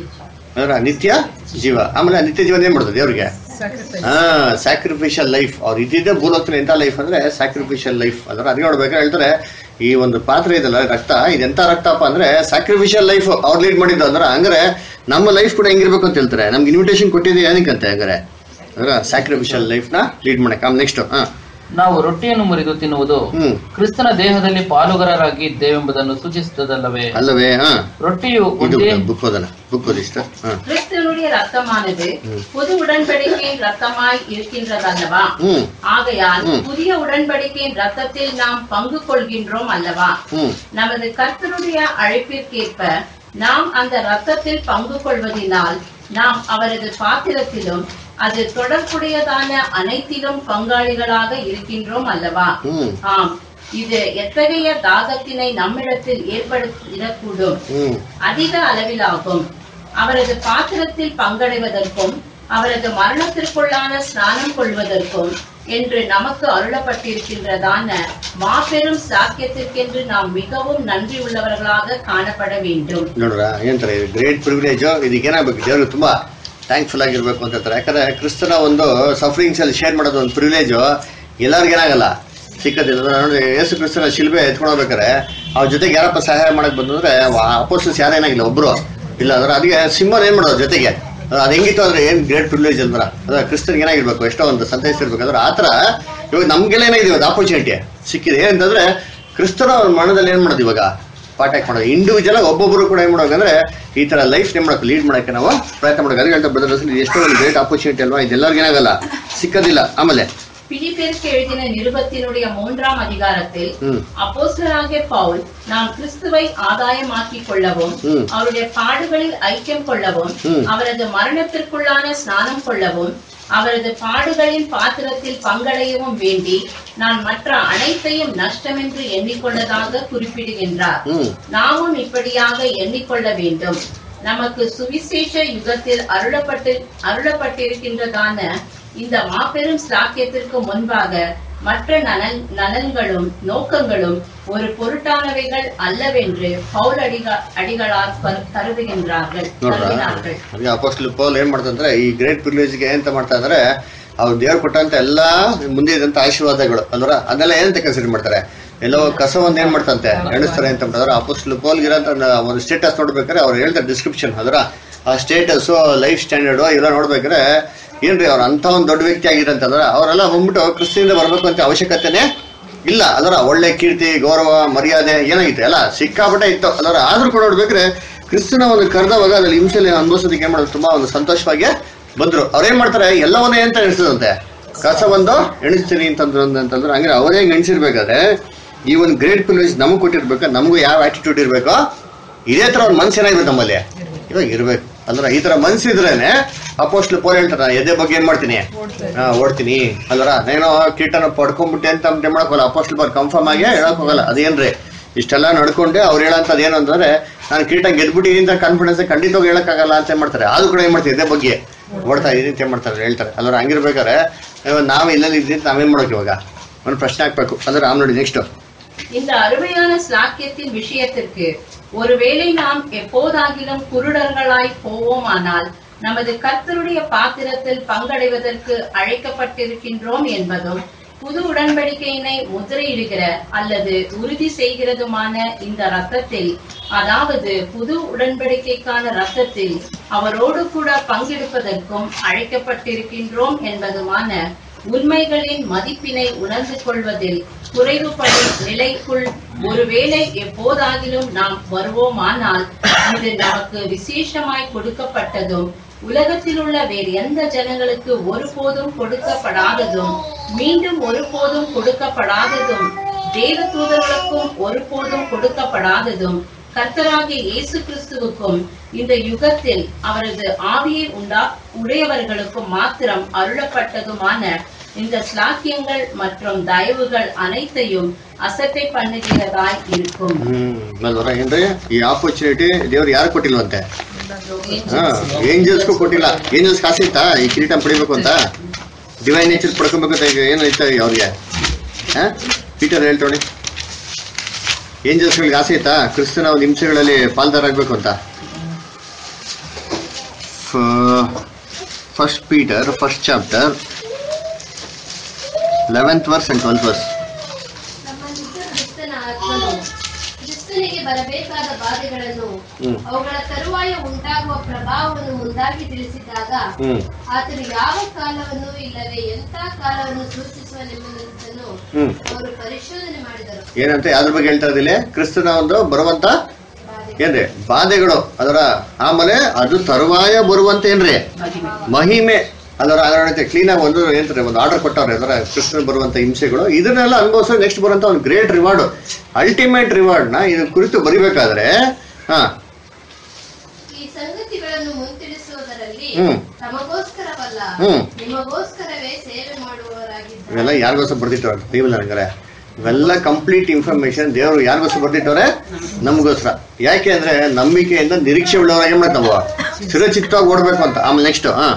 ಅದರ ನಿತ್ಯ ಜೀವ ಆಮೇಲೆ ಆ ನಿತ್ಯ ಜೀವನ ಏನ್ ಮಾಡ್ತದೆ ದೇವ್ರಿಗೆ ಹಾ ಸ್ಯಾಕ್ರಿಫಿಷಿಯಲ್ ಲೈಫ್ ಅವ್ರು ಇದ್ದಿದ್ದೇ ಭೂಲೋಕದಲ್ಲಿ ಎಂತ ಲೈಫ್ ಅಂದ್ರೆ ಸ್ಯಾಕ್ರಿಫಿಷಿಯಲ್ ಲೈಫ್ ಅದರ ಅದೇ ನೋಡ್ಬೇಕಾದ್ರೆ ಹೇಳ್ತಾರೆ ಈ ಒಂದು ಪಾತ್ರೆ ಇದಲ್ಲ ರಕ್ತ ಇದೆಂತ ರಕ್ತಪ್ಪ ಅಂದ್ರೆ ಸ್ಯಾಕ್ರಿಫಿಷಿಯಲ್ ಲೈಫ್ ಅವ್ರು ಲೀಡ್ ಮಾಡಿದ್ದು ಅಂದ್ರೆ ಹಂಗಾರೆ ನಮ್ಮ ಲೈಫ್ ಕೂಡ ಹೆಂಗಿರ್ಬೇಕು ಅಂತ ಹೇಳ್ತಾರೆ ನಮ್ಗೆ ಇನ್ವಿಟೇಷನ್ ಕೊಟ್ಟಿದ್ದು ಏನಕ್ಕಂತೆ ಹಂಗಾರೆ ಅದರ ಸ್ಯಾಕ್ರಿಫಿಷಿಯಲ್ ಲೈಫ್ ನ ಲೀಡ್ ಮಾಡಕ್ಕೆ ಆಮೇಲೆ ನೆಕ್ಸ್ಟ್ ಹಾ ನಾವು ರೊಟ್ಟಿಯನ್ನು ಮುರಿದು ತಿನ್ನುವುದು ಹ್ಮ್ ಕ್ರಿಸ್ತನ ದೇಹದಲ್ಲಿ ಪಾಲುಗಾರರಾಗಿ ಇದ್ದೇವೆಂಬುದನ್ನು ಸೂಚಿಸುತ್ತದಲ್ಲವೇ ಅಲ್ಲವೇ ಹಾ ರೊಟ್ಟಿಯು ಇದು ಒಂದೇ ಬುಕ್ ಓದನ ಬುಕ್ ಓದಿ ಇಷ್ಟ ಹಾ கிறிஸ்துவனுடைய ரத்தமானது புது உடன்படிக்கையின் ரத்தமாய் இருக்கின்றதல்லவா ಹ್ಮ್ ஆகையால் ம். புதிய உடன்படிக்கையின் ரத்தத்தில் நாம் பங்கு கொள்கின்றோம் அல்லவா ಹ್ಮ್ நமது கர்த்தருடைய அழைப்பிற்கேற்ப நாம் அந்த ரத்தத்தில் பங்கு கொள்வதினால் நாம் அவரது பாத்திரத்திலும் அது தொடர்புடையதான அனைத்திலும் பங்காளிகளாக இருக்கின்றோம் அல்லவா ಹ್ಮ್ ஆம் இது எத்தகைய தாகத்தினை நம்மிடத்தில் ஏற்படுத்திடக்கூடும் ಹ್ಮ್ அதிக அளவிலாகும் அவரது பாத்திரத்தில் பங்கடைவதற்கும் அவரது மரணத்திற்குள்ளான ஸ்நானம் கொள்வதற்கும் என்று நமக்கு அருளப்பட்டிருக்கின்றதான மாபெரும் சாக்கியத்திற்கென்று நாம் மிகவும் நன்றி உள்ளவர்களாக காணப்பட வேண்டும் ನೋಡ್ರ ಏನಂತಾರೆ ಗ್ರೇಟ್ ಪ್ರಿವಿಲೇಜ್ ಇದಕ್ಕೆ ಏನಾಗಬೇಕು ದೇವ್ರಿಗೆ ತುಂಬಾ ಥ್ಯಾಂಕ್ಫುಲ್ ಆಗಿರ್ಬೇಕು ಅಂತ ಹೇಳ್ತಾರೆ ಯಾಕಂದ್ರೆ ಕ್ರಿಸ್ತನ ಒಂದು ಸಫರಿಂಗ್ಸ್ ಅಲ್ಲಿ ಶೇರ್ ಮಾಡೋದು ಒಂದು ಪ್ರಿವಿಲೇಜ್ ಎಲ್ಲರಿಗೂ ಏನಾಗಲ್ಲ ಸಿಕ್ಕದಿಲ್ಲ ನೋಡಿ ಯೇಸು ಕ್ರಿಸ್ತನ ಶಿಲ್ಬೆ ಎತ್ಕೊಂಡು ಹೋಗ್ಬೇಕಾರೆ ಅವ್ರ ಜೊತೆಗೆ ಯಾರಪ್ಪ ಸಹಾಯ ಮಾಡಕ್ ಬಂದಂದ್ರೆ ಅಪೋಸ್ಟಲ್ಸ್ ಯಾರೇನಾಗಿಲ್ಲ ಒಬ್ರು ಇಲ್ಲ ಅಂದ್ರೆ ಅದಕ್ಕೆ ಸಿಂಹನ್ ಏನ್ ಮಾಡೋದು ಜೊತೆಗೆ ಅದು ಹೆಂಗಿತ್ತು ಅಂದ್ರೆ ಏನ್ ಗ್ರೇಟ್ ಪ್ರಿವಿಲೇಜ್ ಅಂದ್ರ ಅದ್ರ ಕ್ರಿಸ್ತನ್ಗೆ ಏನಾಗಿರ್ಬೇಕು ಎಷ್ಟೋ ಒಂದು ಸಂತೈಸ್ ಇರ್ಬೇಕಾದ್ರೆ ಆತರ ಇವಾಗ ನಮ್ಗೆಲ್ಲ ಏನಾಗಿದೆ ಇವತ್ತು ಆಪರ್ಚುನಿಟಿ ಸಿಕ್ಕಿದೆ ಏನಂತಂದ್ರೆ ಕ್ರಿಸ್ತನ ಅವ್ರ ಮನದಲ್ಲಿ ಏನ್ ಮಾಡೋದು ಇವಾಗ ಪಾಠ ಮಾಡೋದು ಇಂಡಿವಿಜುವಲ್ ಆಗಿ ಒಬ್ಬೊಬ್ಬರು ಕೂಡ ಏನ್ ಮಾಡೋದಂದ್ರೆ ಈ ತರ ಲೈಫ್ ನೇಮ್ ಮಾಡೋಕೆ ಲೀಡ್ ಮಾಡಕ್ಕೆ ನಾವು ಪ್ರಯತ್ನ ಮಾಡೋದು ಅದಕ್ಕೆ ಹೇಳ್ತಾ ಬ್ರದರ್ಸ್ ಎಷ್ಟೋ ಒಂದು ಗ್ರೇಟ್ ಆಪರ್ಚುನಿಟಿ ಅಲ್ವಾ ಇದೆಲ್ಲರಿಗೂ ಏನಾಗಲ್ಲ ಸಿಕ್ಕದಿಲ್ಲ ಆಮೇಲೆ பிலிப்பியருக்கு எழுதின நிருபத்தினுடைய மூன்றாம் அதிகாரத்தில் ಹ್ಮ್ அப்போஸ்தலராகிய பவுல் நாம் கிறிஸ்துவை ஆதாயமாக்கிக் கொள்ளவும் ம். அவருடைய பாடுகளில் ஐக்கியம் கொள்ளவும் ம். அவரது மரணத்திற்குள்ளான ஸ்நானம் கொள்ளவும் அவரது பாடுகளின் பாத்திரத்தில் பங்கடையவும் வேண்டி நான் மற்ற அனைத்தையும் நஷ்டமென்று எண்ணிக்கொள்ளதாக குறிப்பிடுகின்றார் ಹ್ಮ್ நாமும் இப்படியாக எண்ணிக்கொள்ள வேண்டும் நமக்கு சுவிசேஷ யுகத்தில் அருளப்பட்டு அருளப்பட்டிருக்கின்றதான இந்த மாபெரும் ஸ்லாக்கியத்திற்கு முன்பாக மற்ற நலன் நலன்களும் நோக்கங்களும் ஒரு பொருட்டானவைகள் அல்லவென்று பவுல் அடிக அடிகளார் கரு- கருதுகின்றார்கள் ನೋಡ್ರ கருதினார்கள் ಅದಕ್ಕೆ ಅಪೋಸ್ಟಲ್ ಪೌಲ್ ಏನ್ ಮಾಡ್ತಂದ್ರೆ ಈ ಗ್ರೇಟ್ ಪ್ರಿವಿಲೇಜ್ಗೆ ಎಂತ ಮಾಡ್ತಾ ಅಂದ್ರೆ ಅವ್ರು ದೇವ್ರು ಕೊಟ್ಟಂತ ಎಲ್ಲಾ ಮುಂದೆ ಇದ್ದಂತ ಆಶೀರ್ವಾದಗಳು ಅಲ್ವರ ಅದನ್ನೆಲ್ಲ ಏನಂತ ಕನ್ಸಿಡರ್ ಮಾಡ್ತಾರೆ ಎಲ್ಲೋ ಕಸ ಒಂದ್ ಏನ್ ಮಾಡ್ತಂತೆ ಎಣಿಸ್ತಾರೆ ಅಂತ ಮಾಡಿದ್ರೆ ಅಪೋಸ್ಟಲ್ ಪೌಲ್ ಇರೋಂತ ಒಂದು ಸ್ಟೇಟಸ್ ನೋಡ್ಬೇಕಾದ್ರೆ ಅವ್ರು ಹೇಳ್ತಾರೆ ಡಿಸ್ಕ್ರಿಪ್ಷನ್ ಅದರ ಆ ಸ್ಟೇಟಸ್ ಲೈಫ್ ಸ್ಟ್ಯಾಂಡರ್ಡ್ ಎಲ್ಲ ನೋಡ್ಬೇಕಾದ್ರೆ ಏನ್ರಿ ಅವ್ರು ಅಂತ ಒಂದು ದೊಡ್ಡ ವ್ಯಕ್ತಿ ಆಗಿರಂತಂದ್ರೆ ಅವರೆಲ್ಲ ಬಂದ್ಬಿಟ್ಟು ಕ್ರಿಸ್ತಿಯಿಂದ ಬರ್ಬೇಕು ಅಂತ ಅವಶ್ಯಕತೆನೇ ಇಲ್ಲ ಅದರ ಒಳ್ಳೆ ಕೀರ್ತಿ ಗೌರವ ಮರ್ಯಾದೆ ಏನಾಗಿತ್ತು ಎಲ್ಲ ಸಿಕ್ಕಾಪಟ್ಟೆ ಇತ್ತು ಅದರ ಆದ್ರೂ ಕೂಡ ನೋಡ್ಬೇಕ್ರೆ ಕ್ರಿಸ್ತನ ಒಂದು ಕರೆದವಾಗ ಅದ್ರಲ್ಲಿ ಹಿಂಸೆಲಿ ಅನುಭವಿಸೋದಕ್ಕೆ ಏನ್ ಮಾಡೋದು ತುಂಬಾ ಒಂದು ಸಂತೋಷವಾಗಿ ಬಂದ್ರು ಅವ್ರೇನ್ ಮಾಡ್ತಾರೆ ಎಲ್ಲವನ್ನೇ ಅಂತ ಎಣಿಸ್ತದಂತೆ ಕಸ ಒಂದು ಎಣಿಸ್ತೀನಿ ಅಂತಂದ್ರು ಅಂತಂದ್ರೆ ಹಂಗೆ ಅವರೇ ಹೆಂಗ್ ಎಣಿಸಿರ್ಬೇಕಾದ್ರೆ ಈ ಒಂದು ಗ್ರೇಟ್ ಪ್ರಿವಿಲೇಜ್ ನಮಗ್ ಕೊಟ್ಟಿರ್ಬೇಕು ನಮಗೂ ಯಾವ ಆಟಿಟ್ಯೂಡ್ ಇರ್ಬೇಕೋ ಇದೇ ತರ ಒಂದು ಮನ್ಸು ಏನಾಗಿರುತ್ತೆ ನಮ್ಮಲ್ಲಿ ಇವಾಗ ಇರ್ಬೇಕು ಅಂದ್ರೆ ಈ ತರ ಮನ್ಸಿದ್ರೇನೆ ಅಪೋಸ್ಟ್ಲ್ ಪೋಲ್ ಹೇಳ್ತಾರೆ ನಾನು ಎದೆ ಬಗ್ಗೆ ಏನ್ ಮಾಡ್ತೀನಿ ಹಾ ಓಡ್ತೀನಿ ಅಲ್ವರ ನಾನು ಕೀಟನ ಪಡ್ಕೊಂಡ್ಬಿಟ್ಟೆ ಅಂತ ಅಂತ ಮಾಡಕ್ ಅಪೋಸ್ಟ್ಲ್ ಬಾರ್ ಕನ್ಫರ್ಮ್ ಆಗಿ ಹೇಳಕ್ ಹೋಗಲ್ಲ ಅದೇನ್ರಿ ಇಷ್ಟೆಲ್ಲ ನಡ್ಕೊಂಡೆ ಅವ್ರು ಹೇಳಂತದ್ ಏನು ಅಂತಂದ್ರೆ ನಾನು ಕೀಟ ಗೆದ್ಬಿಟ್ಟಿದ್ದೀನಿ ಅಂತ ಕಾನ್ಫಿಡೆನ್ಸ್ ಖಂಡಿತವಾಗಿ ಹೇಳಕ್ಕಾಗಲ್ಲ ಅಂತ ಏನ್ ಮಾಡ್ತಾರೆ ಆದ್ರೂ ಕೂಡ ಏನ್ ಮಾಡ್ತಾರೆ ಎದೆ ಬಗ್ಗೆ ಓಡ್ತಾ ಇದೀನಿ ಅಂತ ಏನ್ ಮಾಡ್ತಾರೆ ಹೇಳ್ತಾರೆ ಅಲ್ವರ ಹಂಗಿರ್ಬೇಕಾದ್ರೆ ಇವಾಗ ನಾವು ಇಲ್ಲಲ್ಲಿ ಇದ್ದೀನಿ ಅಂತ ನಾವೇನ್ ಮಾಡೋಕೆ ಇವಾಗ ಒಂದು ಪ್ರಶ್ನೆ ಹಾಕ್ಬೇಕು ಅಂದ್ರೆ ರಾಮ್ ನೋಡಿ ನೆಕ್ಸ್ಟ್ இந்த அருமையான ஸ்லாக்கியத்தின் விஷயத்திற்கு ஒருவேளை நாம் எப்போதாகிலும் குருடர்களாய் போவோமானால் நமது கர்த்தருடைய பாத்திரத்தில் பங்கடைவதற்கு அழைக்கப்பட்டிருக்கின்றோம் என்பதும் புது உடன்படிக்கையினை முத்திரையிடுகிற அல்லது உறுதி செய்கிறதுமான இந்த ரத்தத்தில் அதாவது புது உடன்படிக்கைக்கான ரத்தத்தில் அவரோடு கூட பங்கெடுப்பதற்கும் அழைக்கப்பட்டிருக்கின்றோம் என்பதுமான உண்மைகளின் மதிப்பினை உணர்ந்து கொள்வதில் குறைவுபடும் நிலைக்குள் ஒருவேளை எப்போதாகிலும் நாம் வருவோமானால் இது நமக்கு விசேஷமாய் கொடுக்கப்பட்டதும் உலகத்தில் உள்ள வேறு எந்த ஜனங்களுக்கு ஒருபோதும் கொடுக்கப்படாததும் மீண்டும் ஒருபோதும் கொடுக்கப்படாததும் தேவ தூதர்களுக்கும் ஒருபோதும் கொடுக்கப்படாததும் கர்த்தராகிய இயேசு கிறிஸ்துவுக்கும் இந்த யுகத்தில் அவரது ஆவியை உண்டா உடையவர்களுக்கும் மாத்திரம் அருளப்பட்டதுமான இந்த ஸ்லாக்கியங்கள் மற்றும் தயவுகள் அனைத்தையும் அசட்டை பண்ணுகிறதாய் இருக்கும் ಹ್ಮ್ ಆಮೇಲೆ ಏನ್ರಿ ಈ ಆಪರ್ಚುನಿಟಿ ದೇವ್ರು ಯಾರು ಕೊಟ್ಟಿಲ್ವಂತೆ ಹಾ ಏಂಜಲ್ಸ್ಗೂ ಕೊಟ್ಟಿಲ್ಲ ಏಂಜಲ್ಸ್ ಕಾಸು ಇತ್ತಾ ಈ ಕಿರೀಟ ಪಡಿಬೇಕು ಅಂತ ಡಿವೈನ್ ನೇಚರ್ ಪಡ್ಕೊಬೇಕು ಅಂತ ಈಗ ಏನೈತೆ ಅವ್ರಿಗೆ ಹಾಂ ಪೀಟರ್ ಹೇಳ್ತೋಡಿ ಏಂಜಲ್ಸ್ಗಳಿಗೆ ಆಸೆ ಇತ್ತಾ ಕ್ರಿಸ್ತನ ಒಂದು ಹಿಂಸೆಗಳಲ್ಲಿ ಪಾಲ್ದಾರಾಗಬೇಕು ಅಂತ first Peter first chapter eleventh verse and twelfth verse ನಮ್ಮ ನಿತ್ಯ ಕ್ರಿಸ್ತನ ಆತ್ಮನು ಕ್ರಿಸ್ತನಿಗೆ ಬರಬೇಕಾದ ಬಾಧೆಗಳನ್ನು ಹ್ಮ್. ಅವುಗಳ ತರುವಾಯ ಉಂಟಾಗುವ ಪ್ರಭಾವವನ್ನು ಮುಂದಾಗಿ ತಿಳಿಸಿದಾಗ ಹ್ಞೂ ಆತನು ಯಾವ ಕಾಲವನ್ನು ಇಲ್ಲವೇ ಎಂಥ ಕಾಲವನ್ನು ಸೂಚಿಸುವನೆಂಬುದನ್ನು ಹ್ಞೂ ಅವರು ಪರಿಶೋಧನೆ ಮಾಡಿದರು ಏನಂತ ಯಾವ್ದ್ರ ಬಗ್ಗೆ ಹೇಳ್ತಾ ಇದ್ದಿಲ್ಲ ಕ್ರಿಸ್ತನ ಒಂದು ಬರುವಂತ ಬಾಧೆ ಏನ್ರಿ ಬಾಧೆಗಳು ಅದರ ಆಮೇಲೆ ಅದು ತರುವಾಯ ಬರುವಂತ ಏನ್ರಿ ಮಹಿಮೆ ಅದರ ಅದರ ಕ್ಲೀನ್ ಆಗಿ ಒಂದು ಏನಂತಾರೆ ಒಂದು ಆರ್ಡರ್ ಕೊಟ್ಟವ್ರೆ ಅದರ ಕೃಷ್ಣ ಬರುವಂತ ಹಿಂಸೆಗಳು ಇದನ್ನೆಲ್ಲ ಅನುಭವಿಸೋ ನೆಕ್ಸ್ಟ್ ಬರುವಂತ ಒಂದು ಗ್ರೇಟ್ ರಿವಾರ್ಡ್ ಅಲ್ಟಿಮೇಟ್ ರಿವಾರ್ಡ್ ನ ಇದ್ರ ಕುರಿತು ಬರಿಬೇಕಾದ್ರೆ ಹಾ ಈ ಸಂಗತಿಗಳನ್ನು ಮುಂತಿಳಿಸುವುದರಲ್ಲಿ ಹ್ಮ್. ತಮಗೋಸ್ಕರವಲ್ಲ ಹ್ಮ್. ನಿಮಗೋಸ್ಕರವೇ ಸೇವೆ ಮಾಡುವವರಾಗಿದ್ದಾರೆ ಇವೆಲ್ಲ ಯಾರಿಗೋಸ್ಕರ ಬರ್ದಿಟ್ಟವ್ರೆ ಬೈಬಲ್ ಹಂಗಾರೆ ಇವೆಲ್ಲ ಕಂಪ್ಲೀಟ್ ಇನ್ಫಾರ್ಮೇಶನ್ ದೇವರು ಯಾರಿಗೋಸ್ಕರ ಬರ್ದಿಟ್ಟವ್ರೆ ನಮಗೋಸ್ಕರ ಯಾಕೆ ಅಂದ್ರೆ ನಂಬಿಕೆಯಿಂದ ನಿರೀಕ್ಷೆ ಉಳ್ಳವರಾಗಿ ಮಾಡ್ತಾ ನಾವು ಚಿರಚಿತ್ತವಾಗಿ ಓಡ್ಬೇಕು ಅಂತ ಆಮೇಲೆ ನೆಕ್ಸ್ಟ್ ಹಾ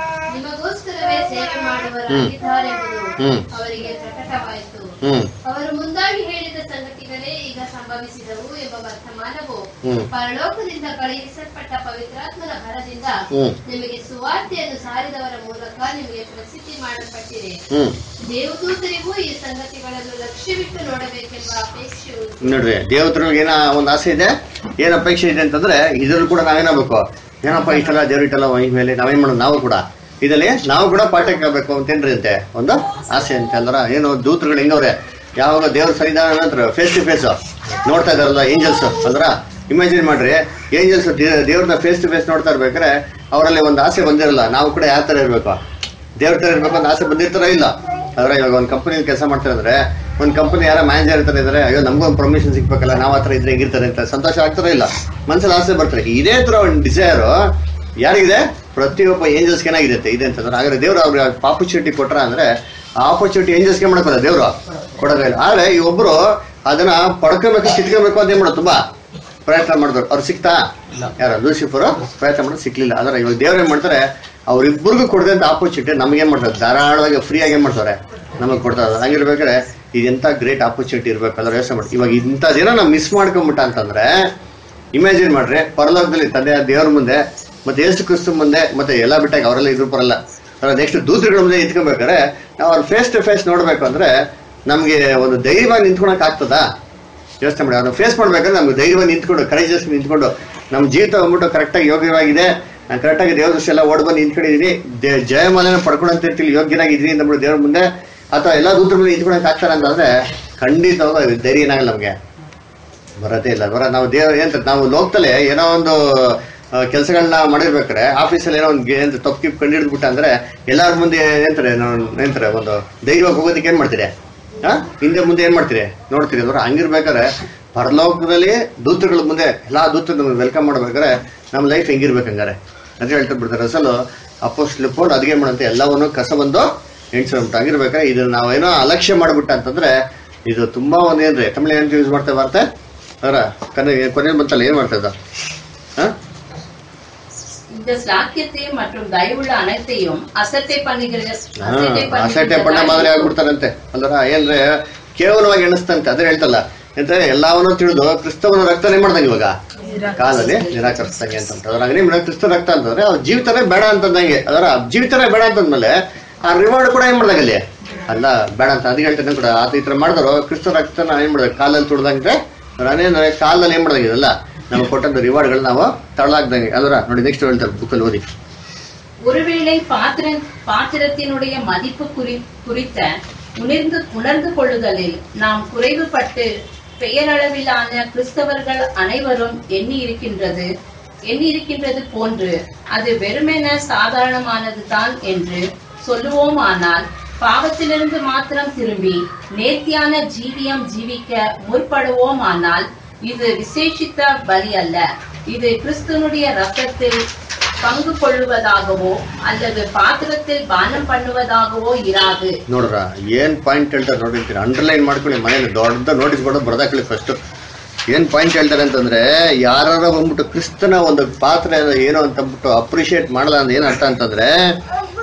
ನಿಮಗೋಸ್ಕರವೇ ಸೇವೆ ಮಾಡುವವರಾಗಿದ್ದಾರೆಂಬುದು ಹ್ಮ್. ಅವರಿಗೆ ಪ್ರಕಟವಾಯಿತು ಹ್ಮ್ ಅವರು ಮುಂದಾಗಿ ಹೇಳಿದ ಸಂಗತಿಗಳೇ ಈಗ ಸಂಭವಿಸಿದವು ಎಂಬ ವರ್ತಮಾನವು ಹ್ಮ್. ಪರಲೋಕದಿಂದ ಕಳುಹಿಸಲ್ಪಟ್ಟ ಪವಿತ್ರಾತ್ಮನ ಭರದಿಂದ ಹ್ಮ್. ನಿಮಗೆ ಸುವಾರ್ತೆಯನ್ನು ಸಾರಿದವರ ಮೂಲಕ ನಿಮಗೆ ಪ್ರಸಿದ್ಧಿ ಮಾಡಲ್ಪಟ್ಟಿದೆ ಹ್ಮ್ ದೇವದೂತರಿಗೂ ಈ ಸಂಗತಿಗಳನ್ನು ಲಕ್ಷ್ಯವಿಟ್ಟು ನೋಡಬೇಕೆಂಬ ಅಪೇಕ್ಷೆಯು ನೋಡ್ರಿ ದೇವತರಿಗೆ ಏನ ಒಂದು ಆಸೆ ಇದೆ ಏನ್ ಅಪೇಕ್ಷೆ ಇದೆ ಅಂತಂದ್ರೆ ಇದ್ರಲ್ಲಿ ಕೂಡ ನಾವೇನಾಗಬೇಕು ಏನಪ್ಪ ಇಷ್ಟಲ್ಲ ದೇವ್ರ ಇಟ್ಟಲ್ಲ ಈ ಮೇಲೆ ನಾವೇನ್ ಮಾಡೋದು ನಾವು ಕೂಡ ಇದರಲ್ಲಿ ನಾವು ಕೂಡ ಪಾಠಕ್ಕೆ ಆಗ್ಬೇಕು ಅಂತೇನ್ರಿ ಅಂತೆ ಒಂದು ಆಸೆ ಅಂತ ಅಲ್ರ ಏನು ದೂತರುಗಳು ಹೆಂಗವ್ರೆ ಯಾವಾಗ ದೇವ್ರ ಸನ್ನಿಧಾನ ನಂತರ ಫೇಸ್ ಟು ಫೇಸ್ ನೋಡ್ತಾ ಇದಾರಲ್ಲ ಏಂಜಲ್ಸ್ ಅಂದ್ರ ಇಮ್ಯಾಜಿನ್ ಮಾಡ್ರಿ ಏಂಜಲ್ಸ್ ದೇವ್ರನ್ನ ಫೇಸ್ ಟು ಫೇಸ್ ನೋಡ್ತಾ ಇರ್ಬೇಕಾದ್ರೆ ಅವರಲ್ಲಿ ಒಂದು ಆಸೆ ಬಂದಿರಲ್ಲ ನಾವು ಕೂಡ ಯಾವ ತರ ಇರ್ಬೇಕು ದೇವ್ರ ತರ ಇರ್ಬೇಕು ಅಂತ ಆಸೆ ಬಂದಿರ್ತಾರ ಇಲ್ಲ ಆದ್ರೆ ಇವಾಗ ಒಂದು ಕಂಪನಿ ಕೆಲಸ ಮಾಡ್ತಾರೆ ಅಂದ್ರೆ ಒಂದು ಕಂಪನಿ ಯಾರ ಮ್ಯಾನೇಜರ್ ಇರ್ತಾರೆ ಇದ್ರೆ ಅಯ್ಯೋ ನಮಗೂ ಒಂದು ಪ್ರಮೋಷನ್ ಸಿಗ್ಬೇಕಲ್ಲ ನಾವು ಹತ್ರ ಇದ್ರೆ ಹೆಂಗಿರ್ತಾರೆ ಅಂತ ಸಂತೋಷ ಆಗ್ತಾರ ಇಲ್ಲ ಮನ್ಸಲ್ಲಿ ಆಸೆ ಬರ್ತಾರೆ ಇದೇ ತರ ಒಂದು ಡಿಸೈರ್ ಯಾರಿಗಿದೆ ಪ್ರತಿಯೊಬ್ಬ ಏಂಜಲ್ಸ್ ಏನಾಗಿದೆ ಇದೆ ಅಂತಂದ್ರೆ ಹಾಗಾದ್ರೆ ದೇವ್ರು ಅವ್ರಿಗೆ ಆಪರ್ಚುನಿಟಿ ಕೊಟ್ರ ಅಂದ್ರೆ ಆ ಆಪರ್ಚುನಿಟಿ ಏಂಜಲ್ಸ್ಗೆ ಮಾಡ್ಕೋಲ್ಲ ದೇವ್ರು ಕೊಡೋದಿಲ್ಲ ಆದ್ರೆ ಈ ಒಬ್ರು ಅದನ್ನ ಪಡ್ಕೋಬೇಕು ಕಿತ್ಕೋಬೇಕು ಅಂತ ಏನ್ ಮಾಡೋದು ತುಂಬಾ ಪ್ರಯತ್ನ ಮಾಡಿದ್ರು ಅವ್ರು ಸಿಕ್ತಾ ಯಾರು ಲೂಸಿಫರ್ ಪ್ರಯತ್ನ ಮಾಡೋದು ಸಿಕ್ಲಿಲ್ಲ ಆದ್ರೆ ಇವಾಗ ದೇವ್ರು ಏನ್ ಮಾಡ್ತಾರೆ ಅವ್ರಿಬ್ಬರಿಗೂ ಕೊಡದಂತ ಆಪರ್ಚುನಿಟಿ ನಮ್ಗೆ ಏನ್ ಮಾಡ್ತಾರೆ ಧಾರಾಳವಾಗಿ ಫ್ರೀ ಆಗಿ ಏನ್ ಮಾಡ್ತಾರೆ ನಮಗೆ ಕೊಡ್ತಾರೆ ಹಂಗಿರ್ಬೇಕಾದ್ರೆ ಇದೆಂತ ಗ್ರೇಟ್ ಆಪರ್ಚುನಿಟಿ ಇರ್ಬೇಕು ಅದ್ರ ಯೋಚನೆ ಮಾಡಿ ಇವಾಗ ಇಂಥದ್ದೇನೋ ನಾವು ಮಿಸ್ ಮಾಡ್ಕೊಂಬಿಟ್ಟ ಅಂತಂದ್ರೆ ಇಮ್ಯಾಜಿನ್ ಮಾಡ್ರಿ ಪರಲೋಕದಲ್ಲಿ ತಂದೆ ದೇವ್ರ ಮುಂದೆ ಮತ್ತೆ ಏಸು ಕ್ರಿಸ್ತು ಮುಂದೆ ಮತ್ತೆ ಎಲ್ಲ ಬಿಟ್ಟಾಗ ಅವರೆಲ್ಲ ಇದ್ರು ಬರಲ್ಲ ನೆಕ್ಸ್ಟ್ ದೂತರುಗಳ ಮುಂದೆ ನಿಂತ್ಕೊಬೇಕಾದ್ರೆ ನಾವು ಅವ್ರ ಫೇಸ್ ಟು ಫೇಸ್ ನೋಡ್ಬೇಕು ಅಂದ್ರೆ ನಮ್ಗೆ ಒಂದು ಧೈರ್ಯವಾಗಿ ನಿಂತ್ಕೊಳಕ್ ಆಗ್ತದಾ ಯೋಚನೆ ಮಾಡಿ ಅದನ್ನ ಫೇಸ್ ಮಾಡ್ಬೇಕಾದ್ರೆ ನಮ್ಗೆ ಧೈರ್ಯವಾಗಿ ನಿಂತ್ಕೊಂಡು ಕರೇಜಸ್ ನಿಂತ್ಕೊಂಡು ನಮ್ಮ ಜೀವಿತ ಬಂದ್ಬಿಟ್ಟು ಕರೆಕ್ಟಾಗಿ ಯೋಗ್ಯವಾಗಿದೆ ನಾನು ಕರೆಕ್ಟಾಗಿ ದೇವ್ರ ದೃಷ್ಟಿ ಎಲ್ಲ ಓಡ್ ಬಂದು ನಿಂತ್ಕೊಂಡಿದ್ದೀನಿ ದೇ- ಜಯಮಾಲೆನ ಪಡ್ಕೊಳಂತ ಹೇಳ್ತೀವಿ ಯೋಗ್ಯನಾಗಿದ್ದೀನಿ ಅಂದ್ಬಿಟ್ಟು ದೇವ್ರ ಮುಂದೆ ಅಥವಾ ಎಲ್ಲ ದೂತರ ಮುಂದೆ ನಿಂತ್ಕೊಳಕ್ ಆಗ್ತಾರೆ ಅಂತಂದ್ರೆ ಖಂಡಿತವಾಗ ಧೈರ್ಯ ಏನಾಗಲ್ಲ ನಮಗೆ ಬರದೇ ಇಲ್ಲ ಬರ ನಾವು ದೇವ್ರ ಏನ್ ನಾವು ಲೋಕದಲ್ಲೇ ಏನೋ ಒಂದು ಕೆಲಸಗಳನ್ನ ಮಾಡಿರ್ಬೇಕಾರೆ ಆಫೀಸಲ್ಲಿ ಏನೋ ಒಂದು ಏನ್ ತಪ್ಪು ಕಿಪ್ ಕಂಡಿಡ್ಬಿಟ್ಟ ಅಂದ್ರೆ ಎಲ್ಲಾರ ಮುಂದೆ ಏನಂತಾರೆ ನಾವು- ಏನಂತಾರೆ ಒಂದು ಧೈರ್ಯವಾಗಿ ಹೋಗೋದಕ್ಕೆ ಏನ್ ಮಾಡ್ತೀರಿ ಹಾ ಹಿಂದೆ ಮುಂದೆ ಏನ್ ಮಾಡ್ತೀರಿ ನೋಡ್ತೀರಿ ಅಂದ್ರೆ ಹಂಗಿರ್ಬೇಕಾದ್ರೆ ಪರಲೋಕದಲ್ಲಿ ದೂತಗಳ ಮುಂದೆ ಎಲ್ಲಾ ದೂತ ನಮ್ಗೆ ವೆಲ್ಕಮ್ ಮಾಡ್ಬೇಕಾದ್ರೆ ನಮ್ಮ ಲೈಫ್ ಹೆಂಗಿರ್ಬೇಕು ಹಂಗಾರೆ ಅಂತ ಹೇಳ್ತಾ ಬಿಡ್ತಾರೆ ಅಸಲು ಅಪೋಸ್ಟ್ಲು ಪೌಲ್ ಅದಿಗೆ ಮಾಡಂತೆ ಎಲ್ಲವನ್ನು ಕಸ ಬಂದು ಎಣ್ಸ್ಬಿಟ್ಟು ಹಂಗಿರ್ಬೇಕಾದ್ರೆ ಇದನ್ನ ನಾವೇನೋ ಅಲಕ್ಷ್ಯ ಮಾಡ್ಬಿಟ್ಟ ಅಂತಂದ್ರೆ ಇದು ತುಂಬಾ ಒಂದ್ ಏನ್ರಿ ತಮಿಳು ಏನ್ ಯೂಸ್ ಮಾಡ್ತಾ ಬರ್ತೆ ಅವರ ಕನ್ನಡ ಕೊನೆಯಲ್ಲಿ ಬಂತಲ್ಲ ಏನ್ ಮಾಡ್ತಾ ಇದ್ದ ಹಾ இந்த ஸ்லாக்கியத்தை மற்றும் தயவுள்ள அனைத்தையும் அசட்டை பண்ணுகிற ಅಸಟ್ಟೆ ಪಣ್ಣ ಮಾದರಿ ಆಗ್ಬಿಡ್ತಾರಂತೆ ಅಲ್ರ ಏನ್ರೆ ಕೇವಲವಾಗಿ ಎಣಿಸ್ತಂತೆ ಅದೇ ಹೇಳ್ತಲ್ಲ ಎಂತ ಎಲ್ಲವನ್ನೂ ತಿಳಿದು ಕ್ರಿಸ್ತವನ ರಕ್ತನೇ ಮಾಡ್ದಂಗೆ ಇವಾಗ ಕಾಲಲ್ಲಿ ನಿರಾಕರಿಸ್ದಂಗೆ ಅಂತ ಅದ್ರ ನಿಮ್ ಕ್ರಿಸ್ತ ರಕ್ತ ಅಂತಂದ್ರೆ ಅವ್ರ ಜೀವಿತನೇ ಬೇಡ ಅಂತಂದಂಗೆ ಅದರ ಜೀವಿತನೇ ಬೇಡ ಅಂತಂದ್ಮೇಲೆ ಆ ರಿವಾರ್ಡ್ ಕೂಡ ಏನ್ ಮಾಡ್ದಾಗ ಅಲ್ಲಿ ಅಲ್ಲ ಬೇಡ ಅಂತ ಅದಕ್ಕೆ ಹೇಳ್ತೇನೆ ಕೂಡ ಆತ ಈ ತರ ಮಾಡಿದ್ರು ಕ್ರಿಸ್ತ ರಕ್ತನ ಏನ್ ಮಾಡ್ದಾಗ ಕಾಲಲ್ಲಿ ತುಡ್ದಂಗೆ ನಾನೇನಂದ್ರೆ ಕಾಲದಲ್ಲಿ ಏನ್ ಮಾಡ್ದಂಗೆ ಇದಲ್ಲ ನಮ್ಗೆ ಕೊಟ್ಟಂತ ರಿವಾರ್ಡ್ಗಳು ನಾವು ತಳ್ಳಾಗ್ದಂಗೆ ಅದರ ನೋಡಿ ನೆಕ್ಸ್ಟ್ ಹೇಳ್ತಾರೆ ಬುಕ್ಕಲ್ಲಿ ಓದಿ ஒருவேளை பாத்திர பாத்திரத்தினுடைய மதிப்பு குறி குறித்த உணர்ந்து உணர்ந்து கொள்ளுதலில் நாம் குறைவுபட்டு பெயரளவிலான கிறிஸ்தவர்கள் அனைவரும் எண்ணி இருக்கின்றது எண்ணி இருக்கின்றது போன்று அது வெறுமென சாதாரணமானது தான் என்று சொல்லுவோமானால் பாவத்திலிருந்து மாத்திரம் திரும்பி நேர்த்தியான ஜீவியம் ஜீவிக்க முற்படுவோமானால் இது விசேஷித்த பலி அல்ல இது கிறிஸ்துவனுடைய ரத்தத்தில் பங்கு கொள்வதாகவோ அல்லது பாத்திரத்தில் பானம் பண்ணுவதாகவோ இராது ನೋಡ್ರ ಏನ್ ಪಾಯಿಂಟ್ ಹೇಳ್ತಾರೆ ನೋಡಿರ್ತೀರಿ ಅಂಡರ್ಲೈನ್ ಮಾಡ್ಕೊಳ್ಳಿ ಮನೇಲಿ ದೊಡ್ಡ ನೋಟಿಸ್ ಕೊಡೋದು ಬರ್ದಾಕ್ಲಿ ಫಸ್ಟ್ ಏನ್ ಪಾಯಿಂಟ್ ಹೇಳ್ತಾರೆ ಅಂತಂದ್ರೆ ಯಾರು ಬಂದ್ಬಿಟ್ಟು ಕ್ರಿಸ್ತನ ಒಂದು ಪಾತ್ರ ಏನೋ ಅಂತ ಅಂದ್ಬಿಟ್ಟು ಅಪ್ರಿಶಿಯೇಟ್ ಮಾಡಲ್ಲ ಅಂದ್ರೆ ಏನ್ ಅರ್ಥ ಅಂತಂದ್ರೆ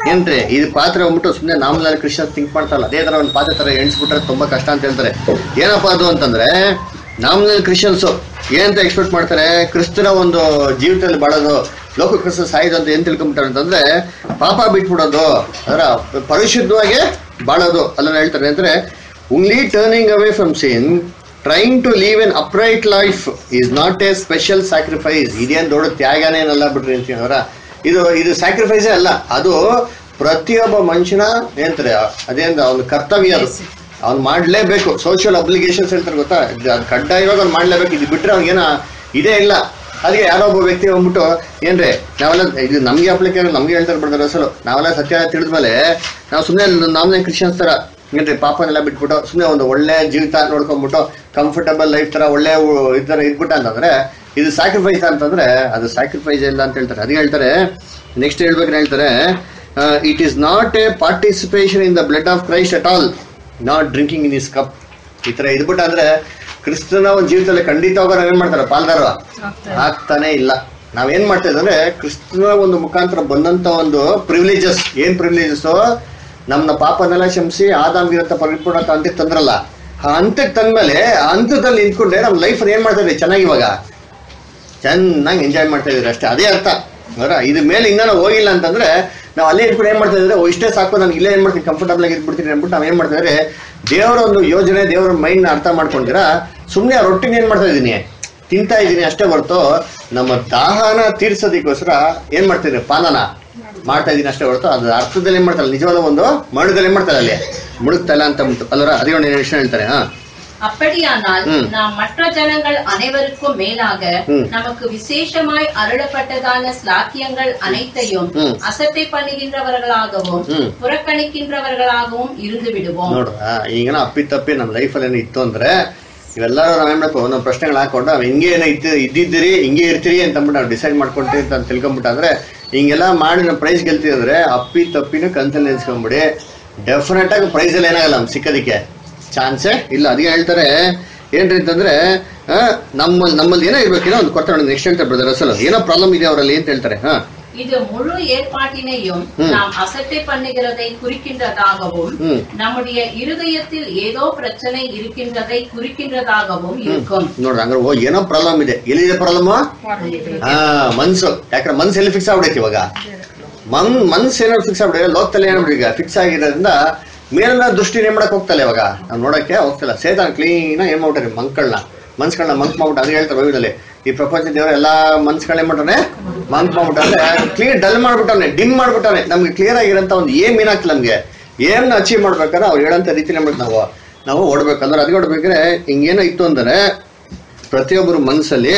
ಏನ್ರಿ ಇದು ಪಾತ್ರೆ ಹೋಗ್ಬಿಟ್ಟು ಸುಮ್ಮನೆ ನಾಮಲ್ ಕ್ರಿಶ್ಚಿಯನ್ ಥಿಂಕ್ ಮಾಡ್ತಾರಲ್ಲ ಅದೇ ತರ ಒಂದು ಪಾತ್ರೆ ತರ ಎಣಿಸ್ಬಿಟ್ರೆ ತುಂಬಾ ಕಷ್ಟ ಅಂತ ಹೇಳ್ತಾರೆ ಏನಪ್ಪಾ ಅದು ಅಂತಂದ್ರೆ ನಾಮಲ್ ಕ್ರಿಶ್ಚಿಯನ್ಸ್ ಏನಂತ ಎಕ್ಸ್ಪೆಕ್ಟ್ ಮಾಡ್ತಾರೆ ಕ್ರಿಸ್ತನ ಒಂದು ಜೀವಿತದಲ್ಲಿ ಬಾಳೋದು ಲೋಕ ಕ್ರಿಸ್ತ ಸಾಯೋದು ಅಂತ ಏನ್ ತಿಳ್ಕೊಂಬಿಟ್ಟಾರೆ ಅಂತಂದ್ರೆ ಪಾಪ ಬಿಟ್ಬಿಡೋದು ಅದರ ಪರಿಶುದ್ಧವಾಗಿ ಬಾಳೋದು ಅಲ್ಲ ಹೇಳ್ತಾರೆ ಅಂದ್ರೆ only turning away from sin trying to live an upright life is not a special sacrifice ಇದೇನು ದೊಡ್ಡ ತ್ಯಾಗನೇನಲ್ಲ ಬಿಡ್ರಿ ಅಂತೀವರ ಇದು ಇದು ಸ್ಯಾಕ್ರಿಫೈಸೇ ಅಲ್ಲ ಅದು ಪ್ರತಿಯೊಬ್ಬ ಮನುಷ್ಯನ ಏನಂತಾರೆ ಅದೇಂದ ಅವ್ನ ಕರ್ತವ್ಯ ಅದು ಅವ್ನು ಮಾಡ್ಲೇಬೇಕು ಸೋಷಿಯಲ್ ಅಬ್ಲಿಗೇಷನ್ಸ್ ಹೇಳ್ತಾರೆ ಗೊತ್ತಾ ಇದು ಅದು ಕಡ್ಡಾಯವಾಗಿ ಅವ್ನು ಮಾಡ್ಲೇಬೇಕು ಇದು ಬಿಟ್ರೆ ಅವ್ನಿಗೇನ ಇದೇ ಇಲ್ಲ ಅದಕ್ಕೆ ಯಾರೋ ಒಬ್ಬ ವ್ಯಕ್ತಿ ಹೋಗ್ಬಿಟ್ಟು ಏನ್ರಿ ನಾವೆಲ್ಲ ಇದು ನಮ್ಗೆ ಅಪ್ಲಿಕೆ ನಮ್ಗೆ ಹೇಳ್ತಾರೆ ಬಿಡ್ತಾರೆ ಅಸಲು ನಾವೆಲ್ಲ ಸತ್ಯ ತಿಳಿದ್ಮೇಲೆ ನಾವು ಸುಮ್ಮನೆ ನಮ್ಮನೆ ಕ್ರಿಶ್ಚಿಯನ್ಸ್ ತರ ಏನ್ರಿ ಪಾಪನೆಲ್ಲ ಬಿಟ್ಬಿಟ್ಟು ಸುಮ್ಮನೆ ಒಂದು ಒಳ್ಳೆ ಜೀವಿತ ನೋಡ್ಕೊಂಡ್ಬಿಟ್ಟು ಕಂಫರ್ಟಬಲ್ ಲೈಫ್ ತರ ಒಳ್ಳೆ ಉ- ಇದ್ ತರ ಇದ್ಬಿಟ್ಟ ಅಂತಂದ್ರೆ ಇದು ಸ್ಯಾಕ್ರಿಫೈಸ್ ಅಂತಂದ್ರೆ ಅದು ಸ್ಯಾಕ್ರಿಫೈಸ್ ಇಲ್ಲ ಅಂತ ಹೇಳ್ತಾರೆ ಅದಕ್ಕೆ ಹೇಳ್ತಾರೆ ನೆಕ್ಸ್ಟ್ ಹೇಳ್ಬೇಕ್ರೆ ಹೇಳ್ತಾರೆ it is not a participation in the blood of Christ at all not drinking in his cup ಈ ತರ ಇದ್ಬಿಟ್ಟು ಅಂದ್ರೆ ಕ್ರಿಸ್ತನ ಒಂದು ಜೀವಿತದಲ್ಲಿ ಖಂಡಿತವಾಗ ನಾವೇನ್ ಮಾಡ್ತಾರೆ ಪಾಲ್ದಾರ ಆಗ್ತಾನೆ ಇಲ್ಲ ನಾವೇನ್ ಮಾಡ್ತಾ ಇದ್ರೆ ಕ್ರಿಸ್ತನ ಒಂದು ಮುಖಾಂತರ ಬಂದಂತ ಒಂದು ಪ್ರಿವಿಲೇಜಸ್ ಏನ್ ಪ್ರಿವಿಲೇಜಸ್ ನಮ್ನ ಪಾಪನೆಲ್ಲ ಕ್ಷಮಿಸಿ ಆದಾಮ್ಗಿರಂತ ಪರಿಪೂರ್ಣ ಹಂತಕ್ಕೆ ತಂದ್ರಲ್ಲ ಆ ಹಂತಕ್ಕೆ ತಂದ್ಮೇಲೆ ಆ ಹಂತದಲ್ಲಿ ನಿಂತ್ಕೊಂಡ್ರೆ ನಮ್ ಲೈಫ್ ಏನ್ ಮಾಡ್ತಾ ಇದ್ರಿ ಚೆನ್ನಾಗಿ ಇವಾಗ ಚೆನ್ನಾಗಿ ಎಂಜಾಯ್ ಮಾಡ್ತಾ ಇದ್ರಿ ಅಷ್ಟೇ ಅದೇ ಅರ್ಥ ಅವರ ಇದ್ರ ಮೇಲೆ ಇನ್ನೂ ನಾವು ಹೋಗಿಲ್ಲ ಅಂತಂದ್ರೆ ನಾವು ಅಲ್ಲೇ ಇಟ್ಕೊಂಡು ಏನ್ ಮಾಡ್ತಾ ಇದ್ರೆ ಓ ಇಷ್ಟೇ ಸಾಕು ನಾನು ಇಲ್ಲೇ ಏನ್ ಮಾಡ್ತೀನಿ ಕಂಫರ್ಟಬಲ್ ಆಗಿ ಇದ್ಬಿಡ್ತೀನಿ ಅಂದ್ಬಿಟ್ಟು ನಾವ್ ಏನ್ ಮಾಡ್ತಾ ಇದ್ರೆ ದೇವರ ಒಂದು ಯೋಜನೆ ದೇವರ ಮೈಂಡ್ ನ ಅರ್ಥ ಮಾಡ್ಕೊಂಡಿರ ಸುಮ್ಮನೆ ಆ ರೊಟ್ಟಿನ ಏನ್ ಮಾಡ್ತಾ ಇದೀನಿ ತಿಂತಾ ಇದ್ದೀನಿ ಅಷ್ಟೇ ಹೊರತು ನಮ್ಮ ದಾಹನ ತೀರ್ಸೋದಕ್ಕೋಸ್ಕರ ಏನ್ ಮಾಡ್ತಿದ್ರಿ ಪಾನನ ಮಾಡ್ತಾ ಇದೀನಿ ಅಷ್ಟೇ ಹೊರತು ಅದ್ರ ಅರ್ಥದಲ್ಲಿ ಏನ್ ಮಾಡ್ತಾರೆ ನಿಜವಾದ ಒಂದು ಮರಣದಲ್ಲಿ ಏನ್ ಮಾಡ್ತಾರೆ ಅಲ್ಲಿ ಮುಳುಗ್ತಾ ಇಲ್ಲ ಅಂತ ಅಂದ್ಬಿಟ್ಟು ಅಲ್ಲರ ಅದೇ ಒಂದು ವಿಷಯ ಹೇಳ್ತಾರೆ ಹಾ அப்படியானால் ம். நாம் மற்ற ஜனங்கள் அனைவருக்கும் மேலாக ம். நமக்கு விசேஷமாய் அருளப்பட்டதான ஸ்லாக்கியங்கள் அனைத்தையும் ம். அசட்டை பண்ணுகின்றவர்களாகவும் ம். புறக்கணிக்கின்றவர்களாகவும் இருந்து விடுவோம் ನೋಡ್ರ ಈಗೇನೋ ಅಪ್ಪಿ ತಪ್ಪಿ ನಮ್ಮ ಲೈಫಲ್ಲಿ ಏನೋ ಇತ್ತು ಅಂದ್ರೆ ಇವೆಲ್ಲರೂ ನಾವೇನ್ ಮಾಡಬೇಕು ಒಂದೊಂದು ಪ್ರಶ್ನೆಗಳು ಹಾಕೊಂಡು ನಾವ್ ಹಿಂಗೆ ಏನೋ ಇದ್ದು ಇದ್ದಿದ್ದೀರಿ ಹಿಂಗೆ ಇರ್ತೀರಿ ಅಂತ ಅಂದ್ಬಿಟ್ಟು ನಾವು ಡಿಸೈಡ್ ಮಾಡ್ಕೊಂತೀವಿ ಅಂತ ತಿಳ್ಕೊಂಬಿಟ್ಟು ಅಂದ್ರೆ ಹಿಂಗೆಲ್ಲ ಮಾಡಿ ನಾವು ಪ್ರೈಸ್ ಗೆಲ್ತೀವಿ ಅಂದ್ರೆ ಅಪ್ಪಿ ತಪ್ಪಿನ ಕನ್ಸಲ್ಲಿ ನೆನ್ಸ್ಕೊಂಬಿಡಿ ಡೆಫಿನೆಟ್ ಆಗಿ ಪ್ರೈಸ್ ಅಲ್ಲಿ ಏನಾಗಲ್ಲ ನಮ್ಗೆ ಸಿಕ್ಕೋದಕ್ಕೆ ಚಾನ್ಸೇ ಇಲ್ಲ ಅದಕ್ಕೆ ಹೇಳ್ತಾರೆ ಏನ್ರಿ ಅಂತಂದ್ರೆ ಆ, ನಮ್ಮಲ್ಲಿ ನಮ್ಮಲ್ಲಿ ಏನೋ ಇರ್ಬೇಕೇನೋ ಒಂದು ಕೊಡ್ತಾರೆ ನೆಕ್ಸ್ಟ್ ಹೇಳ್ತಾರೆ ಬ್ರದರ್ ಅಸಲು ಏನೋ ಪ್ರಾಬ್ಲಮ್ ಇದೆ ಅವರಲ್ಲಿ ಅಂತ ಹೇಳ್ತಾರೆ ಹಾ இது முழு ஏற்பாட்டினையும் ம். நாம் அசட்டை பண்ணுகிறதை குறிக்கின்றதாகவும் ம். நம்முடைய இருதயத்தில் ஏதோ பிரச்சனை இருக்கின்றதை குறிக்கின்றதாகவும் இருக்கும் ನೋಡ್ರಿ ಹಂಗಾರೆ ಓ ಏನೋ ಪ್ರಾಬ್ಲಮ್ ಇದೆ ಎಲ್ಲಿದೆ ಪ್ರಾಬ್ಲಮ್ ಹಾ ಮನ್ಸು ಯಾಕಂದ್ರೆ ಮನ್ಸು ಎಲ್ಲಿ ಫಿಕ್ಸ್ ಆಗ್ಬಿಡೈತಿ ಇವಾಗ ಮನ್ ಮನ್ಸು ಏನೋ ಫಿಕ್ಸ್ ಆಗ್ಬಿಡಿದೆ ಲೋಕದಲ್ಲಿ ಏನಾಗ್ಬಿಡಿ ಈಗ ಫಿಕ್ಸ್ ಆಗಿರೋದ್ರಿಂದ ಮೇಲಿನ ದೃಷ್ಟಿ ಏನ್ ಮಾಡಕ್ ಹೋಗ್ತಲ್ಲ ಇವಾಗ ನಾವು ನೋಡಕ್ಕೆ ಹೋಗ್ತಿಲ್ಲ ಸೇತಾನ್ ಕ್ಲೀನ್ ಏನ್ ಮಾಡ್ಬಿಟ್ರಿ ಮಂಕ್ಗಳನ್ನ ಮನ್ಸ್ಗಳನ್ನ ಮಂಕ್ ಮಾಡ್ಬಿಟ್ಟು ಅದು ಹೇಳ್ತಾರೆ ಬೈಬಲಲ್ಲಿ ಈ ಪ್ರಪಂಚ ದೇವರ ಎಲ್ಲಾ ಮನ್ಸ್ಗಳನ್ನ ಏನ್ ಮಾಡ್ತಾನೆ ಮಂಕ್ ಮಾಡ್ಬಿಟ್ಟಾನೆ ಕ್ಲಿಯರ್ ಡಲ್ ಮಾಡ್ಬಿಟ್ಟಾನೆ ಡಿಮ್ ಮಾಡ್ಬಿಟ್ಟಾನೆ ನಮ್ಗೆ ಕ್ಲಿಯರ್ ಆಗಿರೋಂತ ಒಂದು ಏಮ್ ಏನಾಗ್ತಿಲ್ಲ ನಮ್ಗೆ ಏನ್ ಅಚೀವ್ ಮಾಡ್ಬೇಕಾದ್ರೆ ಅವ್ರು ಹೇಳಂತ ರೀತಿ ಮಾಡ್ಬೇಕು ನಾವು ನಾವು ಓಡ್ಬೇಕಂದ್ರೆ ಅದಕ್ಕೆ ಓಡ್ಬೇಕಾದ್ರೆ ಹಿಂಗೇನೋ ಇತ್ತು ಅಂದ್ರೆ ಪ್ರತಿಯೊಬ್ಬರು ಮನಸ್ಸಲ್ಲಿ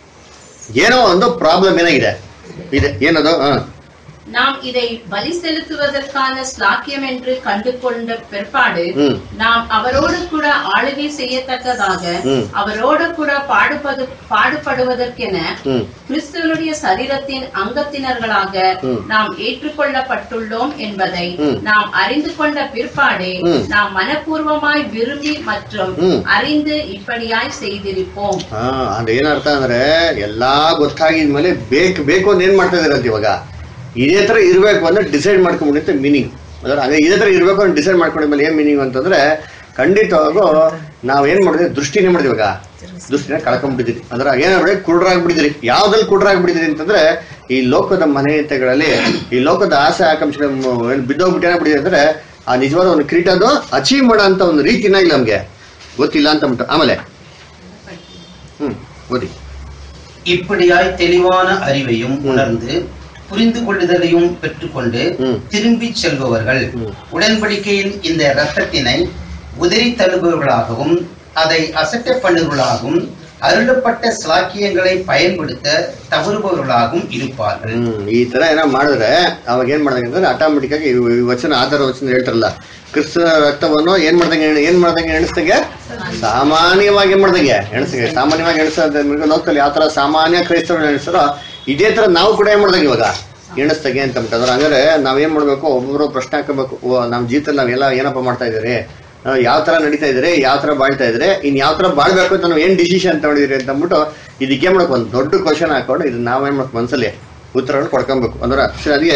ಏನೋ ಒಂದು ಪ್ರಾಬ್ಲಮ್ ಏನಾಗಿದೆ ಇದೆ ಏನದು ಹಾ நாம் இதை பலி செலுத்துவதற்கான ஸ்லாக்கியம் என்று கண்டு கொண்ட பிற்பாடு ம். நாம் அவரோடு கூட ஆளுகை செய்யத்தக்கதாக ம். அவரோடு கூட பாடுபது பாடுபடுவதற்கென ಹ್ಮ್ கிறிஸ்துவனுடைய சரீரத்தின் அங்கத்தினர்களாக ம். நாம் ஏற்றுக்கொள்ளப்பட்டுள்ளோம் என்பதை ம். நாம் அறிந்து கொண்ட பிற்பாடே ம். நாம் மனப்பூர்வமாய் விரும்பி மற்றும் ம். அறிந்து இப்படியாய் செய்திருப்போம் ಹಾ ಅಂದ್ರೆ ಏನರ್ಥ ಅಂದ್ರೆ ಎಲ್ಲಾ ಗೊತ್ತಾಗಿದ್ಮೇಲೆ ಬೇಕು ಬೇಕು ಅಂತ ಏನ್ ಮಾಡ್ತಾ ಇದಾರೆ ಅಂತ ಇವಾಗ ಇದೇ ತರ ಇರ್ಬೇಕು ಅಂದ್ರೆ ಡಿಸೈಡ್ ಮಾಡ್ಕೊಂಡ್ಬಿಡುತ್ತೆ ಮೀನಿಂಗ್ ಅಂದ್ರೆ ಹಾಗೆ ಇದೇ ತರ ಇರ್ಬೇಕು ಅಂತ ಡಿಸೈಡ್ ಮಾಡ್ಕೊಂಡಿದ್ಮೇಲೆ ಏನ್ ಮೀನಿಂಗ್ ಅಂತಂದ್ರೆ ಖಂಡಿತವಾಗೂ ನಾವ್ ಏನ್ ಮಾಡಿದ್ವಿ ದೃಷ್ಟಿನೇ ಮಾಡಿದ್ವಿ ಇವಾಗ ದೃಷ್ಟಿನ ಕಳ್ಕೊಂಡ್ಬಿಟ್ಟಿದ್ರಿ ಅಂದ್ರೆ ಏನಾಗ್ಬಿಡಿ ಕುಡ್ರಾಗ್ಬಿಟ್ಟಿದ್ರಿ ಯಾವ್ದ್ರಲ್ಲಿ ಕುಡ್ರಾಗ್ಬಿಟ್ಟಿದ್ರಿ ಅಂತಂದ್ರೆ ಈ ಲೋಕದ ಮನೆಯತೆಗಳಲ್ಲಿ ಈ ಲೋಕದ ಆಸೆ ಆಕಾಂಕ್ಷೆ ಬಿದ್ದೋಗ್ಬಿಟ್ಟು ಏನಾಗ್ಬಿಟ್ಟಿದೆ ಅಂದ್ರೆ ಆ ನಿಜವಾದ ಒಂದು ಕ್ರೀಟದು ಅಚೀವ್ ಮಾಡೋ ಅಂತ ಒಂದು ರೀತಿನ ಇಲ್ಲ ನಮ್ಗೆ ಗೊತ್ತಿಲ್ಲ ಅಂತ ಅಂದ್ಬಿಟ್ಟು ಆಮೇಲೆ ಹ್ಮ್ ಓದಿ இப்படியாய் தெளிவான அறிவையும் ம். உணர்ந்து புரிந்து கொள்ளுதலையும் பெற்றுக்கொண்டு ம். திரும்பிச் செல்பவர்கள் ம். உடன்படிக்கையின் இந்த இரத்தத்தினை உதறி தள்ளுபவர்களாகவும் அதை அசட்டை பண்ணுபவர்களாகவும் அருளப்பட்ட ஸ்லாக்கியங்களை பயன்படுத்த தவறுபவர்களாகவும் இருப்பார்கள் ಹ್ಮ್ ಈ ತರ ಏನೋ ಮಾಡಿದ್ರೆ ಅವಾಗ ಏನ್ ಮಾಡ್ದಂಗೆ ಅಂದ್ರೆ ಆಟೋಮೆಟಿಕ್ ಆಗಿ ಈ ಈ ವಚನ ಆಧಾರ ವಚನ ಹೇಳ್ತಾರಲ್ಲ ಕ್ರಿಸ್ತನ ರಕ್ತವನ್ನು ಏನ್ ಮಾಡ್ದಂಗೆ ಎಣೆ- ಏನ್ ಮಾಡ್ದಂಗೆ ಎಣಿಸ್ದಂಗೆ ಸಾಮಾನ್ಯವಾಗಿ ಏನ್ ಮಾಡ್ದಂಗೆ ಎಣಿಸ್ದಂಗೆ ಸಾಮಾನ್ಯವಾಗಿ ಎಣಿಸೋದ್ ಲೋಕದಲ್ಲಿ ಯಾವ ತರ ಸಾಮಾನ್ಯ ಕ್ರೈಸ್ತರು ಎಣಿಸ್ತಾರೋ ಇದೇ ತರ ನಾವು ಕೂಡ ಏನ್ ಮಾಡ್ದಂಗೆ ಇವಾಗ ಎಣಿಸ್ದಂಗೆ ಅಂತ ಅಂದ್ಬಿಟ್ಟು ಹಂಗಾದ್ರೆ ನಾವೇನ್ ಮಾಡ್ಬೇಕು ಒಬ್ಬೊಬ್ರು ಪ್ರಶ್ನೆ ಹಾಕಬೇಕು ಓ ನಮ್ಮ ಜೀವಿತದಲ್ಲಿ ನಾವೆಲ್ಲ ಏನಪ್ಪ ಮಾಡ್ತಾ ಇದ್ದೀರಿ ಯಾವ ತರ ನಡೀತಾ ಇದ್ರೆ ಯಾವ ತರ ಬಾಳ್ತಾ ಇದ್ರೆ ಇನ್ ಯಾವ ತರ ಬಾಳ್ಬೇಕು ಅಂತ ನಾವು ಏನ್ ಡಿಸಿಷನ್ ತಗೊಂಡಿದ್ರಿ ಅಂತ ಅಂದ್ಬಿಟ್ಟು ಇದಕ್ಕೆ ಮಾಡಕ್ ಒಂದು ದೊಡ್ಡ ಕ್ವಶನ್ ಹಾಕೊಂಡು ಇದನ್ನ ನಾವೇನ್ ಮಾಡ್ಬೇಕು ಮನ್ಸಲ್ಲಿ ಉತ್ತರವನ್ನು ಕೊಡ್ಕೊಬೇಕು ಅಂದ್ರೆ ಅಕ್ಷರ ಅದಕ್ಕೆ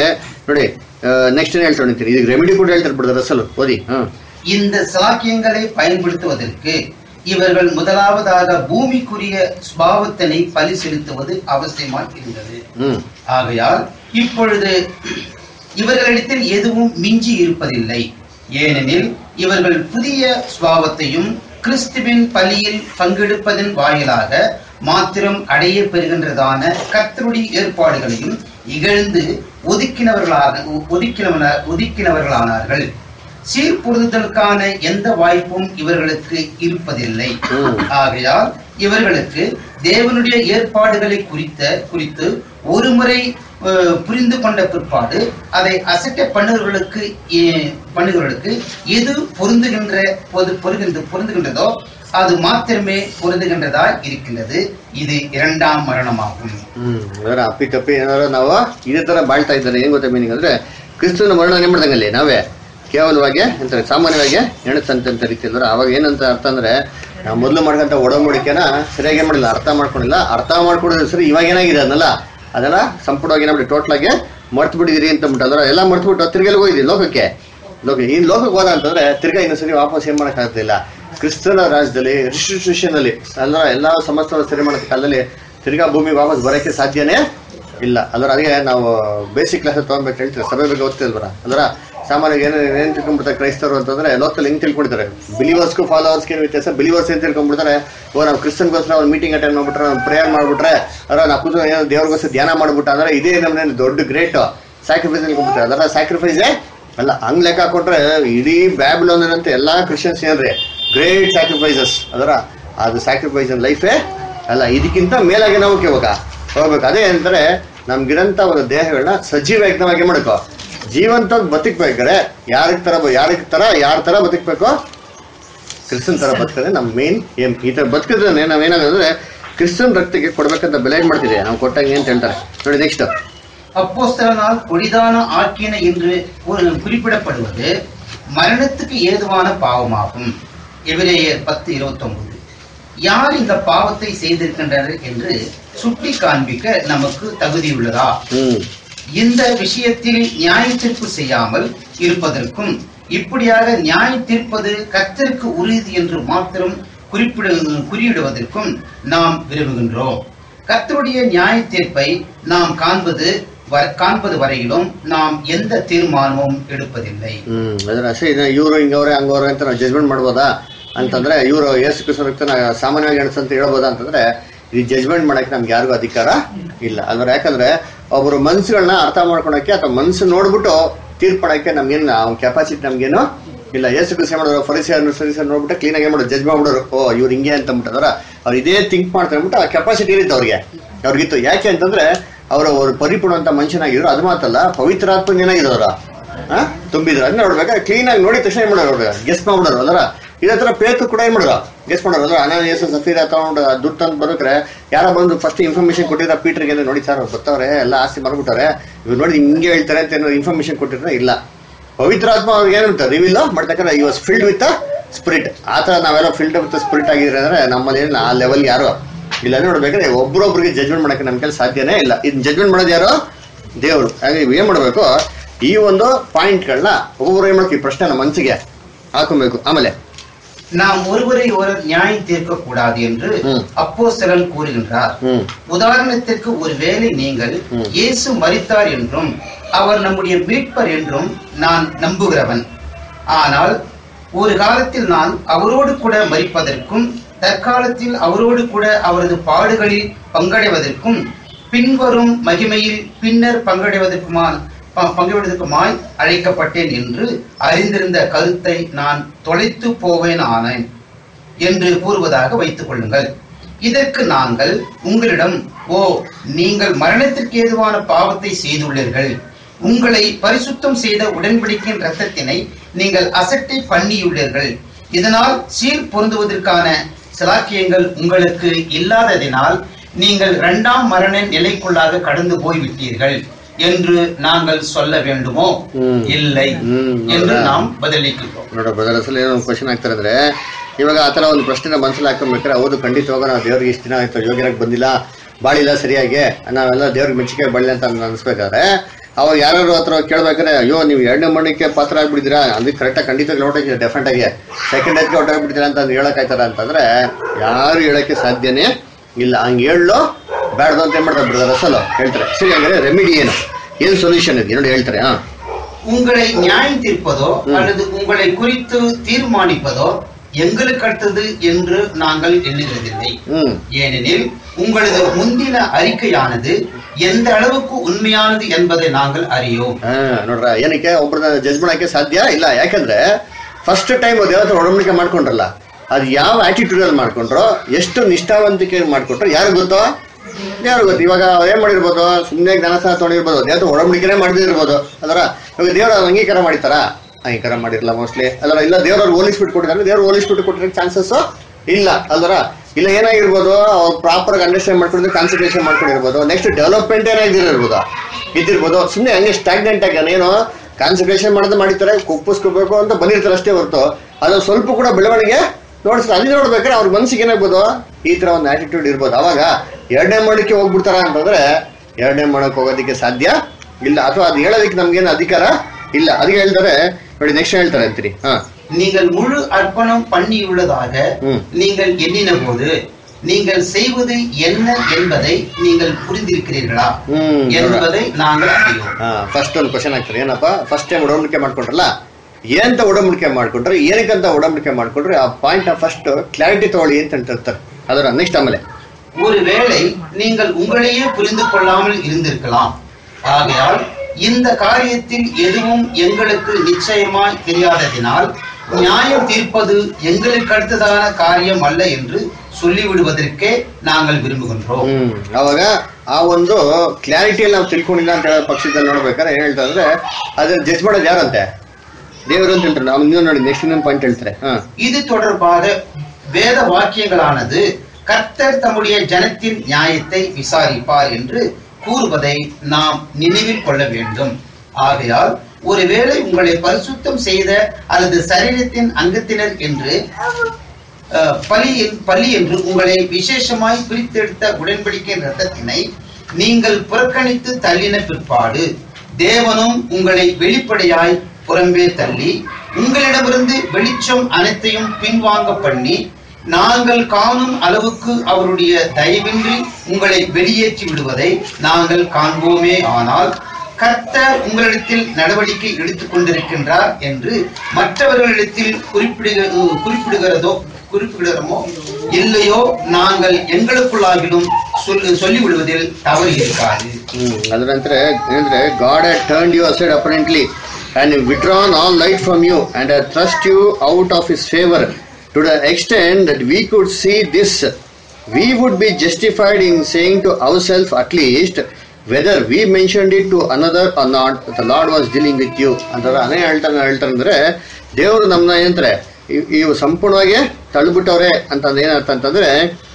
ನೋಡಿ ನೆಕ್ಸ್ಟ್ ಏನ್ ಹೇಳ್ತಾ ನಿಂತೀನಿ ಇದಕ್ಕೆ ರೆಮಿಡಿ ಕೂಡ ಹೇಳ್ತಾರೆ ಬಿಡ್ತಾರೆ ಅಸಲು ಓದಿ ಹಾ இந்த சாக்கியங்களை பயன்படுத்துவதற்கு இவர்கள் முதலாவதாக பூமிக்குரிய சுபாவத்தினை பலி செலுத்துவது அவசியமாக இருந்தது ಹ್ಮ್ ஆகையால் இப்பொழுது இவர்களிடத்தில் எதுவும் மிஞ்சி இருப்பதில்லை ஏனெனில் இவர்கள் புதிய சுபாவத்தையும் கிறிஸ்துவின் பலியில் பங்கெடுப்பதன் வாயிலாக மாத்திரம் அடைய பெறுகின்றதான கர்த்தருடைய ஏற்பாடுகளையும் இகழ்ந்து ஒதுக்கினவர்களாக ஒதுக்கினவன ஒதுக்கினவர்களானார்கள் சீர்பொருந்துதலுக்கான எந்த வாய்ப்பும் இவர்களுக்கு இருப்பதில்லை ம். ஆகையால் இவர்களுக்கு தேவனுடைய ஏற்பாடுகளை குறித்த குறித்து ஒருமுறை அஹ், புரிந்து கொண்ட பிற்பாடு அதை அசைக்க பண்ணுகிறவர்களுக்கு ஏ- பண்ணுகிறவர்களுக்கு எது பொருந்துகின்ற பொது பொருகின்ற பொருந்துகின்றதோ அது மாத்திரமே பொருந்துகின்றதா இருக்கின்றது இது இரண்டாம் மரணமாகும் ಹ್ಮ್ ಅದರ ಅಪ್ಪಿ ತಪ್ಪಿ ಏನಾದ್ರು ನಾವು ಇದೇ ತರ ಬಾಳ್ತಾ ಇದ್ದಾರೆ ಏನ್ ಗೊತ್ತಾ ಮೀನಿಂಗ್ ಅಂದ್ರೆ ಕ್ರಿಸ್ತನ ಮರಣ ಏನ್ ಮಾಡ್ದಂಗಲ್ಲಿ ನಾವೇ ಕೇವಲವಾಗಿ ಅಂತಾರೆ ಸಾಮಾನ್ಯವಾಗಿ ಎಣಸಂತ ರೀತಿ ಅಂದ್ರೆ ಅವಾಗ ಏನಂತ ಅರ್ಥ ಅಂದ್ರೆ ನಾವು ಮೊದಲು ಮಾಡ್ಕೊಂತ ಒಡಂಬಡಿಕೆನ ಸರಿಯಾಗಿ ಏನ್ ಮಾಡಿಲ್ಲ ಅರ್ಥ ಮಾಡ್ಕೊಂಡಿಲ್ಲ ಅರ್ಥ ಮಾಡ್ಕೊಂಡಿದ್ರೆ ಸರಿ ಇವಾಗ ಏನಾಗಿದೆ ಅದನ್ನೆಲ್ಲ ಅದೆಲ್ಲ ಸಂಪೂರ್ಣವಾಗಿ ಏನಾಗ್ಬಿಟ್ಟು ಟೋಟಲ್ ಆಗಿ ಮರ್ತು ಬಿಟ್ಟಿದ್ದೀರಿ ಅಂತ ಅಂದ್ಬಿಟ್ಟು ಅಂದ್ರೆ ಎಲ್ಲ ಮರ್ತು ಬಿಟ್ಟು ತಿರ್ಗಲ್ಲಿ ಹೋಗಿದ್ದೀವಿ ಲೋಕಕ್ಕೆ ಲೋಕ ಈ ಲೋಕಕ್ಕೆ ಹೋದ ಅಂತಂದ್ರೆ ತಿರ್ಗಾ ಇನ್ನೊಂದು ಸರಿ ವಾಪಸ್ ಏನ್ ಮಾಡಕ್ ಆಗ್ತಿಲ್ಲ ಕ್ರಿಸ್ತನ ರಾಜ್ಯದಲ್ಲಿ ರಿಸ್ಟ್ರಿಕ್ಷನ್ ಅಲ್ಲಿ ಅಲ್ಲ ಎಲ್ಲಾ ಸಮಸ್ಯೆ ಸರಿ ಮಾಡೋ ಕಾಲದಲ್ಲಿ ತಿರ್ಗಾ ಭೂಮಿ ವಾಪಸ್ ಬರೋಕ್ಕೆ ಸಾಧ್ಯನೇ ಇಲ್ಲ ಅದ್ರ ಅದಕ್ಕೆ ನಾವು ಬೇಸಿಕ್ ಕ್ಲಾಸ್ ತಗೊಂಡ್ಬೇಕು ಹೇಳ್ತೀವಿ ಸಭೆ ಬಗ್ಗೆ ಓದ್ತಿಲ್ವರ ಅದ್ರ ಸಾಮಾನ್ಯವಾಗಿ ಏನು ಏನ್ ತಿಳ್ಕೊಂಡ್ಬಿಡ್ತಾರೆ ಕ್ರೈಸ್ತರು ಅಂತಂದ್ರೆ ಲೋಕಲ್ ಹೆಂಗ್ ತಿಳ್ಕೊಂಡಿದ್ದಾರೆ ಬಿಲಿವರ್ಸ್ಗೂ ಫಾಲೋವರ್ಸ್ಗೆ ಏನು ವ್ಯತ್ಯಾಸ ಬಿಲಿವರ್ಸ್ ಏನ್ ತಿಳ್ಕೊಂಡ್ಬಿಡ್ತಾರೆ ಓ ನಾವು ಕ್ರಿಸ್ತನ್ಗೋಸ್ಕರ ಒಂದು ಮೀಟಿಂಗ್ ಅಟೆಂಡ್ ಮಾಡ್ಬಿಟ್ರೆ ನಾವು ಪ್ರೇಯರ್ ಮಾಡ್ಬಿಟ್ರೆ ಅದ್ರ ನಾವು ಕೂತು ಏನೋ ದೇವ್ರಿಗೋಸ್ಕರ ಧ್ಯಾನ ಮಾಡ್ಬಿಟ್ಟ ಅಂದ್ರೆ ಇದೇ ನಮ್ಮನೆ ದೊಡ್ಡ ಗ್ರೇಟ್ ಸ್ಯಾಕ್ರಿಫೈಸ್ ಅನ್ಕೊಂಡ್ಬಿಟ್ರೆ ಅದರ ಸ್ಯಾಕ್ರಿಫೈಸೇ ಅಲ್ಲ ಹಂಗ್ ಲೆಕ್ಕ ಹಾಕೊಂಡ್ರೆ ಇಡೀ ಬ್ಯಾಬಿಲೋನ್ ಅಂತ ಎಲ್ಲಾ ಕ್ರಿಶ್ಚಿಯನ್ಸ್ ಏನ್ರಿ ಗ್ರೇಟ್ ಸ್ಯಾಕ್ರಿಫೈಸಸ್ ಅದರ ಅದು ಸ್ಯಾಕ್ರಿಫೈಸ್ ಲೈಫೇ ಅಲ್ಲ ಇದಕ್ಕಿಂತ ಮೇಲಾಗಿ ನಾವು ಇವಾಗ ಹೋಗ್ಬೇಕು ಅದೇ ಅಂತಾರೆ ನಮ್ಗಿರಂತ ಒಂದು ದೇಹಗಳನ್ನ ಸಜೀವ ಯಜ್ಞವಾಗಿ ಮಾಡ್ಕೋ ಜೀವಂತ ಬದುಕ್ಬೇಕಾದ್ರೆ ಯಾರಿಗ್ ತರ ಯಾರಿಗ್ ತರ ಯಾರ ತರ ಬದುಕ್ಬೇಕು ಕ್ರಿಸ್ತನ್ ತರ ಬದುಕಿದ್ರೆ ನಮ್ಮ ಮೇನ್ ಏಮ್ ಈ ತರ ಬದುಕಿದ್ರೆ ನಾವೇನಾಗುತ್ತೆ ಕ್ರಿಸ್ತನ್ ರಕ್ತಕ್ಕೆ ಕೊಡ್ಬೇಕಂತ ಬೆಲೆ ಏನ್ ಮಾಡ್ತಿದೆ ನಾವು ಕೊಟ್ಟಂಗೆ ಅಂತ ಹೇಳ್ತಾರೆ ನೋಡಿ ನೆಕ್ಸ್ಟ್ அப்போஸ்தலனால் கொடிதான ஆக்கின என்று கூறு- குறிப்பிடப்படுவது மரணத்துக்கு ஏதுவான பாவமாகும் எபிரேயர் பத்து இருபத்தொன்பது யார் இந்த பாவத்தை செய்திருக்கின்றனர் என்று சுட்டி காண்பிக்க நமக்கு தகுதியுள்ளதா ಹ್ಮ್ இந்த விஷயத்தில் நியாய தீர்ப்பு செய்யாமல் இருப்பதற்கும் இப்படியாக நியாய தீர்ப்பது கர்த்தருக்கு உறுதி என்று மாத்திரம் குறிப்பிட குறியிடுவதற்கும் நாம் விரும்புகின்றோம் கர்த்தருடைய நியாய தீர்ப்பை நாம் காண்பது வ- காண்பது வரையிலும் நாம் எந்த தீர்மானமும் எடுப்பதில்லை ಹ್ಮ್ ಅದರ ಅಷ್ಟೇ ಇದು ಇವರು ಹಿಂಗವ್ರೆ ಹಂಗವ್ರೆ ಅಂತ ನಾವು ಜಜ್ಮೆಂಟ್ ಮಾಡ್ಬೋದಾ ಅಂತಂದ್ರೆ ಇವರು ಯೇಸು ಕ್ರಿಸ್ತನ ರಕ್ತನ ಸಾಮಾನ್ಯವಾಗಿ ಎಣಸು ಅಂತ ಹೇಳ್ಬೋದಾ ಅಂತಂದ್ರೆ ಈ ಜಜ್ಮೆಂಟ್ ಮಾಡಕ್ಕೆ ನಮ್ಗೆ ಯಾರಿಗೂ ಅಧಿಕಾರ ಇಲ್ಲ ಅದ್ರ ಯಾಕಂದ್ರೆ ಒಬ್ರು ಮನ್ಸುಗಳನ್ನ ಅರ್ಥ ಮಾಡ್ಕೊಳಕ್ಕೆ ಅಥವಾ ಮನ್ಸು ನೋಡ್ಬಿಟ್ಟು ತೀರ್ಪಡಕ್ಕೆ ನಮ್ಗೇನು ಅವ್ನ ಕೆಪಾಸಿಟಿ ನಮ್ಗೇನು ಇಲ್ಲ ಯೇಸು ಕ್ರಿಸ್ತ ಮಾಡೋರು ಫರಿಸಿಯರ್ ಸರಿಸಿಯರ್ ನೋಡ್ಬಿಟ್ಟು ಕ್ಲೀನ್ ಆಗಿ ಮಾಡೋದು ಜಜ್ ಮಾಡ್ಬಿಡೋರು ಓ ಇವ್ರು ಹಿಂಗೆ ಅಂತ ಅಂದ್ಬಿಟ್ಟು ಅವ್ರು ಇದೇ ಥಿಂಕ್ ಮಾಡ್ತಾರೆ ಅಂದ್ಬಿಟ್ಟು ಆ ಕೆಪಾಸಿಟಿ ಇರುತ್ತೆ ಅವ್ರಿಗೆ ಅವ್ರಿಗಿತ್ತು ಯಾಕೆ ಅಂತಂದ್ರೆ ಅವರು ಅವ್ರು ಪರಿಪೂರ್ಣ ಅಂತ ಮನುಷ್ಯನಾಗಿದ್ರು ಅದು ಮಾತಲ್ಲ ಪವಿತ್ರಾತ್ಮ ಏನಾಗಿದ್ರು ಆ ತುಂಬಿದ್ರು ಅದನ್ನ ನೋಡ್ಬೇಕಾದ್ರೆ ಕ್ಲೀನ್ ಆಗಿ ನೋಡಿದ ತಕ್ಷಣ ಏನ್ ಮಾಡೋರು ಅವ್ರು ಗೆಸ್ಟ್ ಮಾಡ್ಬಿಡೋರು ಅದರ ಇದೇ ತರ ಪೇತು ಕೂಡ ಏನ್ ಮಾಡೋರು ಗೆಸ್ಟ್ ಮಾಡೋರು ಅದ್ರ ಅನಾನಿಯಸ್ ಸಫೀರ ತಗೊಂಡು ದುಡ್ಡು ತಂದು ಬರ್ಬೇಕ್ರೆ ಯಾರೋ ಬಂದು ಫಸ್ಟ್ ಇನ್ಫಾರ್ಮೇಶನ್ ಕೊಟ್ಟಿದ್ರ ಪೀಟರ್ಗೆ ಅಂದ್ರೆ ನೋಡಿ ಸರ್ ಅವ್ರು ಬರ್ತಾವ್ರೆ ಎಲ್ಲ ಆಸ್ತಿ ಮಾಡ್ಬಿಟ್ಟಾರೆ ಇವ್ರು ನೋಡಿ ಹಿಂಗೆ ಹೇಳ್ತಾರೆ ಅಂತ ಏನಾದ್ರು ಇನ್ಫಾರ್ಮೇಶನ್ ಕೊಟ್ಟಿದ್ರೆ ಇಲ್ಲ ಪವಿತ್ರಾತ್ಮ ಅವ್ರಿಗೆ ಏನಂತ ರಿವಿಲ್ ಮಾಡ್ತಕ್ಕಂಥ ಈ ವಾಸ್ ಫಿಲ್ಡ್ ವಿತ್ ಸ್ಪಿರಿಟ್ ಆ ಥರ ನಾವೆಲ್ಲ ಫಿಲ್ಡ್ ವಿತ್ ಸ್ಪಿರಿಟ್ ಆಗಿದ್ರೆ ಅಂದ್ರೆ ನಮ್ಮಲ್ಲಿ ಏನು ಆ ಲೆವೆಲ್ ಯಾರು ಇಲ್ಲ ನೋಡ್ಬೇಕಾದ್ರೆ ಒಬ್ರೊಬ್ರಿಗೆ ಜಜ್ಮೆಂಟ್ ಮಾಡಕ್ಕೆ ನಮ್ಮ ಕೈಲಿ ಸಾಧ್ಯನೇ ಇಲ್ಲ ಇದು ಜಜ್ಮೆಂಟ್ ಮಾಡೋದು ಯಾರು ದೇವರು ಹಾಗೆ ಇವ್ ಏನ್ ಮಾಡ್ಬೇಕು ಈ ಒಂದು ಪಾಯಿಂಟ್ಗಳನ್ನ ಒಬ್ಬೊಬ್ರು ಏನ್ ಮಾಡ್ತೀವಿ ಪ್ರಶ್ನೆ ನಮ್ಮ ಮನಸ್ಸಿಗೆ ಹಾಕೊಬೇಕು ಆಮೇಲೆ நாம் ஒருவரை ஒருவர் நியாயம் தீர்க்க கூடாது என்று ம். அப்போஸ்தலன் கூறுகின்றார் ಹ್ಮ್ உதாரணத்திற்கு ஒருவேளை நீங்கள் ம். இயேசு மரித்தார் என்றும் அவர் நம்முடைய மீட்பர் என்றும் நான் நம்புகிறவன் ஆனால் ஒரு காலத்தில் நான் அவரோடு கூட மரிப்பதற்கும் தற்காலத்தில் அவரோடு கூட அவரது பாடுகளில் பங்கடைவதற்கும் பின்வரும் மகிமையில் பின்னர் பங்கடைவதற்குமான் ப- பங்கடைவதற்குமாய் அழைக்கப்பட்டேன் என்று அறிந்திருந்த கருத்தை நான் தொலைத்து போவேன் ஆனேன் என்று கூறுவதாக வைத்துக் கொள்ளுங்கள் இதற்கு நாங்கள் உங்களிடம் ஓ நீங்கள் மரணத்திற்கு ஏதுவான பாவத்தை செய்துள்ளீர்கள் உங்களை பரிசுத்தம் செய்த உடன்படிக்கையின் இரத்தத்தினை நீங்கள் அசட்டை பண்ணியுள்ளீர்கள் இதனால் சீர் பொருந்துவதற்கான சிலாக்கியங்கள் உங்களுக்கு இல்லாததினால் நீங்கள் இரண்டாம் மரண நிலைக்குள்ளாக கடந்து போய்விட்டீர்கள் என்று நாங்கள் சொல்ல வேண்டுமோ ம். இல்லை ம். என்று நாம் பதிலளிக்கிறோம் ನೋಡ ಬ್ರದರ್ ಅಸಲು ಏನೋ ಒಂದು ಕ್ವಶನ್ ಆಗ್ತಾರೆ ಅಂದ್ರೆ ಇವಾಗ ಆ ಥರ ಒಂದು ಪ್ರಶ್ನೆ ಮನಸ್ಸಲ್ಲಿ ಹಾಕೊಂಡ್ಬೇಕಾದ್ರೆ ಹೌದು ಖಂಡಿತವಾಗ ನಾವು ದೇವ್ರಿಗೆ ಇಷ್ಟು ದಿನ ಆಯ್ತು ಯೋಗ್ಯರಾಗಿ ಬಂದಿಲ್ಲ ಬಾಳಿಲ್ಲ ಸರಿಯಾಗಿ ನಾವೆಲ್ಲ ದೇವ್ರಿಗೆ ಮೆಚ್ಚುಗೆ ಬಳ್ಳಿ ಅಂತ ಅನ್ಸ್ಬೇಕಾದ್ರೆ ಅವಾಗ ಯಾರು ಹತ್ರ ಕೇಳ್ಬೇಕಾದ್ರೆ ಅಯ್ಯೋ ನೀವು ಎರಡನೇ ಮಣ್ಣಕ್ಕೆ ಪಾತ್ರ ಆಗ್ಬಿಟ್ಟಿದ್ದೀರಾ ಅದಕ್ಕೆ ಕರೆಕ್ಟಾಗಿ ಖಂಡಿತ ಹೊರಟೋಗಿದೆ ಡೆಫಿನೆಟ್ ಆಗಿ ಸೆಕೆಂಡ್ ಎತ್ಗೆ ಹೊರಟೋಗ್ಬಿಟ್ಟಿದ್ದೀರಾ ಅಂತ ಅಂದ್ ಹೇಳಕ್ಕಾಯ್ತಾರ ಅಂತಂದ್ರೆ ಯಾರು ಹೇಳಕ್ಕೆ ಸಾಧ್ಯನೇ ಇಲ್ಲ ಹಂಗೆ ಹೇಳೋ ಬೇಡದು ಅಂತ ಏನ್ ಮಾಡ್ತಾರೆ ಬಿಡ್ತಾರೆ ಅಸಲು ಹೇಳ್ತಾರೆ ಸರಿ ಹಂಗಾರೆ ರೆಮಿಡಿ ಏನು ಏನು ಸೊಲ್ಯೂಷನ್ ಇದೆ ನೋಡಿ ಹೇಳ್ತಾರೆ ಹಾ உங்களை நியாயம் தீர்ப்பதோ அல்லது உங்களை குறித்து தீர்மானிப்பதோ எங்களுக்கு அடுத்தது என்று நாங்கள் எண்ணுகிறதில்லை ಹ್ಮ್ ஏனெனில் உங்களது முந்தின அறிக்கையானது எந்த அளவுக்கு உண்மையானது என்பதை நாங்கள் அறியோம் ಹಾ ನೋಡ್ರ ಏನಕ್ಕೆ ಒಬ್ರನ್ನ ಜಡ್ಜ್ ಮಾಡಕ್ಕೆ ಸಾಧ್ಯ ಇಲ್ಲ ಯಾಕಂದ್ರೆ ಫಸ್ಟ್ ಟೈಮ್ ದೇವರ ಒಡಂಬಡಿಕೆ ಮಾಡ್ಕೊಂಡ್ರಲ್ಲ ಅದು ಯಾವ ಆಟಿಟ್ಯೂಡ್ ಅಲ್ಲಿ ಮಾಡ್ಕೊಂಡ್ರೋ ಎಷ್ಟು ನಿಷ್ಠಾವಂತಿಕೆ ಮಾಡ್ಕೊಂಡ್ರೋ ಯಾರು ಗೊತ್ತೋ ಯಾರು ಗೊತ್ತು ಇವಾಗ ಅವ್ರು ಏನ್ ಮಾಡಿರ್ಬೋದು ಸುಮ್ಮನೆ ಜ್ಞಾನ ಸಹ ತೊಗೊಂಡಿರ್ಬೋದು ದೇವರ ಒಡಂಬಡಿಕೆನೇ ಮಾಡದಿರ್ಬೋದು ಅದರ ಇವಾಗ ದೇವರ ಅಂಗೀಕಾರ ಮಾಡಿತಾರ ಅಂಗೀಕಾರ ಮಾಡಿರಲ್ಲ ಮೋಸ್ಟ್ಲಿ ಅದರ ಇಲ್ಲ ದೇವ್ರವ್ರು ಹೋಲಿಸ್ಬಿಟ್ಟು ಕೊಟ್ಟಿದ್ದಾರೆ ದೇವ್ರು ಹೋಲಿಸ್ಬಿಟ್ಟು ಕೊಟ್ಟಿರೋ ಚಾನ್ಸಸ್ ಇಲ್ಲ ಅಲ್ದರ ಇಲ್ಲ ಏನಾಗಿರ್ಬೋದು ಅವ್ರು ಪ್ರಾಪರ್ ಆಗಿ ಅಂಡರ್ಸ್ಟ್ಯಾಂಡ್ ಮಾಡ್ಕೊಂಡಿದ್ರೆ ಕಾನ್ಸಂಟ್ರೇಷನ್ ಮಾಡ್ಕೊಂಡಿರ್ಬೋದು ನೆಕ್ಸ್ಟ್ ಡೆವಲಪ್ಮೆಂಟ್ ಏನಾಗಿದಿರ್ಬೋದು ಇದ್ದಿರ್ಬೋದು ಸುಮ್ಮನೆ ಹಂಗೆ ಸ್ಟಾಗ್ನೆಂಟ್ ಆಗಿ ಏನು ಕಾನ್ಸಂಟ್ರೇಷನ್ ಮಾಡೋದು ಮಾಡಿರ್ತಾರೆ ಕುಪ್ಪಿಸ್ಕೋಬೇಕು ಅಂತ ಬಂದಿರ್ತಾರೆ ಅಷ್ಟೇ ಹೊರತು ಅದು ಸ್ವಲ್ಪ ಕೂಡ ಬೆಳವಣಿಗೆ ನೋಡಿಸ್ತಾರೆ ಅಲ್ಲಿ ನೋಡ್ಬೇಕಾದ್ರೆ ಅವ್ರ ಮನ್ಸಿಗೆ ಏನಾಗ್ಬೋದು ಈ ತರ ಒಂದು ಆಟಿಟ್ಯೂಡ್ ಇರ್ಬೋದು ಅವಾಗ ಎರಡನೇ ಮಾಡಕ್ಕೆ ಹೋಗ್ಬಿಡ್ತಾರ ಅಂತಂದ್ರೆ ಎರಡನೇ ಮಾಡಕ್ ಹೋಗೋದಕ್ಕೆ ಸಾಧ್ಯ ಇಲ್ಲ ಅಥವಾ ಅದು ಹೇಳೋದಕ್ಕೆ ನಮ್ಗೇನು ಅಧಿಕಾರ ಇಲ್ಲ ಅದಕ್ಕೆ ಹೇಳ್ತಾರೆ ನೋಡಿ ನೆಕ್ಸ್ಟ್ ಹೇಳ್ತಾರೆ ಅಂತೀರಿ ಹಾ நீங்கள் முழு அர்ப்பணம் பண்ணியுள்ளதாக ம். நீங்கள் எண்ணின போது நீங்கள் செய்வது என்ன என்பதை நீங்கள் புரிந்திருக்கிறீர்களா ಹ್ಮ್ என்பதை நாங்கள் அறியோம் ಫಸ್ಟ್ ಒಂದು ಕ್ವಶನ್ ಆಗ್ತದೆ ಏನಪ್ಪ ಫಸ್ಟ್ ಟೈಮ್ ಒಡಂಬಡಿಕೆ ಮಾಡ್ಕೊಂಡ್ರಲ್ಲ ಏನಂತ ಒಡಂಬಡಿಕೆ ಮಾಡ್ಕೊಂಡ್ರೆ ಏನಕ್ಕಂತ ಒಡಂಬಡಿಕೆ ಮಾಡ್ಕೊಂಡ್ರೆ ಆ ಪಾಯಿಂಟ್ ಫಸ್ಟ್ ಕ್ಲಾರಿಟಿ ತಗೊಳ್ಳಿ ಅಂತ ಹೇಳ್ತಿರ್ತಾರೆ ಅದರ ನೆಕ್ಸ್ಟ್ ಆಮೇಲೆ ஒருவேளை நீங்கள் உங்களையே புரிந்து கொள்ளாமல் இருந்திருக்கலாம் ஆகையால் இந்த காரியத்தில் எதுவும் எங்களுக்கு நிச்சயமாய் தெரியாததினால் நியாயம் தீர்ப்பது எங்களுக்கு அடுத்ததான காரியம் அல்ல என்று சொல்லிவிடுவதற்கே நாங்கள் விரும்புகின்றோம் ಹ್ಮ್ ಅವಾಗ ಆ ಒಂದು ಕ್ಲಾರಿಟಿಯಲ್ಲಿ ನಾವು ತಿಳ್ಕೊಂಡಿಲ್ಲ ಅಂತ ಹೇಳೋ ಪಕ್ಷದಲ್ಲಿ ನೋಡ್ಬೇಕಾದ್ರೆ ಏನ್ ಹೇಳ್ತಾರೆ ಅಂದ್ರೆ ಅದನ್ನ ಜಡ್ಜ್ ಮಾಡೋದು ಯಾರಂತೆ ದೇವರು ಅಂತ ಹೇಳ್ತಾರೆ ನಾವು ಇನ್ನೊಂದು ನೋಡಿ ನೆಕ್ಸ್ಟ್ ಇನ್ನೊಂದು ಪಾಯಿಂಟ್ ಹೇಳ್ತಾರೆ ಹಾ இது தொடர்பாக வேத வாக்கியங்களானது கர்த்தர் தம்முடைய ஜனத்தின் நியாயத்தை விசாரிப்பார் என்று கூறுவதை நாம் நினைவில் கொள்ள வேண்டும் ஆகையால் ஒருவேளை உங்களை பரிசுத்தம் செய்த அல்லது சரீரத்தின் அங்கத்தினர் என்று அஹ், பலி பலி என்று உங்களை விசேஷமாய் பிரித்தெடுத்த உடன்படிக்கை ரத்தத்தினை நீங்கள் புறக்கணித்து தள்ளின பிற்பாடு தேவனும் உங்களை வெளிப்படையாய் புறம்பே தள்ளி உங்களிடமிருந்து வெளிச்சம் அனைத்தையும் பின்வாங்க பண்ணி நாங்கள் காணும் அளவுக்கு அவருடைய தயவின்றி உங்களை வெளியேற்றி விடுவதை நாங்கள் காண்போமே ஆனால் கர்த்தர் உங்களிடத்தில் நடவடிக்கை எடுத்துக் கொண்டிருக்கின்றார் என்று மற்றவர்களிடத்தில் குறிப்பிடுக குறிப்பிடுகிறதோ குறிப்பிடுகிறோமோ இல்லையோ நாங்கள் எங்களுக்குள்ளாகிலும் சொல்லி சொல்லிவிடுவதில் தவறு இருக்காது ಹ್ಮ್ ಅದ್ರ ನಂತರ ಏನಂದ್ರೆ God had turn you aside apparently and withdrawn all light from you and trust you out of his favour to the extent that we could see this we would be justified in saying to our self at least whether we mentioned it to another or not the Lord was dealing with you ಅಂತ ಅದೇ ಹೇಳ್ತಾನೆ ಹೇಳ್ತಾರೆ ಅಂದ್ರೆ ದೇವರು ನಮ್ಮನ್ನ ಏನಂತಾರೆ ಇವ್- ಇವು ಸಂಪೂರ್ಣವಾಗಿ ತಳ್ಳಿಬಿಟ್ಟವ್ರೆ ಅಂತಂದ್ರೆ ಏನರ್ಥ ಅಂತಂದ್ರೆ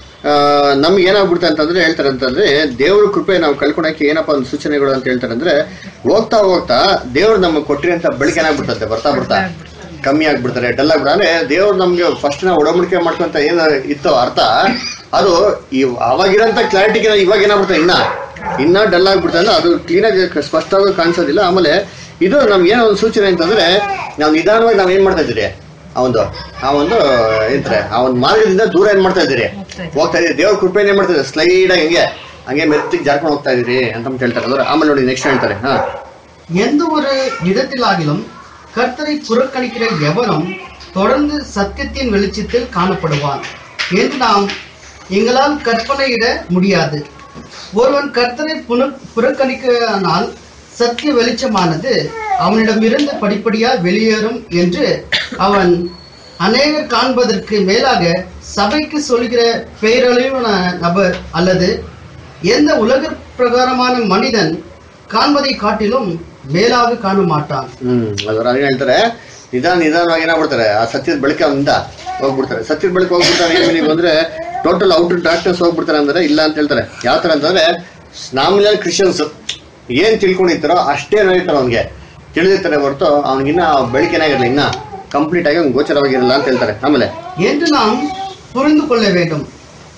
ನಮ್ಗೆ ಏನಾಗ್ಬಿಡುತ್ತೆ ಅಂತಂದ್ರೆ ಹೇಳ್ತಾರೆ ಅಂತಂದ್ರೆ ದೇವ್ರ ಕೃಪೆ ನಾವು ಕಳ್ಕೊಳಕ್ಕೆ ಏನಪ್ಪ ಒಂದು ಸೂಚನೆಗಳು ಅಂತ ಹೇಳ್ತಾರೆ ಅಂದ್ರೆ ಹೋಗ್ತಾ ಹೋಗ್ತಾ ದೇವ್ರು ನಮಗೆ ಕೊಟ್ಟಿರೋಂಥ ಬೆಳಕು ಏನಾಗ್ಬಿಡ್ತಂತೆ ಬರ್ತಾ ಬರ್ತಾ ಕಮ್ಮಿ ಆಗ್ಬಿಡ್ತಾರೆ ಡಲ್ ಆಗ್ಬಿಡ ಅಂದ್ರೆ ದೇವ್ರು ನಮ್ಗೆ ಫಸ್ಟ್ ನಾವು ಒಡಂಬಡಿಕೆ ಮಾಡ್ಕೊಂತ ಏನ ಇತ್ತೋ ಅರ್ಥ ಅದು ಈ ಅವಾಗಿರೋಂಥ ಕ್ಲಾರಿಟಿಗೆ ಇವಾಗ ಏನಾಗ್ಬಿಡ್ತಾರೆ ಇನ್ನ ಇನ್ನ ಡಲ್ ಆಗ್ಬಿಡ್ತಾರೆ ಅಂದ್ರೆ ಅದು ಕ್ಲೀನಾಗಿ ಸ್ಪಷ್ಟವಾಗಿ ಕಾಣಿಸೋದಿಲ್ಲ ಆಮೇಲೆ ಇದು ನಮ್ಗೆ ಏನೋ ಒಂದು ಸೂಚನೆ ಅಂತಂದ್ರೆ ನಾವು ನಿಧಾನವಾಗಿ ನಾವ್ ಏನ್ ಮಾಡ್ತಾ ಇದ್ದೀರಿ ಆ ಒಂದು ಆ ಒಂದು ಏನಂತಾರೆ ಆ ಒಂದು ಮಾರ್ಗದಿಂದ ದೂರ ಏನ್ ಮಾಡ್ತಾ ಇದ್ದೀರಿ ಹೋಗ್ತಾ ಇದ್ದೀರಿ ದೇವ್ರ ಕೃಪೆ ಏನ್ ಮಾಡ್ತಾ ಇದ್ದೀರಿ ಸ್ಲೈಡ್ ಆಗಿ ಹಿಂಗೆ ಹಂಗೆ ಮೆತ್ತಿಗೆ ಜಾರ್ಕೊಂಡು ಹೋಗ್ತಾ ಇದೀರಿ ಅಂತ ಹೇಳ್ತಾರೆ ಅಂದ್ರೆ ಆಮೇಲೆ ನೋಡಿ ನೆಕ್ಸ್ಟ್ ಹೇಳ್ತಾರೆ ಹಾ எந்த ஒரு இடத்திலாகிலும் கர்த்தரை புறக்கணிக்கிற எவனும் தொடர்ந்து சத்தியத்தின் வெளிச்சத்தில் காணப்படுவான் என்று நாம் எங்களால் கற்பனையிட முடியாது ஒருவன் கர்த்தரை புன புறக்கணிக்கனால் சத்திய வெளிச்சமானது அவனிடமிருந்து படிப்படியாக வெளியேறும் என்று அவன் அநேகர் காண்பதற்கு மேலாக சபைக்கு சொல்கிற பேரழிவான நபர் அல்லது எந்த உலக பிரகாரமான மனிதன் காண்பதை காட்டிலும் மேலாக காண மாட்டான் ಹ್ಮ್ ಅದ್ರ ಅದೇ ಹೇಳ್ತಾರೆ ನಿಧಾನ ನಿಧಾನವಾಗಿ ಏನಾಗ್ಬಿಡ್ತಾರೆ ಆ ಸತ್ಯದ ಬೆಳಕ ಅವನಿಂದ ಹೋಗ್ಬಿಡ್ತಾರೆ ಸತ್ಯದ ಬೆಳಕು ಹೋಗ್ಬಿಡ್ತಾರೆ ಏನ್ ನೀವು ಅಂದ್ರೆ ಟೋಟಲ್ ಔಟ್ ಡಾರ್ಕ್ನೆಸ್ ಹೋಗ್ಬಿಡ್ತಾರೆ ಅಂದ್ರೆ ಇಲ್ಲ ಅಂತ ಹೇಳ್ತಾರೆ ಯಾವ ತರ ಅಂತಂದ್ರೆ ನಾಮಿನಲ್ ಕ್ರಿಶ್ಚಿಯನ್ಸ್ ಏನ್ ತಿಳ್ಕೊಂಡಿರ್ತಾರೋ ಅಷ್ಟೇ ನಡೀತಾರೆ ಅವ್ನಿಗೆ ತಿಳಿದಿರ್ತಾರೆ ಹೊರತು ಅವ್ನಿಗಿನ್ನ ಬೆಳಕಿನಾಗಿರಲ್ಲ ಇನ್ನ ಕಂಪ್ಲೀಟ್ ಆಗಿ ಅವ್ನಿಗೆ ಗೋಚರವಾಗಿರಲ್ಲ ಅಂತ ಹೇಳ್ತಾರೆ ಆಮೇಲೆ என்று நாம் புரிந்து கொள்ள வேண்டும்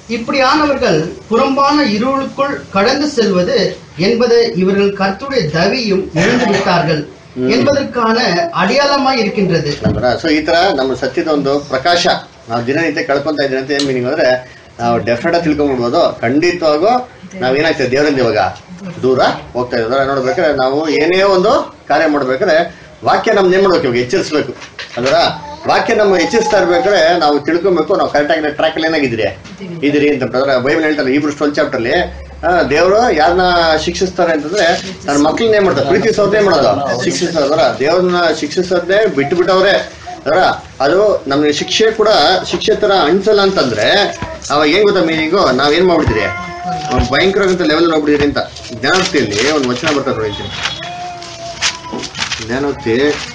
இப்படியானவர்கள் புறம்பான இருளுக்குள் கடந்து செல்வது என்பது இவர்கள் கர்த்தருடைய தவியும் இழந்து விட்டார்கள் என்பதற்கான ಅಡಿಯಾಳಮಾಗಿ இருக்கின்றது ಸೊ ಈ ತರ ನಮ್ಮ ಸತ್ಯದ ಒಂದು ಪ್ರಕಾಶ ನಾವು ದಿನನಿತ್ಯ ಕಳ್ಕೊಂತ ಇದ್ದೀವಿ ಅಂತ ಏನ್ ಮೀನಿಂಗ್ ಅಂದ್ರೆ ನಾವು ಡೆಫಿನೆಟ್ ಆಗಿ ತಿಳ್ಕೊಂಡ್ಬಿಡ್ಬೋದು ಖಂಡಿತವಾಗೂ ನಾವೇನಾಗ್ತದೆ ದೇವರಿಂದ ಇವಾಗ ದೂರ ಹೋಗ್ತಾ ಇದ್ದೀವಿ ನೋಡ್ಬೇಕಾದ್ರೆ ನಾವು ಏನೇ ಒಂದು ಕಾರ್ಯ ಮಾಡ್ಬೇಕಾದ್ರೆ ವಾಕ್ಯ ನಮ್ದು ಏನ್ ಮಾಡ್ಬೇಕು ಇವಾಗ ಎಚ್ಚರಿಸ್ಬೇಕು ಅದರ ವಾಕ್ಯ ನಮ್ಮ ಎಚ್ಚರಿಸ್ತಾ ಇರ್ಬೇಕಾದ್ರೆ ನಾವು ತಿಳ್ಕೊಬೇಕು ನಾವು ಕರೆಕ್ಟ್ ಆಗಿ ಟ್ರ್ಯಾಕ್ ಅಲ್ಲಿ ಏನಾಗಿದ್ದೀರಿ ಇದ್ದೀರಿ ಅಂತ ಅಂದ್ರೆ ಬೈಬಲ್ ಹೇಳ್ತಾರೆ ಇಬ್ರು ಟ್ವೆಲ್ ಚಾಪ್ಟರ್ ಅಲ್ಲಿ ದೇವರು ಯಾರನ್ನ ಶಿಕ್ಷಿಸ್ತಾರೆ ಅಂತಂದ್ರೆ ನನ್ನ ಮಕ್ಳನ್ನ ಏನ್ ಮಾಡ್ತಾರೆ ಪ್ರೀತಿಸೋದೇ ಮಾಡೋದು ಶಿಕ್ಷಿಸೋದ್ರ ದೇವ್ರನ್ನ ಶಿಕ್ಷಿಸೋದೇ ಬಿಟ್ಟು ಬಿಟ್ಟವ್ರೆ ಅದರ ಅದು ನಮ್ಗೆ ಶಿಕ್ಷೆ ಕೂಡ ಶಿಕ್ಷೆ ತರ ಅನ್ಸಲ್ಲ ಅಂತಂದ್ರೆ ಅವಾಗ ಏನ್ ಗೊತ್ತಾ ಮೀನಿಂಗು ನಾವ್ ಏನ್ ಮಾಡ್ಬಿಡ್ತೀರಿ ಒಂದ್ ಭಯಂಕರವಾದಂತ ಲೆವೆಲ್ ನೋಡ್ಬಿಟ್ಟಿರಿ ಅಂತ ಜ್ಞಾನೋಕ್ತಿಯಲ್ಲಿ ಒಂದು ವಚನ ಬರ್ತದೆ ನೋಡಿದ್ದೀನಿ ಜ್ಞಾನೋಕ್ತಿ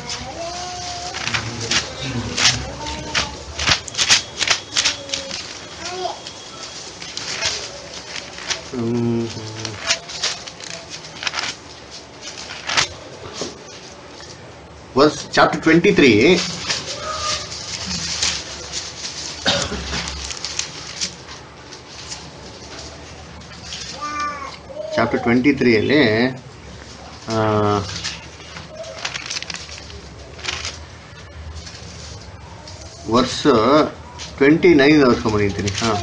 ಹ್ಮ್, ಹ್ಮ್. verse chapter 23 ಚಾಪ್ಟರ್ ಟ್ವೆಂಟಿ ತ್ರೀಯಲ್ಲಿ ವರ್ಷ ಟ್ವೆಂಟಿ ನೈನ್ ಓದ್ಕೊಂಡ್ಬಂದಿದ್ದೀನಿ ಹಾಂ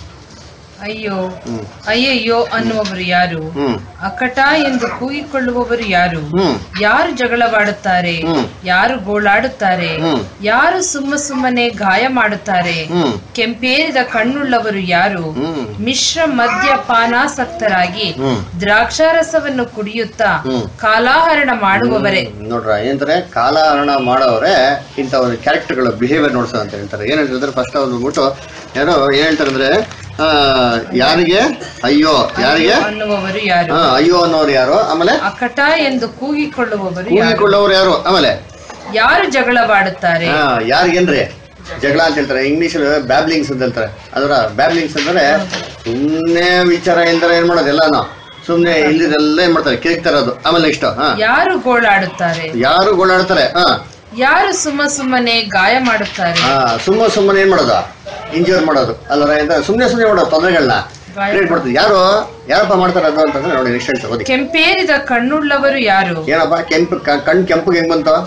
ಅಯ್ಯೋ ಹ್ಮ್ ಅಯ್ಯಯ್ಯೋ ಅನ್ನುವವರು ಯಾರು ಹ್ಮ್ ಅಕ್ಕಟ ಎಂದು ಕೂಗಿಕೊಳ್ಳುವವರು ಯಾರು ಹ್ಮ್ ಯಾರು ಜಗಳವಾಡುತ್ತಾರೆ ಹ್ಮ್. ಯಾರು ಗೋಳಾಡುತ್ತಾರೆ ಹ್ಮ್. ಯಾರು ಸುಮ್ಮ ಸುಮ್ಮನೆ ಗಾಯ ಮಾಡುತ್ತಾರೆ ಹ್ಮ್ ಕೆಂಪೇರಿದ ಕಣ್ಣುಳ್ಳವರು ಯಾರು ಹ್ಮ್ ಮಿಶ್ರ ಮದ್ಯಪಾನಾಸಕ್ತರಾಗಿ ಹ್ಮ್. ದ್ರಾಕ್ಷಾರಸವನ್ನು ಕುಡಿಯುತ್ತಾ ಹ್ಮ್. ಕಾಲಾಹರಣ ಮಾಡುವವರೇ ಹ್ಮ್, ನೋಡ್ರ ಏನಂತಾರೆ ಕಾಲಹರಣ ಮಾಡೋರೆ ಇಂಥ ಒಂದು ಕ್ಯಾರೆಕ್ಟರ್ಗಳು ಬಿಹೇವಿಯರ್ ನೋಡ್ಸ ಅಂತ ಹೇಳ್ತಾರೆ ಏನ್ ಹೇಳ್ತಾರೆ ಫಸ್ಟ್ ಅವ್ರು ಬಿಟ್ಟು ಯಾರೋ ಏನ್ ಹೇಳ್ತಾರೆ ಅಂದ್ರೆ ಆ, ಯಾರಿಗೆ ಅಯ್ಯೋ ಯಾರಿಗೆ ಅನ್ನುವವರು ಯಾರು ಹಾ ಅಯ್ಯೋ ಅನ್ನೋರು ಯಾರು ಆಮೇಲೆ ಅಕ್ಕಟ ಎಂದು ಕೂಗಿಕೊಳ್ಳುವವರು ಯಾರು ಕೂಗಿಕೊಳ್ಳೋರು ಯಾರು ಆಮೇಲೆ ಯಾರು ಜಗಳವಾಡುತ್ತಾರೆ ಹಾ ಯಾರಿಗೇನ್ರಿ ಜಗಳ ಅಂತ ಹೇಳ್ತಾರೆ ಇಂಗ್ಲಿಷ್ ಬ್ಯಾಬ್ಲಿಂಗ್ಸ್ ಅಂತ ಹೇಳ್ತಾರೆ ಅದರ ಬ್ಯಾಬ್ಲಿಂಗ್ಸ್ ಅಂದ್ರೆ ಸುಮ್ಮನೆ ವಿಚಾರ ಇಲ್ದಾರ ಏನ್ ಮಾಡೋದು ಎಲ್ಲಾನು ಸುಮ್ನೆ ಇಲ್ದಿದೆಲ್ಲ ಏನ್ ಮಾಡ್ತಾರೆ ಕಿರಿಕ್ತಾರೆ ಅದು ಆಮೇಲೆ ನೆಕ್ಸ್ಟ್ ಹಾ ಯಾರು ಗೋಳಾಡುತ್ತಾರೆ ಯಾರು ಗೋಳಾಡ್ತಾರೆ ಹಾ ಯಾರು ಸುಮ್ಮ ಸುಮ್ಮನೆ ಗಾಯ ಮಾಡುತ್ತಾರೆ ಹಾ ಸುಮ್ಮ ಸುಮ್ಮನೆ ಏನ್ ಮಾಡೋದು ಇಂಜೂರ್ ಮಾಡೋದು ಅಲ್ಲರ ಎಂತ ಸುಮ್ನೆ ಸುಮ್ನೆ ಮಾಡೋದು ತೊಂದರೆಗಳನ್ನ ಕ್ರಿಯೇಟ್ ಮಾಡ್ತಾರೆ ಯಾರು ಯಾರಪ್ಪ ಮಾಡ್ತಾರೆ ಅದು ಅಂತಂದ್ರೆ ನೋಡಿ ನೆಕ್ಸ್ಟ್ ಹೇಳ್ತಾರೆ ಓದಿ ಕೆಂಪೇರಿದ ಕಣ್ಣುಳ್ಳವರು ಯಾರು ಏನಪ್ಪ ಕೆಂಪು ಕ- ಕಣ್ ಕೆಂಪಗೆ ಹೆಂಗ್ ಬಂತು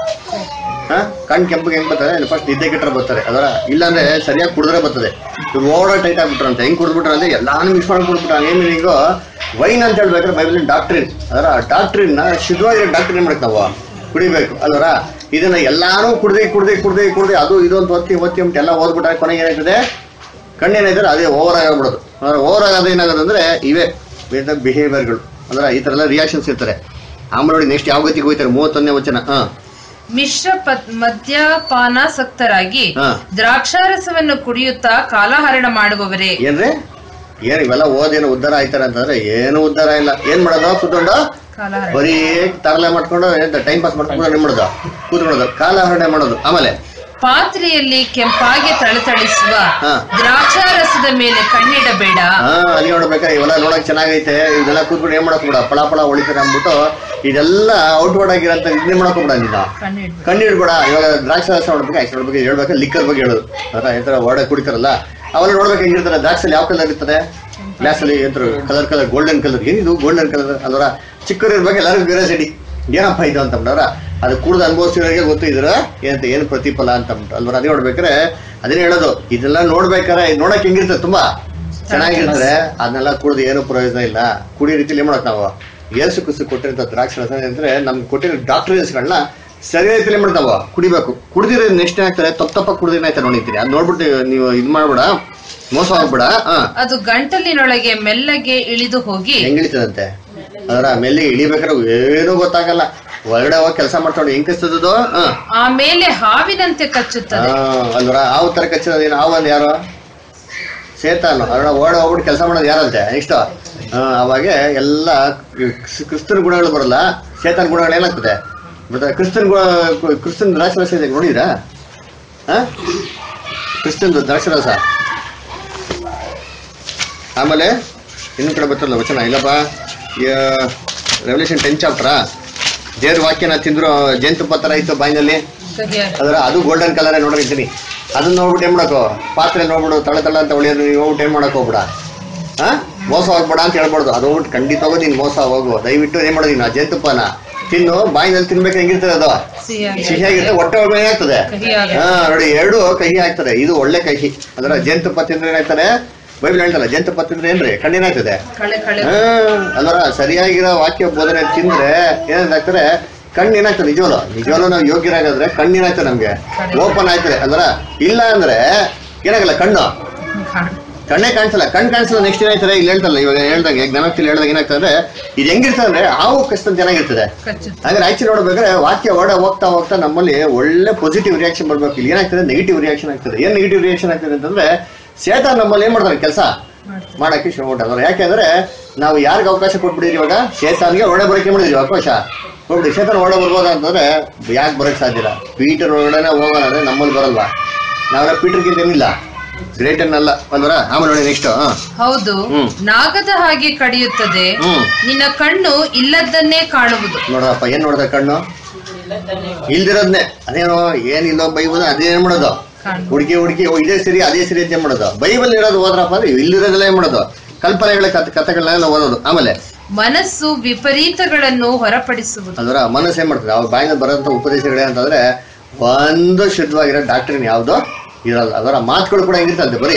ಹಾ ಕಣ್ ಕೆಂಪಗೆ ಹೆಂಗ್ ಬರ್ತಾರೆ ಫಸ್ಟ್ ನಿದ್ದೆ ಕೆಟ್ಟರೆ ಬರ್ತಾರೆ ಅದರ ಇಲ್ಲಾಂದ್ರೆ ಸರಿಯಾಗಿ ಕುಡಿದ್ರೆ ಬರ್ತದೆ ಇವ್ರು ಓವರ್ ಟೈಟ್ ಆಗ್ಬಿಟ್ರಂತೆ ಹೆಂಗ್ ಕುಡಿದ್ಬಿಟ್ರೆ ಅಂದ್ರೆ ಎಲ್ಲಾನು ಮಿಕ್ಸ್ ಮಾಡಿ ಕುಡ್ಬಿಟ್ರೆ ಏನ್ ಮೀನಿಂಗು ವೈನ್ ಅಂತ ಹೇಳ್ಬೇಕಾದ್ರೆ ಬೈಬಲ್ ಡಾಕ್ಟ್ರಿನ್ ಅದರ ಡಾಕ್ಟ್ರಿನ್ ಶುದ್ಧವಾಗಿರೋ ಡಾಕ್ಟ್ರಿನ್ ಏನ್ ಮಾಡಕ್ ನಾವು ಕುಡಿಬೇಕು ಅಲ್ವರ ಇದನ್ನ ಎಲ್ಲಾನು ಕುಡ್ದು ಕುಡ್ದು ಕುಡ್ದು ಕುಡ್ದು ಅದು ಇದು ಅಂತ ಒತ್ತಿ ಒತ್ತಿ ಅಂತ ಎಲ್ಲ ಓದ್ಬಿಟ್ರೆ ಕೊನೆಗೆ ಏನಾಯ್ತದೆ ಕಣ್ಣೇನಾಯ್ತಾರೆ ಅದೇ ಓವರ್ ಆಗಿಬಿಡೋದು ಓವರ್ ಆಗೋದು ಏನಾಗೋದಂದ್ರೆ ಇವೇ ಬಿಹೇವಿಯರ್ಗಳು ಅಂದ್ರೆ ಈ ತರ ಎಲ್ಲ ರಿಯಾಕ್ಷನ್ಸ್ ಇರ್ತಾರೆ ಆಮೇಲೆ ನೋಡಿ ನೆಕ್ಸ್ಟ್ ಯಾವ ಗತಿಗೆ ಹೋಗ್ತಾರೆ ಮೂವತ್ತೊಂದನೇ ವಚನ ಹಾ ಮಿಶ್ರ ಪತ್- ಮದ್ಯಪಾನಾಸಕ್ತರಾಗಿ ಹಾ. ದ್ರಾಕ್ಷಾರಸವನ್ನು ಕುಡಿಯುತ್ತಾ ಕಾಲಹರಣ ಮಾಡುವವರೇ ಏನ್ರಿ ಏನ್ ಇವೆಲ್ಲ ಓದೇನು ಉದ್ಧಾರ ಆಯ್ತಾರ ಅಂತಂದ್ರೆ ಏನು ಉದ್ಧಾರ ಇಲ್ಲ ಏನ್ ಮಾಡೋದು ಕೂತ್ಕೊಂಡು ಕಾಲಹರಣ ಬರೀ ತರಲೆ ಮಾಡ್ಕೊಂಡು ಟೈಮ್ ಪಾಸ್ ಮಾಡ್ಕೊಂಡು ಏನ್ ಮಾಡೋದು ಕೂತ್ಕೊಳ್ಳೋದು ಕಾಲಹರಣೆ ಮಾಡೋದು ಆಮೇಲೆ ಪಾತ್ರೆಯಲ್ಲಿ ಕೆಂಪಾಗಿ ತಳತಳಿಸುವ ಹಾ. ದ್ರಾಕ್ಷಾರಸದ ಮೇಲೆ ಕಣ್ಣಿಡಬೇಡ ಹಾ ಅಲ್ಲಿ ನೋಡ್ಬೇಕಾದ್ರೆ ಇವೆಲ್ಲ ನೋಡಕ್ ಚೆನ್ನಾಗೈತೆ ಇದೆಲ್ಲ ಕೂತ್ಕೊಂಡು ಏನ್ ಮಾಡಕ್ ಬಿಡ ಪಳ ಪಳ ಹೊಳಿತಾರೆ ಅಂದ್ಬಿಟ್ಟು ಇದೆಲ್ಲ ಔಟ್ವರ್ಡ್ ಆಗಿರೋಂಥ ಇದನ್ನೇ ಮಾಡಕ್ ಬಿಡ ನೀನು ಕಣ್ಣಿಡ್ಬೇಡ ಕಣ್ಣು ಇಡ್ಬೇಡ ಇವಾಗ ದ್ರಾಕ್ಷಿ ರಸ ನೋಡ್ಬೇಕು ಐಸ್ ನೋಡ್ಬೇಕು ಹೇಳ್ಬೇಕು ಲಿಕ್ಕರ್ ಬಗ್ಗೆ ಹೇಳೋದು ಅದ ಈ ತರ ಒಡೆ ಕುಡಿತಾರಲ್ಲ ಅವೆಲ್ಲ ನೋಡ್ಬೇಕು ಹೆಂಗಿರ್ತಾರೆ ದ್ರಾಕ್ಷಲ್ಲಿ ಯಾವ ಕಲರ್ ಇರ್ತದೆ ಗ್ಲಾಸ್ ಅಲ್ಲಿ ಎಂದ್ರು ಕಲರ್ ಕಲರ್ ಗೋಲ್ಡನ್ ಕಲರ್ ಏನಿದು ಗೋಲ್ಡನ್ ಕಲರ್ ಅಲ್ವರ ಚಿಕ್ಕವ್ರು ಇರ್ಬೇಕು ಎಲ್ಲರಿಗೂ ಕ್ಯೂರಿಯಾಸಿಟಿ ಏನಪ್ಪ ಇದು ಅಂತ ಅಂದ್ಬಿಟ್ಟವ್ರ ಅದು ಕುಡ್ದು ಅನುಭವಿಸಿರೋರಿಗೆ ಗೊತ್ತು ಇದ್ರ ಏನಂತ ಏನು ಪ್ರತಿಫಲ ಅಂತ ಅಂದ್ಬಿಟ್ಟು ಅಲ್ವರ ಅದೇ ನೋಡ್ಬೇಕಾರೆ ಅದನ್ನೇ ಹೇಳೋದು ಇದೆಲ್ಲ ನೋಡ್ಬೇಕಾರೆ ಇದ್ ನೋಡಕ್ ಹೆಂಗಿರ್ತದೆ ತುಂಬಾ ಚೆನ್ನಾಗಿರ್ತದೆ ಅದನ್ನೆಲ್ಲ ಕುಡ್ದು ಏನು ಪ್ರಯೋಜನ ಇಲ್ಲ ಕುಡಿ ರೀತಿಲಿ ಏನ್ ಮಾಡಕ್ ನಾವು ಏಸು ಕುಸು ಕೊಟ್ಟಿರೋ ದ್ರಾಕ್ಷಿ ರಸ ಅಂದ್ರೆ ನಮ್ಗೆ ಕೊಟ್ಟಿರೋ ಡಾಕ್ಟರ್ಸ್ಗಳನ್ನ ಸರಿ ರೀತಿಲಿ ಮಾಡ್ತಾವ ಕುಡಿಬೇಕು ಕುಡ್ದಿರೋ ನೆಕ್ಸ್ಟ್ ಏನಾಗ್ತದೆ ತಪ್ಪ ತಪ್ಪ ಕುಡ್ದು ಏನಾಯ್ತಾರೆ ನೋಡಿರ್ತೀರಿ ಅದ್ ನೋಡ್ಬಿಟ್ಟು ನೀವು ಇದ್ ಮಾಡ್ಬೇಡ ಮೋಸ ಆಗ್ಬೇಡ ಹಾ ಅದು ಗಂಟಲಿನೊಳಗೆ ಮೆಲ್ಲಗೆ ಇಳಿದು ಹೋಗಿ ಹೆಂಗಿಳಿತದಂತೆ ಅದರ ಮೆಲ್ಲಿಗೆ ಇಳಿಬೇಕಾದ್ರೆ ಏನೂ ಗೊತ್ತಾಗಲ್ಲ ಹೊರಗಡೆ ಹೋಗಿ ಕೆಲಸ ಮಾಡ್ಕೊಂಡು ಹೆಂಗ್ ಕಸ್ತದದು ಹಾ ಆಮೇಲೆ ಹಾವಿನಂತೆ ಕಚ್ಚುತ್ತದೆ ಹಾ, ಅಲ್ವರ ಹಾವು ತರ ಕಚ್ಚೋದೇನು ಹಾವು ಅಂದ್ರೆ ಯಾರು ಸೇತಾನು ಅದ್ರ ಓಡ ಹೋಗ್ಬಿಟ್ಟು ಕೆಲಸ ಮಾಡೋದು ಯಾರಂತೆ ನೆಕ್ಸ್ಟ್ ಅವಾಗ ಎಲ್ಲ ಕ್ರಿಸ್- ಕ್ರಿಸ್ತನ ಗುಣಗಳು ಬರಲ್ಲ ಸೇತಾನ್ ಗುಣಗಳು ಏನಾಗ್ತದೆ ಮತ್ತೆ ಕ್ರಿಸ್ತನ್ ಗುಣ ಕ್ರಿಸ್ತನ್ ದ್ರಾಕ್ಷರಸ ಇದೆ ನೋಡಿದ್ರಾ ಹಾ ಕ್ರಿಸ್ತನ್ ದ್ರಾಕ್ಷರಸ ಆಮೇಲೆ ಇನ್ನೊಂದ್ ಕಡೆ ಬರ್ತಲ್ಲ ವಚನ ಇಲ್ಲಪ್ಪ ರೆವಲ್ಯೂಷನ್ ಟೆನ್ ಚಾಪ್ಟರಾ ದೇವ್ರ ವಾಕ್ಯನ ತಿಂದ್ರು ಜೇನುತುಪ್ಪ ತರ ಇತ್ತು ಬಾಯಿನಲ್ಲಿ ಸರಿಯಾಗಿ ಅದರ ಅದು ಗೋಲ್ಡನ್ ಕಲರ್ ನೋಡಿರ್ತೀನಿ ಅದನ್ನ ನೋಡ್ಬಿಟ್ಟು ಏನ್ ಮಾಡಕೋ ಪಾತ್ರೆ ನೋಡ್ಬಿಡು ತಳ ತಳ ಅಂತ ಹೊಳಿಯೋದು ನೀವು ಹೋಗ್ಬಿಟ್ಟು ಏನ್ ಮಾಡಕ್ ಹೋಗ್ಬಿಡ ಹಾ ಮೋಸ ಹೋಗ್ಬೇಡ ಅಂತ ಹೇಳ್ಬಾರ್ದು ಅದು ಹೋಗ್ಬಿಟ್ಟು ಖಂಡಿತವಾಗೂ ನೀನ್ ಮೋಸ ಹೋಗು ದಯವಿಟ್ಟು ಏನ್ ಮಾಡೋದು ನೀನು ಆ ಜೇನುತುಪ್ಪನ ತಿನ್ನು ಬಾಯಿನಲ್ಲಿ ತಿನ್ಬೇಕು ಹೆಂಗಿರ್ತದೆ ಅದು ಸಿಹಿಯಾಗಿ ಸಿಹಿಯಾಗಿರುತ್ತೆ ಹೊಟ್ಟೆ ಒಳಗೆ ಏನಾಗ್ತದೆ ಕಹಿಯಾಗಿ. ಹಾ ನೋಡಿ ಎರಡು ಕಹಿ ಆಗ್ತದೆ ಇದು ಒಳ್ಳೆ ಕಹಿ ಅಂದ್ರೆ ಜೇನುತುಪ್ಪ ತಿಂದ್ರೆ ಏನಾಗ್ತದೆ ಬೈಬಲ್ ಹೇಳ್ತಲ್ಲ ಜೇನುತುಪ್ಪ ತಿಂದ್ರೆ ಏನ್ರಿ ಕಣ್ಣೇನಾಗ್ತದೆ ಕಳೆ ಕಳೆ ಹಾ ಅಲ್ವರ ಸರಿಯಾಗಿರೋ ವಾಕ್ಯ ಬೋಧನೆ ತಿಂದ್ರೆ ಏನಾಗ್ತಾರೆ ಕಣ್ಣು ಏನಾಗ್ತದೆ ನಿಜವಲ್ಲ ನಿಜವಲ್ಲ ನಾವು ಯೋಗ್ಯರಾಗಾದ್ರೆ ಕಣ್ಣು ಏನಾಗ್ತದೆ ನಮ್ಗೆ ಓಪನ್ ಆಯ್ತದೆ ಅಲ್ವರ ಇಲ್ಲ ಅಂದ್ರೆ ಏನಾಗಲ್ಲ ಕಣ್ಣು ಕಣ್ಣೇ ಕಾಣಿಸಲ್ಲ ಕಣ್ ಕಾಣಿಸಲ್ಲ ನೆಕ್ಸ್ಟ್ ಏನಾಯ್ತದೆ ಇಲ್ಲಿ ಹೇಳ್ತಲ್ಲ ಇವಾಗ ಹೇಳ್ದಂಗೆ ಜ್ಞಾನೋಕ್ತಿಲಿ ಹೇಳ್ದಾಗ ಏನಾಗ್ತದೆ ಅಂದ್ರೆ ಇದು ಹೆಂಗಿರ್ತದೆ ಅಂದ್ರೆ ಹಾವು ಕಷ್ಟ ಚೆನ್ನಾಗಿರ್ತದೆ ಕಚ್ಚುತ್ತೆ ಹಾಗಾದ್ರೆ ಆಕ್ಚುಲಿ ನೋಡ್ಬೇಕಾದ್ರೆ ವಾಕ್ಯ ಓಡ ಹೋಗ್ತಾ ಹೋಗ್ತಾ ನಮ್ಮಲ್ಲಿ ಒಳ್ಳೆ ಪಾಸಿಟಿವ್ ರಿಯಾಕ್ಷನ್ ಬರ್ಬೇಕು ಇಲ್ಲಿ ಏನಾಗ್ತದೆ ನೆಗೆಟಿವ್ ರಿಯಾಕ್ಷನ್ ಆಗ್ತದೆ ಏನ್ ನೆಗೆಟಿವ್ ರಿಯಾಕ್ಷನ್ ಆಗ್ತದೆ ಅಂತಂದ್ರೆ ಸೇತ ನಮ್ಮಲ್ಲಿ ಏನ್ ಮಾಡ್ತಾರೆ ಕೆಲಸ ಮಾಡಕ್ಕೆ ಶುರು ಮಾಡ್ತಾರೆ ಯಾಕೆಂದ್ರೆ ನಾವು ಯಾರಿಗೆ ಅವಕಾಶ ಕೊಟ್ಬಿಟ್ಟಿದ್ರಿ ಇವಾಗ ಶೇತಾನ್ಗೆ ಒಳ್ಳೆ ಬರೋಕೆ ಮಾಡಿದ್ರಿ ಅವಕಾಶ ನೋಡಿ ಶೇತಾನ್ ಒಳ್ಳೆ ಬರ್ಬೋದ ಅಂತಂದ್ರೆ ಯಾಕೆ ಬರಕ್ ಸಾಧ್ಯ ಇಲ್ಲ ಪೀಟರ್ ಒಳಗಡೆ ಹೋಗೋಣ ಅಂದ್ರೆ ನಮ್ಮಲ್ಲಿ ಬರಲ್ವಾ ನಾವೆಲ್ಲ ಪೀಟರ್ಗಿಂತ ಏನಿಲ್ಲ ಗ್ರೇಟ್ ಅನ್ನಲ್ಲ ಅಲ್ವರ ಆಮೇಲೆ ನೋಡಿ ನೆಕ್ಸ್ಟ್ ಹೌದು ಹ್ಮ್. ನಾಗದ ಹಾಗೆ ಕಡಿಯುತ್ತದೆ ಹ್ಮ್ ನಿನ್ನ ಕಣ್ಣು ಇಲ್ಲದನ್ನೇ ಕಾಣುವುದು ನೋಡಪ್ಪ ಏನ್ ನೋಡ್ದ ಕಣ್ಣು ಇಲ್ದಿರೋದ್ನೆ ಅದೇನೋ ಏನಿಲ್ಲ ಬೈಬಲ್ ಅದೇನ್ ಮಾಡೋದು ಕಾಣು. ಹುಡುಕಿ ಹುಡುಕಿ ಓ, ಇದೇ ಸರಿ ಅದೇ ಸರಿ ಅಂತ ಏನ್ ಮಾಡೋದು ಬೈಬಲ್ ಇರೋದು ಹೋದ್ರಪ್ಪ ಅಂದ್ರೆ ಇಲ್ಲಿರೋದೆಲ್ಲ ಏನ್ ಮಾಡೋದು ಕಲ್ಪನೆಗಳ ಕಥೆ ಕಥೆಗಳನ್ನೆಲ್ಲ ಓದೋದು ಆಮೇಲೆ ಮನಸ್ಸು ವಿಪರೀತಗಳನ್ನು ಹೊರಪಡಿಸುವುದು ಅದರ ಮನಸ್ಸು ಏನ್ ಮಾಡ್ತದೆ ಅವ್ರ ಬಾಯಿಂದ ಬರೋಂಥ ಉಪದೇಶಗಳೇ ಅಂತಂದ್ರೆ ಒಂದು ಶುದ್ಧವಾಗಿರೋ ಡಾಕ್ಟ್ರಿನ್ ಯಾವ್ದು ಇರಲ್ಲ ಅದರ ಮಾತುಗಳು ಕೂಡ ಹೆಂಗಿರ್ತಂತೆ ಬರೀ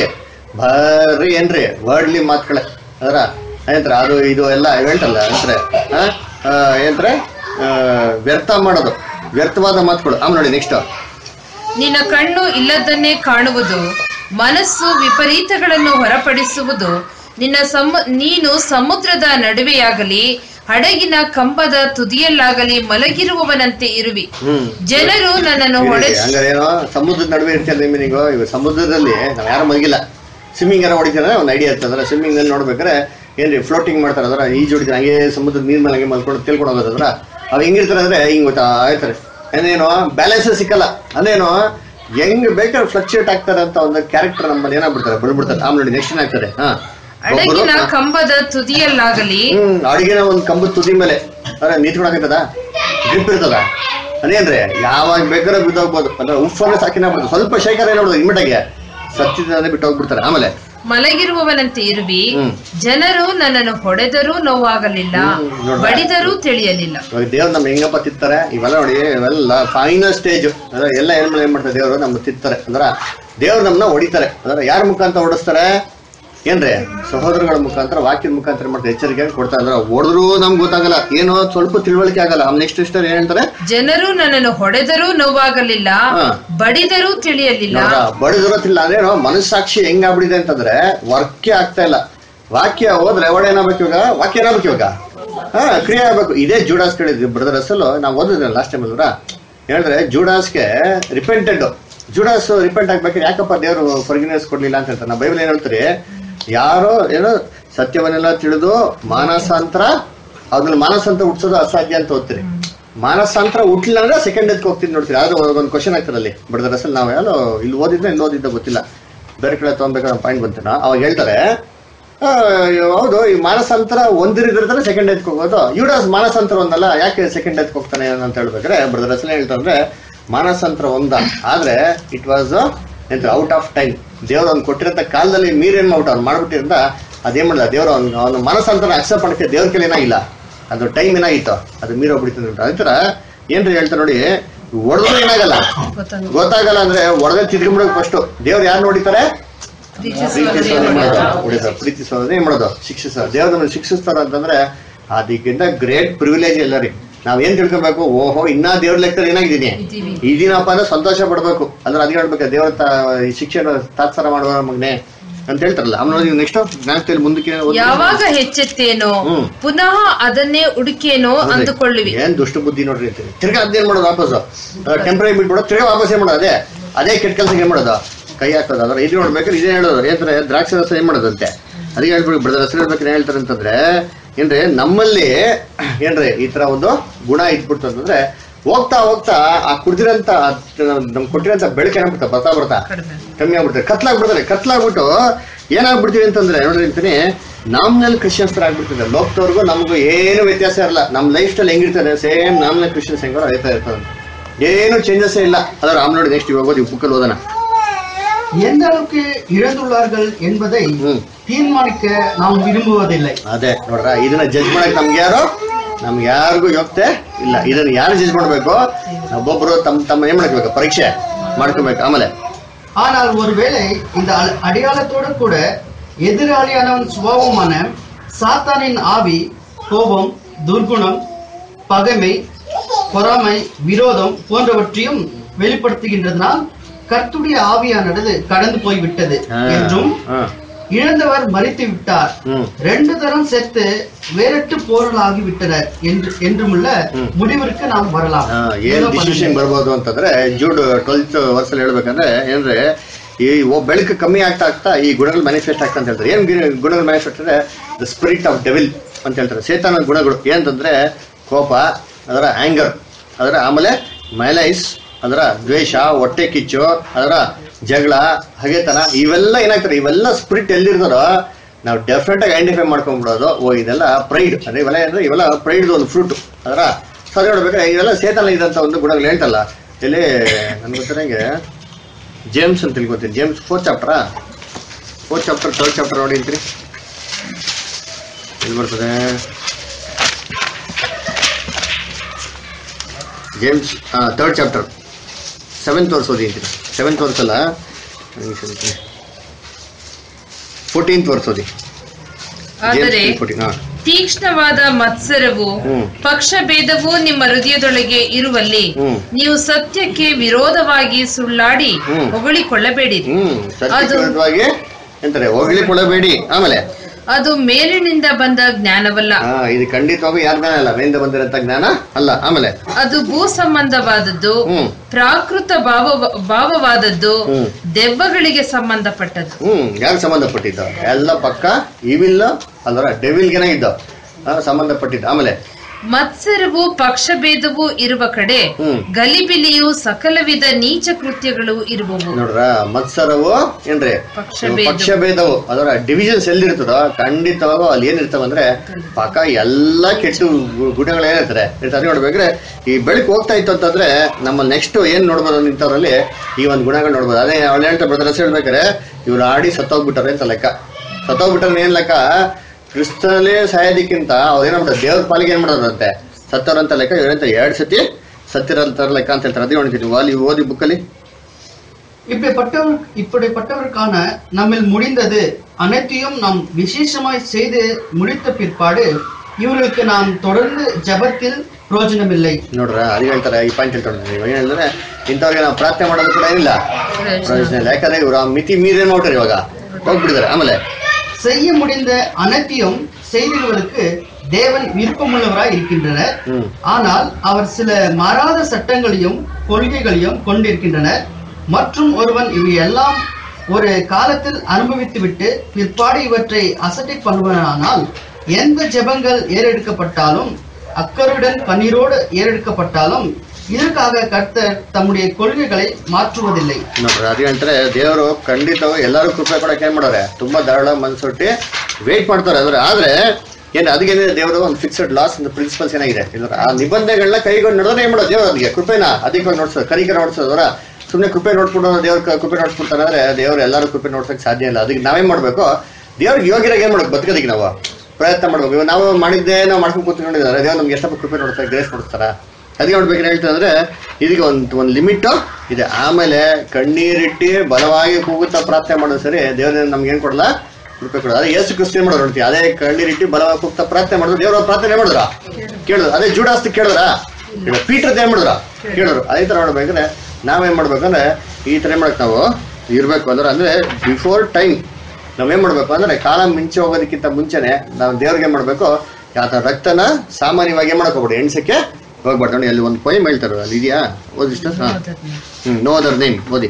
ಬರೀ ಏನ್ರಿ ವರ್ಡ್ಲಿ ಮಾತುಗಳೇ ಅದರ ಏನಂತಾರೆ ಅದು ಇದು ಎಲ್ಲ ಹೇಳ್ತಲ್ಲ ಅಂದ್ರೆ ಆ, ಆ, ಏನಂತಾರೆ ಆ, ವ್ಯರ್ಥ ಮಾಡೋದು ವ್ಯರ್ಥವಾದ ಮಾತುಗಳು ಆಮೇಲೆ ನೋಡಿ ನೆಕ್ಸ್ಟ್ ನಿನ್ನ ಕಣ್ಣು ಇಲ್ಲದನ್ನೇ ಕಾಣುವುದು ಮನಸ್ಸು ವಿಪರೀತಗಳನ್ನು ಹೊರಪಡಿಸುವುದು ನಿನ್ನ ಸಮ ನೀನು ಸಮುದ್ರದ ನಡುವೆಯಾಗಲಿ ಹಡಗಿನ ಕಂಬದ ತುದಿಯಲ್ಲಾಗಲಿ ಮಲಗಿರುವವನಂತೆ ಇರುವಿ ಹ್ಮ್ ಜನರು ನನ್ನನ್ನು ಹೊಡೆ ಹಂಗಾರೆ ಏನೋ ಸಮುದ್ರದ ನಡುವೆ ಇರ್ತೀಯಲ್ಲ ಮೀನಿಂಗು ಇವಾಗ ಸಮುದ್ರದಲ್ಲಿ ನಾವು ಯಾರು ಮಲಗಿಲ್ಲ ಸ್ವಿಮ್ಮಿಂಗ್ ಯಾರೋ ಹೊಡಿತಾರೆ ಒಂದು ಐಡಿಯಾ ಇರ್ತದೆ ಅಂದ್ರೆ ಸ್ವಿಮ್ಮಿಂಗ್ ಅಲ್ಲಿ ನೋಡ್ಬೇಕಾದ್ರೆ ಏನ್ರಿ ಫ್ಲೋಟಿಂಗ್ ಮಾಡ್ತಾರೆ ಅದರ ಈಜು ಹೊಡಿತಾರೆ ಹಂಗೆ ಸಮುದ್ರದ ನೀರ್ ಮೇಲೆ ಹಂಗೆ ಮಲ್ಕೊಂಡು ತಿಳ್ಕೊಂಡು ಹೋಗೋದದ್ರ ಅವ್ ಹೆಂಗಿರ್ತಾರೆ ಅಂದ್ರೆ ಹಿಂಗ್ ಗೊತ್ತಾ ಇರ್ತಾರೆ ಏನೇನೋ ಬ್ಯಾಲೆನ್ಸ್ ಸಿಕ್ಕಲ್ಲ ಅಂದ್ರೇನು ಹೆಂಗ್ ಬೇಕಾದ್ರೆ ಫ್ಲಕ್ಚುಯೇಟ್ ಆಗ್ತಾರೆ ಅಂತ ಒಂದು ಕ್ಯಾರೆಕ್ಟರ್ ನಮ್ಮಲ್ಲಿ ಏನಾಗ್ಬಿಡ್ತಾರೆ ಬಿಡ್ಬಿಡ್ತಾರೆ ಆಮೇಲೆ ನೋಡಿ ನೆಕ್ಸ್ಟ್ ಏನಾಗ್ತಾರೆ ಹಾ ಹಡಗಿನ ಒಬ್ಬರು- ಕಂಬದ ತುದಿಯಲ್ಲಾಗಲಿ ಹ್ಮ್ ಅಡಿಗೆನ ಒಂದ್ ಕಂಬದ ತುದಿ ಮೇಲೆ ಅರೆ ನಿಂತ್ಕೊಳಕತ್ತದ ಗ್ರಿಪ್ ಇರ್ತದ ಅದೇನ್ರಿ ಯಾವಾಗ ಬೇಕಾದ್ರೆ ಬಿದ್ದೋಗ್ಬೋದು ಅಂದ್ರೆ ಉಪ್ಪನ್ನ ಸಾಕಿನ ಬಿಡ್ತಾರೆ ಸ್ವಲ್ಪ ಶೇಖರ ನೋಡೋದು ಇಮಿಟಾಗೆ ಸತ್ತಿದ್ರೆ ಬಿಟ್ಟು ಹೋಗ್ಬಿಡ್ತಾರೆ ಆಮೇಲೆ ಮಲಗಿರುವವನಂತೆ ಇರುವಿ ಹ್ಮ್. ಜನರು ನನ್ನನ್ನು ಹೊಡೆದರೂ ನೋವಾಗಲಿಲ್ಲ ಹ್ಮ್, ನೋಡ್ದ? ಬಡಿದರೂ ತಿಳಿಯಲಿಲ್ಲ ಇವಾಗ ದೇವ್ರು ನಮ್ಗೆ ಹೆಂಗಪ್ಪ ತಿತ್ತಾರೆ ಇವೆಲ್ಲ ನೋಡಿ ಇವೆಲ್ಲ ಫೈನಲ್ ಸ್ಟೇಜ್ ಅಂದ್ರೆ ಎಲ್ಲ ಏನ್ ಏನ್ ಮಾಡ್ತಾರೆ ದೇವರು ನಮ್ಮ ತಿತ್ತಾರೆ ಅಂದ್ರ ದೇವ್ರು ನಮ್ಮನ್ನ ಹೊಡಿತಾರೆ ಅಂದ್ರೆ ಯಾರ ಮುಖಾಂತರ ಹೊಡಿಸ್ತಾರೆ ಏನ್ರಿ ಸಹೋದರಗಳ ಮುಖಾಂತರ ವಾಕ್ಯದ ಮುಖಾಂತರ ಮಾಡ್ತಾರೆ ಎಚ್ಚರಿಕೆ ಕೊಡ್ತಾರೆ ಅಂದ್ರೆ ಹೊಡೆದ್ರು ನಮ್ಗೆ ಗೊತ್ತಾಗಲ್ಲ ಏನೋ ಸ್ವಲ್ಪ ತಿಳುವಳಿಕೆ ಆಗಲ್ಲ ನೆಕ್ಸ್ಟ್ ಇಷ್ಟರ್ ಏನ್ ಹೇಳ್ತಾರೆ ಜನರು ನನ್ನನ್ನು ಹೊಡೆದರೂ ನೋವಾಗಲಿಲ್ಲ ಹಾ. ಬಡಿದರೂ ತಿಳಿಯಲಿಲ್ಲ ನೋಡ್ರಾ, ಬಡಿದಿರೋತಿಲ್ಲ ಅಂದ್ರೆ ಏನೋ ಮನಸ್ಸಾಕ್ಷಿ ಹೆಂಗಾಗ್ಬಿಡಿದೆ ಅಂತಂದ್ರೆ ವರ್ಕೆ ಆಗ್ತಾ ಇಲ್ಲ ವಾಕ್ಯ ಹೋದ್ರೆ ಒಡೆ ಏನಾಗ್ಬೇಕು ಇವಾಗ ವಾಕ್ಯ ಏನಾಗ್ಬೇಕು ಇವಾಗ ಹಾ ಕ್ರಿಯೆ ಆಗ್ಬೇಕು ಇದೇ ಜೂಡಾಸ್ ಕೇಳಿದ್ವಿ ಬ್ರದರ್ ಅಸಲು ನಾವು ಓದಿದ್ರೆ ಲಾಸ್ಟ್ ಟೈಮ್ ಅಲ್ವಾ ಹೇಳಿದ್ರೆ ಜೂಡಾಸ್ಗೆ ರಿಪೆಂಟೆಡ್ ಜೂಡಾಸ್ ರಿಪೆಂಟ್ ಆಗ್ಬೇಕಾದ್ರೆ ಯಾಕಪ್ಪ ದೇವರು ಫರ್ಗಿನೆಸ್ ಕೊಡ್ಲಿಲ್ಲ ಅಂತ ಹೇಳ್ತಾರೆ ನಾವು ಬೈಬಲ್ ಏನ್ ಹೇಳ್ತೀರಿ ಯಾರೋ ಏನೋ ಸತ್ಯವನ್ನೆಲ್ಲ ತಿಳಿದು ಮಾನಸಾಂತರ ಅದ್ರಲ್ಲಿ ಮಾನಸಾಂತರ ಹುಟ್ಸೋದು ಅಸಾಧ್ಯ ಅಂತ ಓದ್ತೀರಿ ಮಾನಸಾಂತರ ಹುಟ್ಲಿಲ್ಲ ಅಂದ್ರೆ ಸೆಕೆಂಡ್ ಎತ್ಗೆ ಹೋಗ್ತೀನಿ ನೋಡ್ತೀರಿ ಆದ್ರೆ ಒಂದು ಕ್ವಶನ್ ಆಗ್ತದೆ ಅಲ್ಲಿ ಬಡದ್ರ ಅಸಲ್ ನಾವು ಎಲ್ಲೋ ಇಲ್ಲಿ ಓದಿದ್ರೆ ಇಲ್ಲಿ ಓದಿದ್ದ ಗೊತ್ತಿಲ್ಲ ಬೇರೆ ಕಡೆ ತಗೊಬೇಕಾದ್ರೆ ಪಾಯಿಂಟ್ ಬಂತೇನ ಅವಾಗ ಹೇಳ್ತಾರೆ ಆ, ಹೌದು ಈ ಮಾನಸಾಂತರ ಒಂದಿರಿದ್ರೆ ಸೆಕೆಂಡ್ ಎತ್ಗೆ ಹೋಗೋದು ಯುಡಾಸ್ ಮಾನಸಾಂತರ ಒಂದಲ್ಲ ಯಾಕೆ ಸೆಕೆಂಡ್ ಎತ್ಗೆ ಹೋಗ್ತಾನೆ ಅಂತ ಹೇಳ್ಬೇಕಾದ್ರೆ ಬ್ರದರ್ ಅಸಲ್ ಹೇಳ್ತಾರೆ ಮಾನಸಾಂತರ ಒಂದ ಆದ್ರೆ ಇಟ್ ವಾಸ್ ಎಂತ ಔಟ್ ಆಫ್ ಟೈಮ್ ದೇವ್ರು ಅವ್ನು ಕೊಟ್ಟಿರಂತ ಕಾಲದಲ್ಲಿ ಮೀರೇನ್ ಮಾಡ್ಬಿಟ್ಟು ಅವ್ನು ಮಾಡ್ಬಿಟ್ಟಿರಂತ ಅದೇನ್ ಮಾಡಿದ ದೇವ್ರು ಅವ್ನು ಅವನ ಮನಸ್ಸಂತರ ಅಕ್ಸೆಪ್ಟ್ ಮಾಡಕ್ಕೆ ದೇವ್ರ ಕೈಲಿ ಏನಾಗಿಲ್ಲ ಅದು ಟೈಮ್ ಏನಾಗಿತ್ತು ಅದು ಮೀರೋಗ್ಬಿಡ್ತದೆ ಅಂತ ಅದೇ ತರ ಏನ್ರಿ ಹೇಳ್ತಾರೆ ನೋಡಿ ಹೊಡೆದ್ರು ಏನಾಗಲ್ಲ ಗೊತ್ತಾಗ- ಗೊತ್ತಾಗಲ್ಲ ಅಂದ್ರೆ ಹೊಡೆದ್ರೆ ತಿರ್ಗಿಬಿಡೋಕೆ ಫಸ್ಟ್ ದೇವ್ರು ಯಾರು ನೋಡಿತಾರೆ ಪ್ರೀತಿಸುವವರೇ ಪ್ರೀತಿಸೋದು ಮಾಡೋದು. ಹೊಡಿತಾರೆ ಪ್ರೀತಿಸೋದು ಏನ್ ಮಾಡೋದು ಶಿಕ್ಷಿಸೋದು ದೇವ್ರು ನಮ್ಮನ್ನ ಶಿಕ್ಷಿಸ್ತಾರ ಅಂತಂದ್ರೆ ಅದಕ್ಕಿಂತ ಗ್ರೇಟ್ ಪ್ರಿವಿಲೇಜ್ ಎಲ್ಲರಿಗೆ ನಾವ್ ಏನ್ ತಿಳ್ಕೊಬೇಕು ಓಹೋ ಇನ್ನ ದೇವ್ರ ಲೆಕ್ಕದಲ್ಲಿ ಏನಾಗಿದ್ದೀನಿ ಇದ್ದೀವಿ. ಇದೀನಪ್ಪ ಅಂದ್ರೆ ಸಂತೋಷ ಪಡ್ಬೇಕು ಅಂದ್ರೆ ಅದ್ ಹೇಳ್ಬೇಕು ದೇವ್ರ ತ- ಈ ಶಿಕ್ಷಣ ತಾತ್ಸಾರ ಮಾಡುವ ಮಗನೆ ಅಂತ ಹೇಳ್ತಾರಲ್ಲ ಆಮೇಲೆ ನೆಕ್ಸ್ಟ್ ಜ್ಞಾನದಲ್ಲಿ ಮುಂದಕ್ಕೆ ಓದಿ. ಯಾವಾಗ ಹೆಚ್ಚೆತ್ತೇನೋ ಹ್ಮ್. ಪುನಃ ಅದನ್ನೇ ಹುಡುಕೇನೋ ಅಂದುಕೊಳ್ಳುವಿ ಏನ್ ದುಷ್ಟ ಬುದ್ಧಿ ನೋಡ್ರಿ ಅಂತೀರಿ ತಿರ್ಗಾ ಅದೇನ್ ಮಾಡೋದು ವಾಪಸ್ ಟೆಂಪರರಿ ಬಿಟ್ಬಿಡೋದು ತಿರ್ಗಾ ವಾಪಸ್ ಏನ್ ಮಾಡೋದು ಅದೇ ಅದೇ ಕೆಟ್ಟ ಕೆಲಸ ಏನ್ ಮಾಡೋದು ಕೈ ಹಾಕೋದು ಅದ್ರ ಇದು ನೋಡ್ಬೇಕಾದ್ರೆ ಇದೇ ಹೇಳೋದು ಏನಂತಾರೆ ದ್ರಾಕ್ಷಿ ರಸ ಏನ್ ಮಾಡೋದಂತೆ ಅದಕ್ಕೆ ಹೇಳ್ಬಿಡಿ ಬ್ರದರ್ ಹೆಸರು ಹೇಳ್ಬೇಕಾದ್ರೆ ಏನ್ ಹೇಳ್ತಾರೆ ಅಂತಂದ್ರೆ ಏನ್ರಿ ನಮ್ಮಲ್ಲಿ ಏನ್ರಿ ಈ ತರ ಒಂದು ಗುಣ ಇದ್ಬಿಡ್ತು ಅಂತಂದ್ರೆ ಹೋಗ್ತಾ ಹೋಗ್ತಾ ಆ ಕುಡ್ದಿರಂತ ನಮ್ಗೆ ಕೊಟ್ಟಿರಂತ ಬೆಳಕು ಏನಾಗ್ಬಿಡ್ತಾ ಬರ್ತಾ ಬರ್ತಾ ಕಡಿಮೆ ಕಮ್ಮಿ ಆಗ್ಬಿಡ್ತಾರೆ ಕತ್ಲಾಗ್ಬಿಡ್ತಾರೆ ಕತ್ಲಾಗ್ಬಿಟ್ಟು ಏನಾಗ್ಬಿಡ್ತೀವಿ ಅಂತಂದ್ರೆ ನೋಡ್ರಿ ಅಂತೀನಿ ನಾಮ್ನಲ್ಲಿ ಕ್ರಿಶ್ಚಿಯನ್ಸ್ ತರ ಆಗ್ಬಿಡ್ತದೆ ಲೋಕದವ್ರಿಗೂ ನಮಗೂ ಏನು ವ್ಯತ್ಯಾಸ ಇರಲ್ಲ ನಮ್ಮ ಲೈಫ್ ಸ್ಟೈಲ್ ಹೆಂಗಿರ್ತದೆ ಸೇಮ್ ನಾಮ್ನಲ್ಲಿ ಕ್ರಿಶ್ಚಿಯನ್ಸ್ ಹೆಂಗೋ ಅದೇ ತರ ಇರ್ತದೆ ಏನು ಚೇಂಜಸ್ ಇಲ್ಲ ಅದರ ರಾಮ್ ನೋಡಿ ನೆಕ್ಸ್ಟ್ ಇವಾಗ ಓದಿ ಬುಕ್ಕಲ್ಲಿ ಓದೋಣ எந்த அளவுக்கு இழந்துள்ளார்கள் என்பதை ಹ್ಮ್ தீர்மானிக்க நாம் விரும்புவதில்லை ಅದೇ ನೋಡ್ರ ಇದನ್ನ ಜಡ್ಜ್ ಮಾಡಕ್ ನಮ್ಗೆ ಯಾರು ನಮ್ಗೆ ಯಾರಿಗೂ ಯೋಗ್ಯತೆ ಇಲ್ಲ ಇದನ್ನ ಯಾರು ಜಡ್ಜ್ ಮಾಡ್ಬೇಕು ಒಬ್ಬೊಬ್ರು ತಮ್ಮ ತಮ್ಮ ಏನ್ ಮಾಡ್ಕೋಬೇಕು ಪರೀಕ್ಷೆ ಮಾಡ್ಕೋಬೇಕು ಆಮೇಲೆ ஆனால் ஒருவேளை இந்த அ- அடையாளத்தோடு கூட எதிராளியானவன் சுபாவமான சாத்தானின் ஆவி கோபம் துர்குணம் பகைமை பொறாமை விரோதம் போன்றவற்றையும் வெளிப்படுத்துகின்றதனால் கர்த்துடைய ஆவியானது கடந்து போய்விட்டது ஆ, என்றும் ஆ, இழந்தவர் மறித்து விட்டார் ಹ್ಮ್ ரெண்டு தரம் செத்து வேறட்டு போரலாகி விட்டனர் என்று என்றுமுள்ள ம். முடிவிற்கு நாம் வரலாம் ಆ, ಏನ್ ಡಿಸಿಷನ್ ಬರ್ಬೋದು ಅಂತಂದ್ರೆ ಜೂಡ್ ಟ್ವೆಲ್ತ್ ವರ್ಷಲ್ಲಿ ಹೇಳ್ಬೇಕಂದ್ರೆ ಏನ್ರೆ ಈ ಒ- ಬೆಳಕು ಕಮ್ಮಿ ಆಗ್ತಾ ಆಗ್ತಾ ಈ ಗುಣಗಳು ಮ್ಯಾನಿಫೆಸ್ಟ್ ಆಗ್ತಾ ಅಂತ ಹೇಳ್ತಾರೆ ಏನ್ ಗಿ- ಗುಣಗಳು ಮ್ಯಾನಿಫೆಸ್ಟ್ ಅಂದ್ರೆ ದ ಸ್ಪಿರಿಟ್ ಆಫ್ ಡೆವಿಲ್ ಅಂತ ಹೇಳ್ತಾರೆ ಸೇತಾನ ಗುಣಗಳು ಏನಂತಂದ್ರೆ ಕೋಪ ಅದರ ಆಂಗರ್ ಅದರ ಆಮೇಲೆ ಮೈಲೈಸ್ ಅದರ ದ್ವೇಷ ಹೊಟ್ಟೆ ಕಿಚ್ಚು ಅದರ ಜಗಳ ಹಗೆತನ ಇವೆಲ್ಲ ಏನಾಗ್ತಾರೆ ಇವೆಲ್ಲ ಸ್ಪಿರಿಟ್ ಎಲ್ಲಿರ್ತಾರೋ ನಾವು ಡೆಫಿನೆಟ್ ಆಗಿ ಐಡೆಂಟಿಫೈ ಮಾಡ್ಕೊಂಡ್ಬಿಡೋದು ಓ ಇದೆಲ್ಲ ಪ್ರೈಡ್ ಅಂದ್ರೆ ಇವೆಲ್ಲ ಏನಂದ್ರೆ ಇವೆಲ್ಲ ಪ್ರೈಡ್ ಒಂದು ಫ್ರೂಟ್ ಅದರ ಸೊ ಅದು ನೋಡ್ಬೇಕಾದ್ರೆ ಇವೆಲ್ಲ ಸೇತನ ಇದಂತ ಒಂದು ಗುಣಗಳು ಹೇಳ್ತಲ್ಲ ಇಲ್ಲಿ ನನ್ಗೆ ಗೊತ್ತಿರಂಗೆ ಜೇಮ್ಸ್ ಅಂತ ತಿಳ್ಕೊತೀನಿ ಜೇಮ್ಸ್ ಫೋರ್ತ್ ಚಾಪ್ಟರಾ ಫೋರ್ತ್ ಚಾಪ್ಟರ್ ಥರ್ಡ್ ಚಾಪ್ಟರ್ ನೋಡಿ ಅಂತೀರಿ ಎಲ್ಲಿ ಬರ್ತದೆ James third chapter seventh verse ಓದಿ ಅಂತೀರಿ ಸೆವೆಂತ್ ವರ್ಸ್ ಅಲ್ಲ ಫೋರ್ಟೀನ್ತ್ ವರ್ಸ್ ಓದಿ ಆದರೆ ಫೋರ್ಟೀನ್ ಹಾಂ ತೀಕ್ಷ್ಣವಾದ ಮತ್ಸರವು ಹ್ಮ್. ಪಕ್ಷಭೇದವು ನಿಮ್ಮ ಹೃದಯದೊಳಗೆ ಇರುವಲ್ಲಿ ಹ್ಮ್. ನೀವು ಸತ್ಯಕ್ಕೆ ವಿರೋಧವಾಗಿ ಸುಳ್ಳಾಡಿ ಹ್ಮ್. ಹೊಗಳಿಕೊಳ್ಳಬೇಡಿರಿ ಹ್ಮ್ ಸತ್ಯಕ್ಕೆ ಅದು- ವಿರುದ್ಧವಾಗಿ ಎಂತಾರೆ ಹೋಗ್ಲಿಕೊಳ್ಳಬೇಡಿ ಆಮೇಲೆ ಅದು ಮೇಲಿನಿಂದ ಬಂದ ಜ್ಞಾನವಲ್ಲ ಹಾ ಇದು ಖಂಡಿತವಾಗಿ ಯಾರ ಜ್ಞಾನ ಅಲ್ಲ ಮೇಲಿಂದ ಬಂದಿರಂತ ಜ್ಞಾನ ಅಲ್ಲ ಆಮೇಲೆ ಅದು ಭೂ ಸಂಬಂಧವಾದದ್ದು ಹ್ಮ್. ಪ್ರಾಕೃತ ಭಾವ ಭಾವವಾದದ್ದು ಹ್ಮ್. ದೆವ್ವಗಳಿಗೆ ಸಂಬಂಧಪಟ್ಟದ್ದು ಹ್ಮ್ ಯಾಕೆ ಸಂಬಂಧಪಟ್ಟಿದ್ದ ಎಲ್ಲ ಪಕ್ಕ ಇವಿಲ್ಲ ಅಲ್ವರ ಡೆವಿಲ್ಗೆನೇ ಇದ್ದ ಆ, ಸಂಬಂಧಪಟ್ಟಿದ್ದ ಆಮೇಲೆ ಮತ್ಸರವು ಪಕ್ಷಭೇದವು ಇರುವ ಕಡೆ ಹ್ಮ್. ಗಲಿಬಿಲಿಯು ಸಕಲ ವಿಧ ನೀಚ ಕೃತ್ಯಗಳು ಇರುವವು ನೋಡ್ರ ಮತ್ಸರವು ಏನ್ರಿ ಪಕ್ಷಭೇದವು. ಪಕ್ಷಭೇದವು ಅದರ ಡಿವಿಷನ್ಸ್ ಎಲ್ಲಿರ್ತದೋ ಖಂಡಿತವಾಗೂ ಅಲ್ಲಿ ಏನಿರ್ತಾವಂದ್ರೆ ಪಕ್ಕ ಎಲ್ಲ ಕೆಟ್ಟ ಗು- ಗುಣಗಳು ಏನಿರ್ತಾರೆ ಇರ್ತಾರೆ ನೋಡ್ಬೇಕ್ರೆ ಈ ಬೆಳಕು ಹೋಗ್ತಾ ಇತ್ತು ಅಂತಂದ್ರೆ ನಮ್ಮ ನೆಕ್ಸ್ಟ್ ಏನ್ ನೋಡ್ಬೋದು ನಿಂತವ್ರಲ್ಲಿ ಈ ಒಂದು ಗುಣಗಳು ನೋಡ್ಬೋದು ಅದೇ ಅವ್ಳು ಹೇಳ್ತಾ ಬ್ರದರ್ ಹೆಸರು ಹೇಳ್ಬೇಕಾರೆ ಇವ್ರು ಆಡಿ ಸತ್ತೋಗ್ಬಿಟ್ಟಾರೆ ಅಂತ ಲೆಕ್ಕ ಸತ್ತೋಗ್ಬಿಟ್ರೆ ಏನ್ ಲೆಕ್ಕ ಕ್ರಿಸ್ತನಲ್ಲೇ ಸಾಯೋದಕ್ಕಿಂತ ಅವ್ರು ಏನ್ ಮಾಡ್ತಾರೆ ದೇವ್ರ ಪಾಲಿಗೆ ಏನ್ ಮಾಡೋದಂತೆ ಸತ್ತವ್ರಂತ ಲೆಕ್ಕ ಇವ್ರಂತ ಎರಡ್ ಸತಿ ಸತ್ತಿರಂತ ಲೆಕ್ಕ ಅಂತ ಹೇಳ್ತಾರೆ ಅದೇ ನೋಡ್ತೀನಿ ವಾಲಿ ಓದಿ ಬುಕ್ಕಲ್ಲಿ இப்படிப்பட்டவர் இப்படிப்பட்டவருக்கான நம்மில் முடிந்தது அனைத்தையும் நாம் விசேஷமாய் செய்து முடித்த பிற்பாடு இவர்களுக்கு நாம் தொடர்ந்து ஜெபத்தில் பிரயோஜனமில்லை ನೋಡ್ರ ಅದು ಹೇಳ್ತಾರೆ ಈ ಪಾಯಿಂಟ್ ಹೇಳ್ತಾರೆ ನೀವು ಏನ್ ಹೇಳಿದ್ರೆ ಇಂಥವ್ರಿಗೆ ನಾವು ಪ್ರಾರ್ಥನೆ ಮಾಡೋದು ಕೂಡ ಏನಿಲ್ಲ ಪ್ರಯೋಜನ ಇಲ್ಲ ಯಾಕಂದ್ರೆ ಇವ್ರು ಆ ಮಿತಿ ಮೀರೇನ್ ಮಾಡ್ತಾರೆ ಇವಾಗ ಹೋಗ್ಬಿಟ್ಟಿದ್ದಾರೆ ಆಮೇಲೆ செய்ய முடிந்த அனைத்தையும் செய்திடுவதற்கு தேவன் விருப்பமுள்ளவராய் இருக்கின்றனர் ಹ್ಮ್ ஆனால் அவர் சில மாறாத சட்டங்களையும் கொள்கைகளையும் கொண்டிருக்கின்றனர் மற்றும் ஒருவன் இவை எல்லாம் ஒரு காலத்தில் அனுபவித்துவிட்டு பிற்பாடு இவற்றை அசட்டை பண்ணுவனானால் எந்த ஜெபங்கள் ஏறெடுக்கப்பட்டாலும் அக்கறையுடன் கண்ணீரோடு ஏறெடுக்கப்பட்டாலும் இதற்காக கர்த்தர் தம்முடைய கொள்கைகளை மாற்றுவதில்லை ನೋಡ್ರಿ ಅದು ಹೇಳ್ತಾರೆ ದೇವರು ಖಂಡಿತವಾಗಿ ಎಲ್ಲರೂ ಕೃಪೆ ಕೊಡಕ್ಕೆ ಏನ್ ಮಾಡೋರೆ ತುಂಬಾ ಧಾರಾಳ ಮನ್ಸೊಟ್ಟಿ ವೇಟ್ ಮಾಡ್ತಾರೆ ಅದ್ರ ಆದ್ರೆ ಏನ್ ಅದಕ್ಕೇನೆ ದೇವರು ಒಂದು ಫಿಕ್ಸ್ಡ್ ಲಾಸ್ ಒಂದು ಪ್ರಿನ್ಸಿಪಲ್ಸ್ ಏನಾಗಿದೆ ಇಲ್ಲ ಆ ನಿಬಂಧನೆಗಳನ್ನ ಕೈಗೊಂಡು ನಡೆದ್ರೆ ಏನ್ ಮಾಡೋದು ದೇವರು ಅದಕ್ಕೆ ಕೃಪೆನ ಅದಕ್ಕೆ ನೋಡ್ಸೋದು ಕರಿಕರ ನೋಡ್ಸೋದ್ರ ಸುಮ್ಮನೆ ಕೃಪೆ ನೋಡ್ಬಿಟ್ಟು ದೇವ್ರ ಕ- ಕೃಪೆ ನೋಡ್ಸ್ಬಿಡ್ತಾನೆ ಅಂದ್ರೆ ದೇವ್ರು ಎಲ್ಲರೂ ಕೃಪೆ ನೋಡ್ಸಕ್ ಸಾಧ್ಯ ಇಲ್ಲ ಅದಕ್ಕೆ ನಾವೇನ್ ಮಾಡ್ಬೇಕು ದೇವ್ರಿಗೆ ಯೋಗ್ಯರಾಗಿ ಏನ್ ಮಾಡ್ಬೇಕು ಬದುಕೋದಕ್ಕೆ ನಾವು ಪ್ರಯತ್ನ ಮಾಡ್ಬೇಕು ಇವಾಗ ನಾವು ಮಾಡಿದ್ದೇ ನಾವು ಮಾಡ್ಕೊಂಡು ಕೂತ್ಕೊಂಡಿದ್ದಾರೆ ದೇವ್ರು ನಮ್ಗೆ ಎಷ್ಟಪ್ಪ ಕೃಪೆ ನೋಡ್ತಾರೆ ಗ್ರೇಸ್ ಕೊಡ್ತಾರ ಅದಕ್ಕೆ ನೋಡ್ಬೇಕು ಏನ್ ಹೇಳ್ತಾರೆ ಅಂದ್ರೆ ಇದಕ್ಕೆ ಒಂದು ಒಂದು ಲಿಮಿಟ್ ಇದೆ ಆಮೇಲೆ ಕಣ್ಣೀರಿಟ್ಟು ಬಲವಾಗಿ ಕೂಗುತ್ತಾ ಪ್ರಾರ್ಥನೆ ಮಾಡೋದು ಸರಿ ದೇವ್ರ ನಮ್ಗೆ ಏನ್ ಕೊಡಲ್ಲ ಕೃಪೆ ಕೊಡೋದು ಅದೇ ಯೇಸು ಕ್ರಿಸ್ತ ಏನ್ ಮಾಡೋದು ನೋಡ್ತೀವಿ ಅದೇ ಕಣ್ಣೀರಿಟ್ಟು ಬಲವಾಗಿ ಕೂಗ್ತಾ ಪ್ರಾರ್ಥನೆ ಮಾಡೋದು ದೇವ್ರ ಪ್ರಾರ್ಥನೆ ಮಾಡಿದ್ರ ಕೇಳಿದ್ರು ಅದೇ ಜೂಡಾಸ್ತಿ ಕೇಳಿದ್ರ ಈಗ ಪೀಟರ್ದ ಏನ್ ಮಾಡಿದ್ರ ಕೇಳಿದ್ರು ಅದೇ ತರ ಮಾಡ್ಬೇಕಂದ್ರೆ ನಾವೇನ್ ಮಾಡ್ಬೇಕಂದ್ರೆ ಈ ತರ ಏನ್ ಮಾಡಕ್ ನಾವು ಇರ್ಬೇಕು ಅಂದ್ರೆ ಅಂದ್ರೆ ಬಿಫೋರ್ ಟೈಮ್ ನಾವೇನ್ ಮಾಡ್ಬೇಕು ಅಂದ್ರೆ ಕಾಲ ಮಿಂಚೆ ಹೋಗೋದಕ್ಕಿಂತ ಮುಂಚೆನೆ ನಾವು ದೇವ್ರಿಗೆ ಏನ್ ಮಾಡ್ಬೇಕು ಯಾವ ರಕ್ತನ ಸಾಮಾನ್ಯವಾಗಿ ಏನ್ ಮಾಡ್ಕೋಬಿಡಿ ಎಣ್ಸಕ್ಕೆ ಹೋಗ್ಬಾರ್ದು ನೋಡಿ ಅಲ್ಲಿ ಒಂದು ಪೊಯಮ್ ಹೇಳ್ತಾರೆ ಅಲ್ಲಿ ಇದೆಯಾ ಓದಿಷ್ಟು ಹಾ ಹ್ಮ್ ನೋ ಅದರ್ ನೇಮ್ ಓದಿ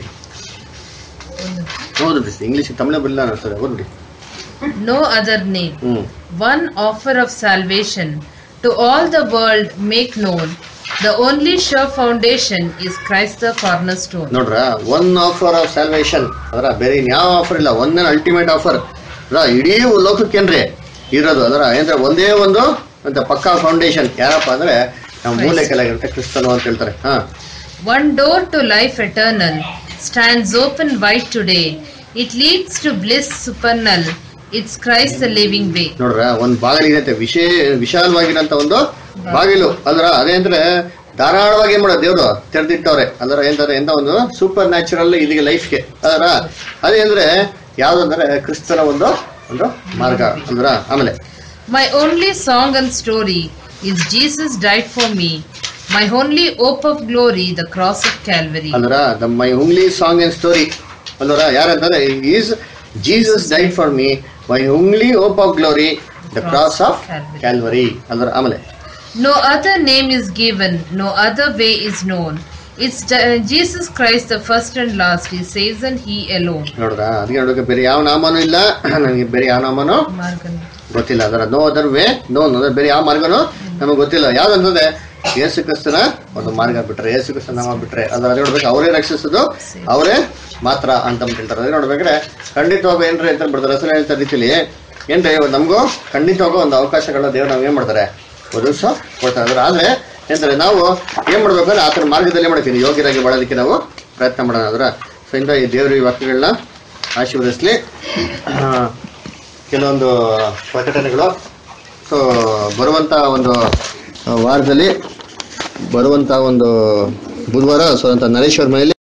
ಓದ್ರಿ ಇಂಗ್ಲಿಷ್ ತಮಿಳ ಬರಲಿಲ್ಲ ಅನ್ಸ್ತದೆ ಓದ್ಬಿಡಿ No other name. Hmm One offer of salvation to all the world make known. The only sure foundation is Christ the cornerstone. ನೋಡ್ರ ಒನ್ ಆಫರ್ ಆಫ್ ಸ್ಯಾಲ್ವೇಷನ್ ಅದರ ಬೇರೆ ಇನ್ಯಾವ ಆಫರ್ ಇಲ್ಲ ಒಂದೇ ಅಲ್ಟಿಮೇಟ್ ಆಫರ್ ಅದ್ರ ಇಡೀ ಲೋಕಕ್ಕೇನ್ರಿ ಇರೋದು ಅದರ ಏನಂದ್ರೆ ಒಂದೇ ಒಂದು ಅಂತ ಪಕ್ಕಾ ಫೌಂಡೇಶನ್ ಯಾರಪ್ಪ ಅಂದ್ರೆ ನಾವು ಮೂಲೆ ಕೆಳಗಿರುತ್ತೆ ಕ್ರಿಸ್ತನು ಅಂತ ಹೇಳ್ತಾರೆ ಹಾ One door to life eternal, stands open wide today. It leads to bliss supernal. It's Christ the living way. ನೋಡ್ರ ಒಂದ್ ಬಾಗಿಲಿದೆ ವಿಶೇ ವಿಶಾಲವಾಗಿರೋಂತ ಒಂದು ಬಾಗಿಲು ಅಲ್ರ ಅದೇ ಅಂದ್ರೆ ಧಾರಾಳವಾಗಿ ಏನ್ ಮಾಡೋದು ದೇವ್ರು ತೆರೆದಿಟ್ಟವ್ರೆ ಅಲ್ರ ಏನಂದ್ರೆ ಎಂತ ಒಂದು ಸೂಪರ್ ನ್ಯಾಚುರಲ್ ಇದೀಗ ಲೈಫ್ಗೆ ಅದರ ಅದೇ ಅಂದ್ರೆ ಯಾವ್ದಂದ್ರೆ ಕ್ರಿಸ್ತನ ಒಂದು ಒಂದು ಮಾರ್ಗ ಅಲ್ರ ಆಮೇಲೆ My only song and story is Jesus died for me. My only hope of glory, the cross of Calvary. ಅಲ್ರ the my only song and story ಅಲ್ವರ ಯಾರಂತಾರೆ is Jesus died for me my only hope of glory the cross of Calvary ಅಲ್ವರ ಆಮೇಲೆ No other name is given, no other way is known. It's uh, Jesus Christ, the first and last. He saves and He alone. ನೋಡ್ರ ಅದಕ್ಕೆ ನೋಡೋಕೆ ಬೇರೆ ಯಾವ ನಾಮನೂ ಇಲ್ಲ ನನಗೆ ಬೇರೆ ಯಾವ ನಾಮನೂ Margan. ಗೊತ್ತಿಲ್ಲ ಅದರ ನೋ ಅದರ್ ವೇ ನೋ ಅಂದ್ರೆ ಬೇರೆ ಯಾವ ಮಾರ್ಗನೂ ನಮಗೆ ಗೊತ್ತಿಲ್ಲ ಯಾವ್ದಂತಂದ್ರೆ ಯೇಸು ಕ್ರಿಸ್ತನ ಒಂದು ಮಾರ್ಗ ಬಿಟ್ರೆ ಯೇಸು ಕ್ರಿಸ್ತ ನಾಮ ಬಿಟ್ರೆ ಅದರ ಅದೇ ನೋಡ್ಬೇಕು ಅವರೇ ರಕ್ಷಿಸೋದು ಅವರೇ ಮಾತ್ರ ಅಂತ ಹೇಳ್ತಾರೆ ಅದೇ ನೋಡ್ಬೇಕ್ರೆ ಖಂಡಿತವಾಗ ಏನ್ರಿ ಅಂತ ಬಿಡ್ತಾರೆ ಹೆಸರು ಹೇಳ್ತಾ ರೀತಿಲಿ ಏನ್ರಿ ನಮಗೂ ಖಂಡಿತವಾಗ ಒಂದು ಅವಕಾಶಗಳನ್ನ ದೇವ್ರು ನಾವು ಏನ್ ಮಾಡ್ತಾರೆ ಒದಗಿಸ ಕೊಡ್ತಾರೆ ಅದ್ರ ಆದ್ರೆ ಏನಂತಾರೆ ನಾವು ಏನ್ ಮಾಡ್ಬೇಕು ಅಂದ್ರೆ ಆತನ ಮಾರ್ಗದಲ್ಲಿ ಮಾಡ್ತೀವಿ ಯೋಗ್ಯರಾಗಿ ಬಾಳೋದಕ್ಕೆ ನಾವು ಪ್ರಯತ್ನ ಮಾಡೋಣ ಅದ್ರ ಸೊ ಇಂದ ಈ ದೇವ್ರ ಈ ವಾಕ್ಯಗಳನ್ನ ಆಶೀರ್ವದಿಸ್ಲಿ ಆ, ಕೆಲವೊಂದು ಪ್ರಕಟಣೆಗಳು ಸೊ ಬರುವಂಥ ಒಂದು ವಾರದಲ್ಲಿ ಬರುವಂಥ ಒಂದು ಬುಧವಾರ ಸೊ ಅಂತ ನರೇಶ್ವರ ಮನೆಯಲ್ಲಿ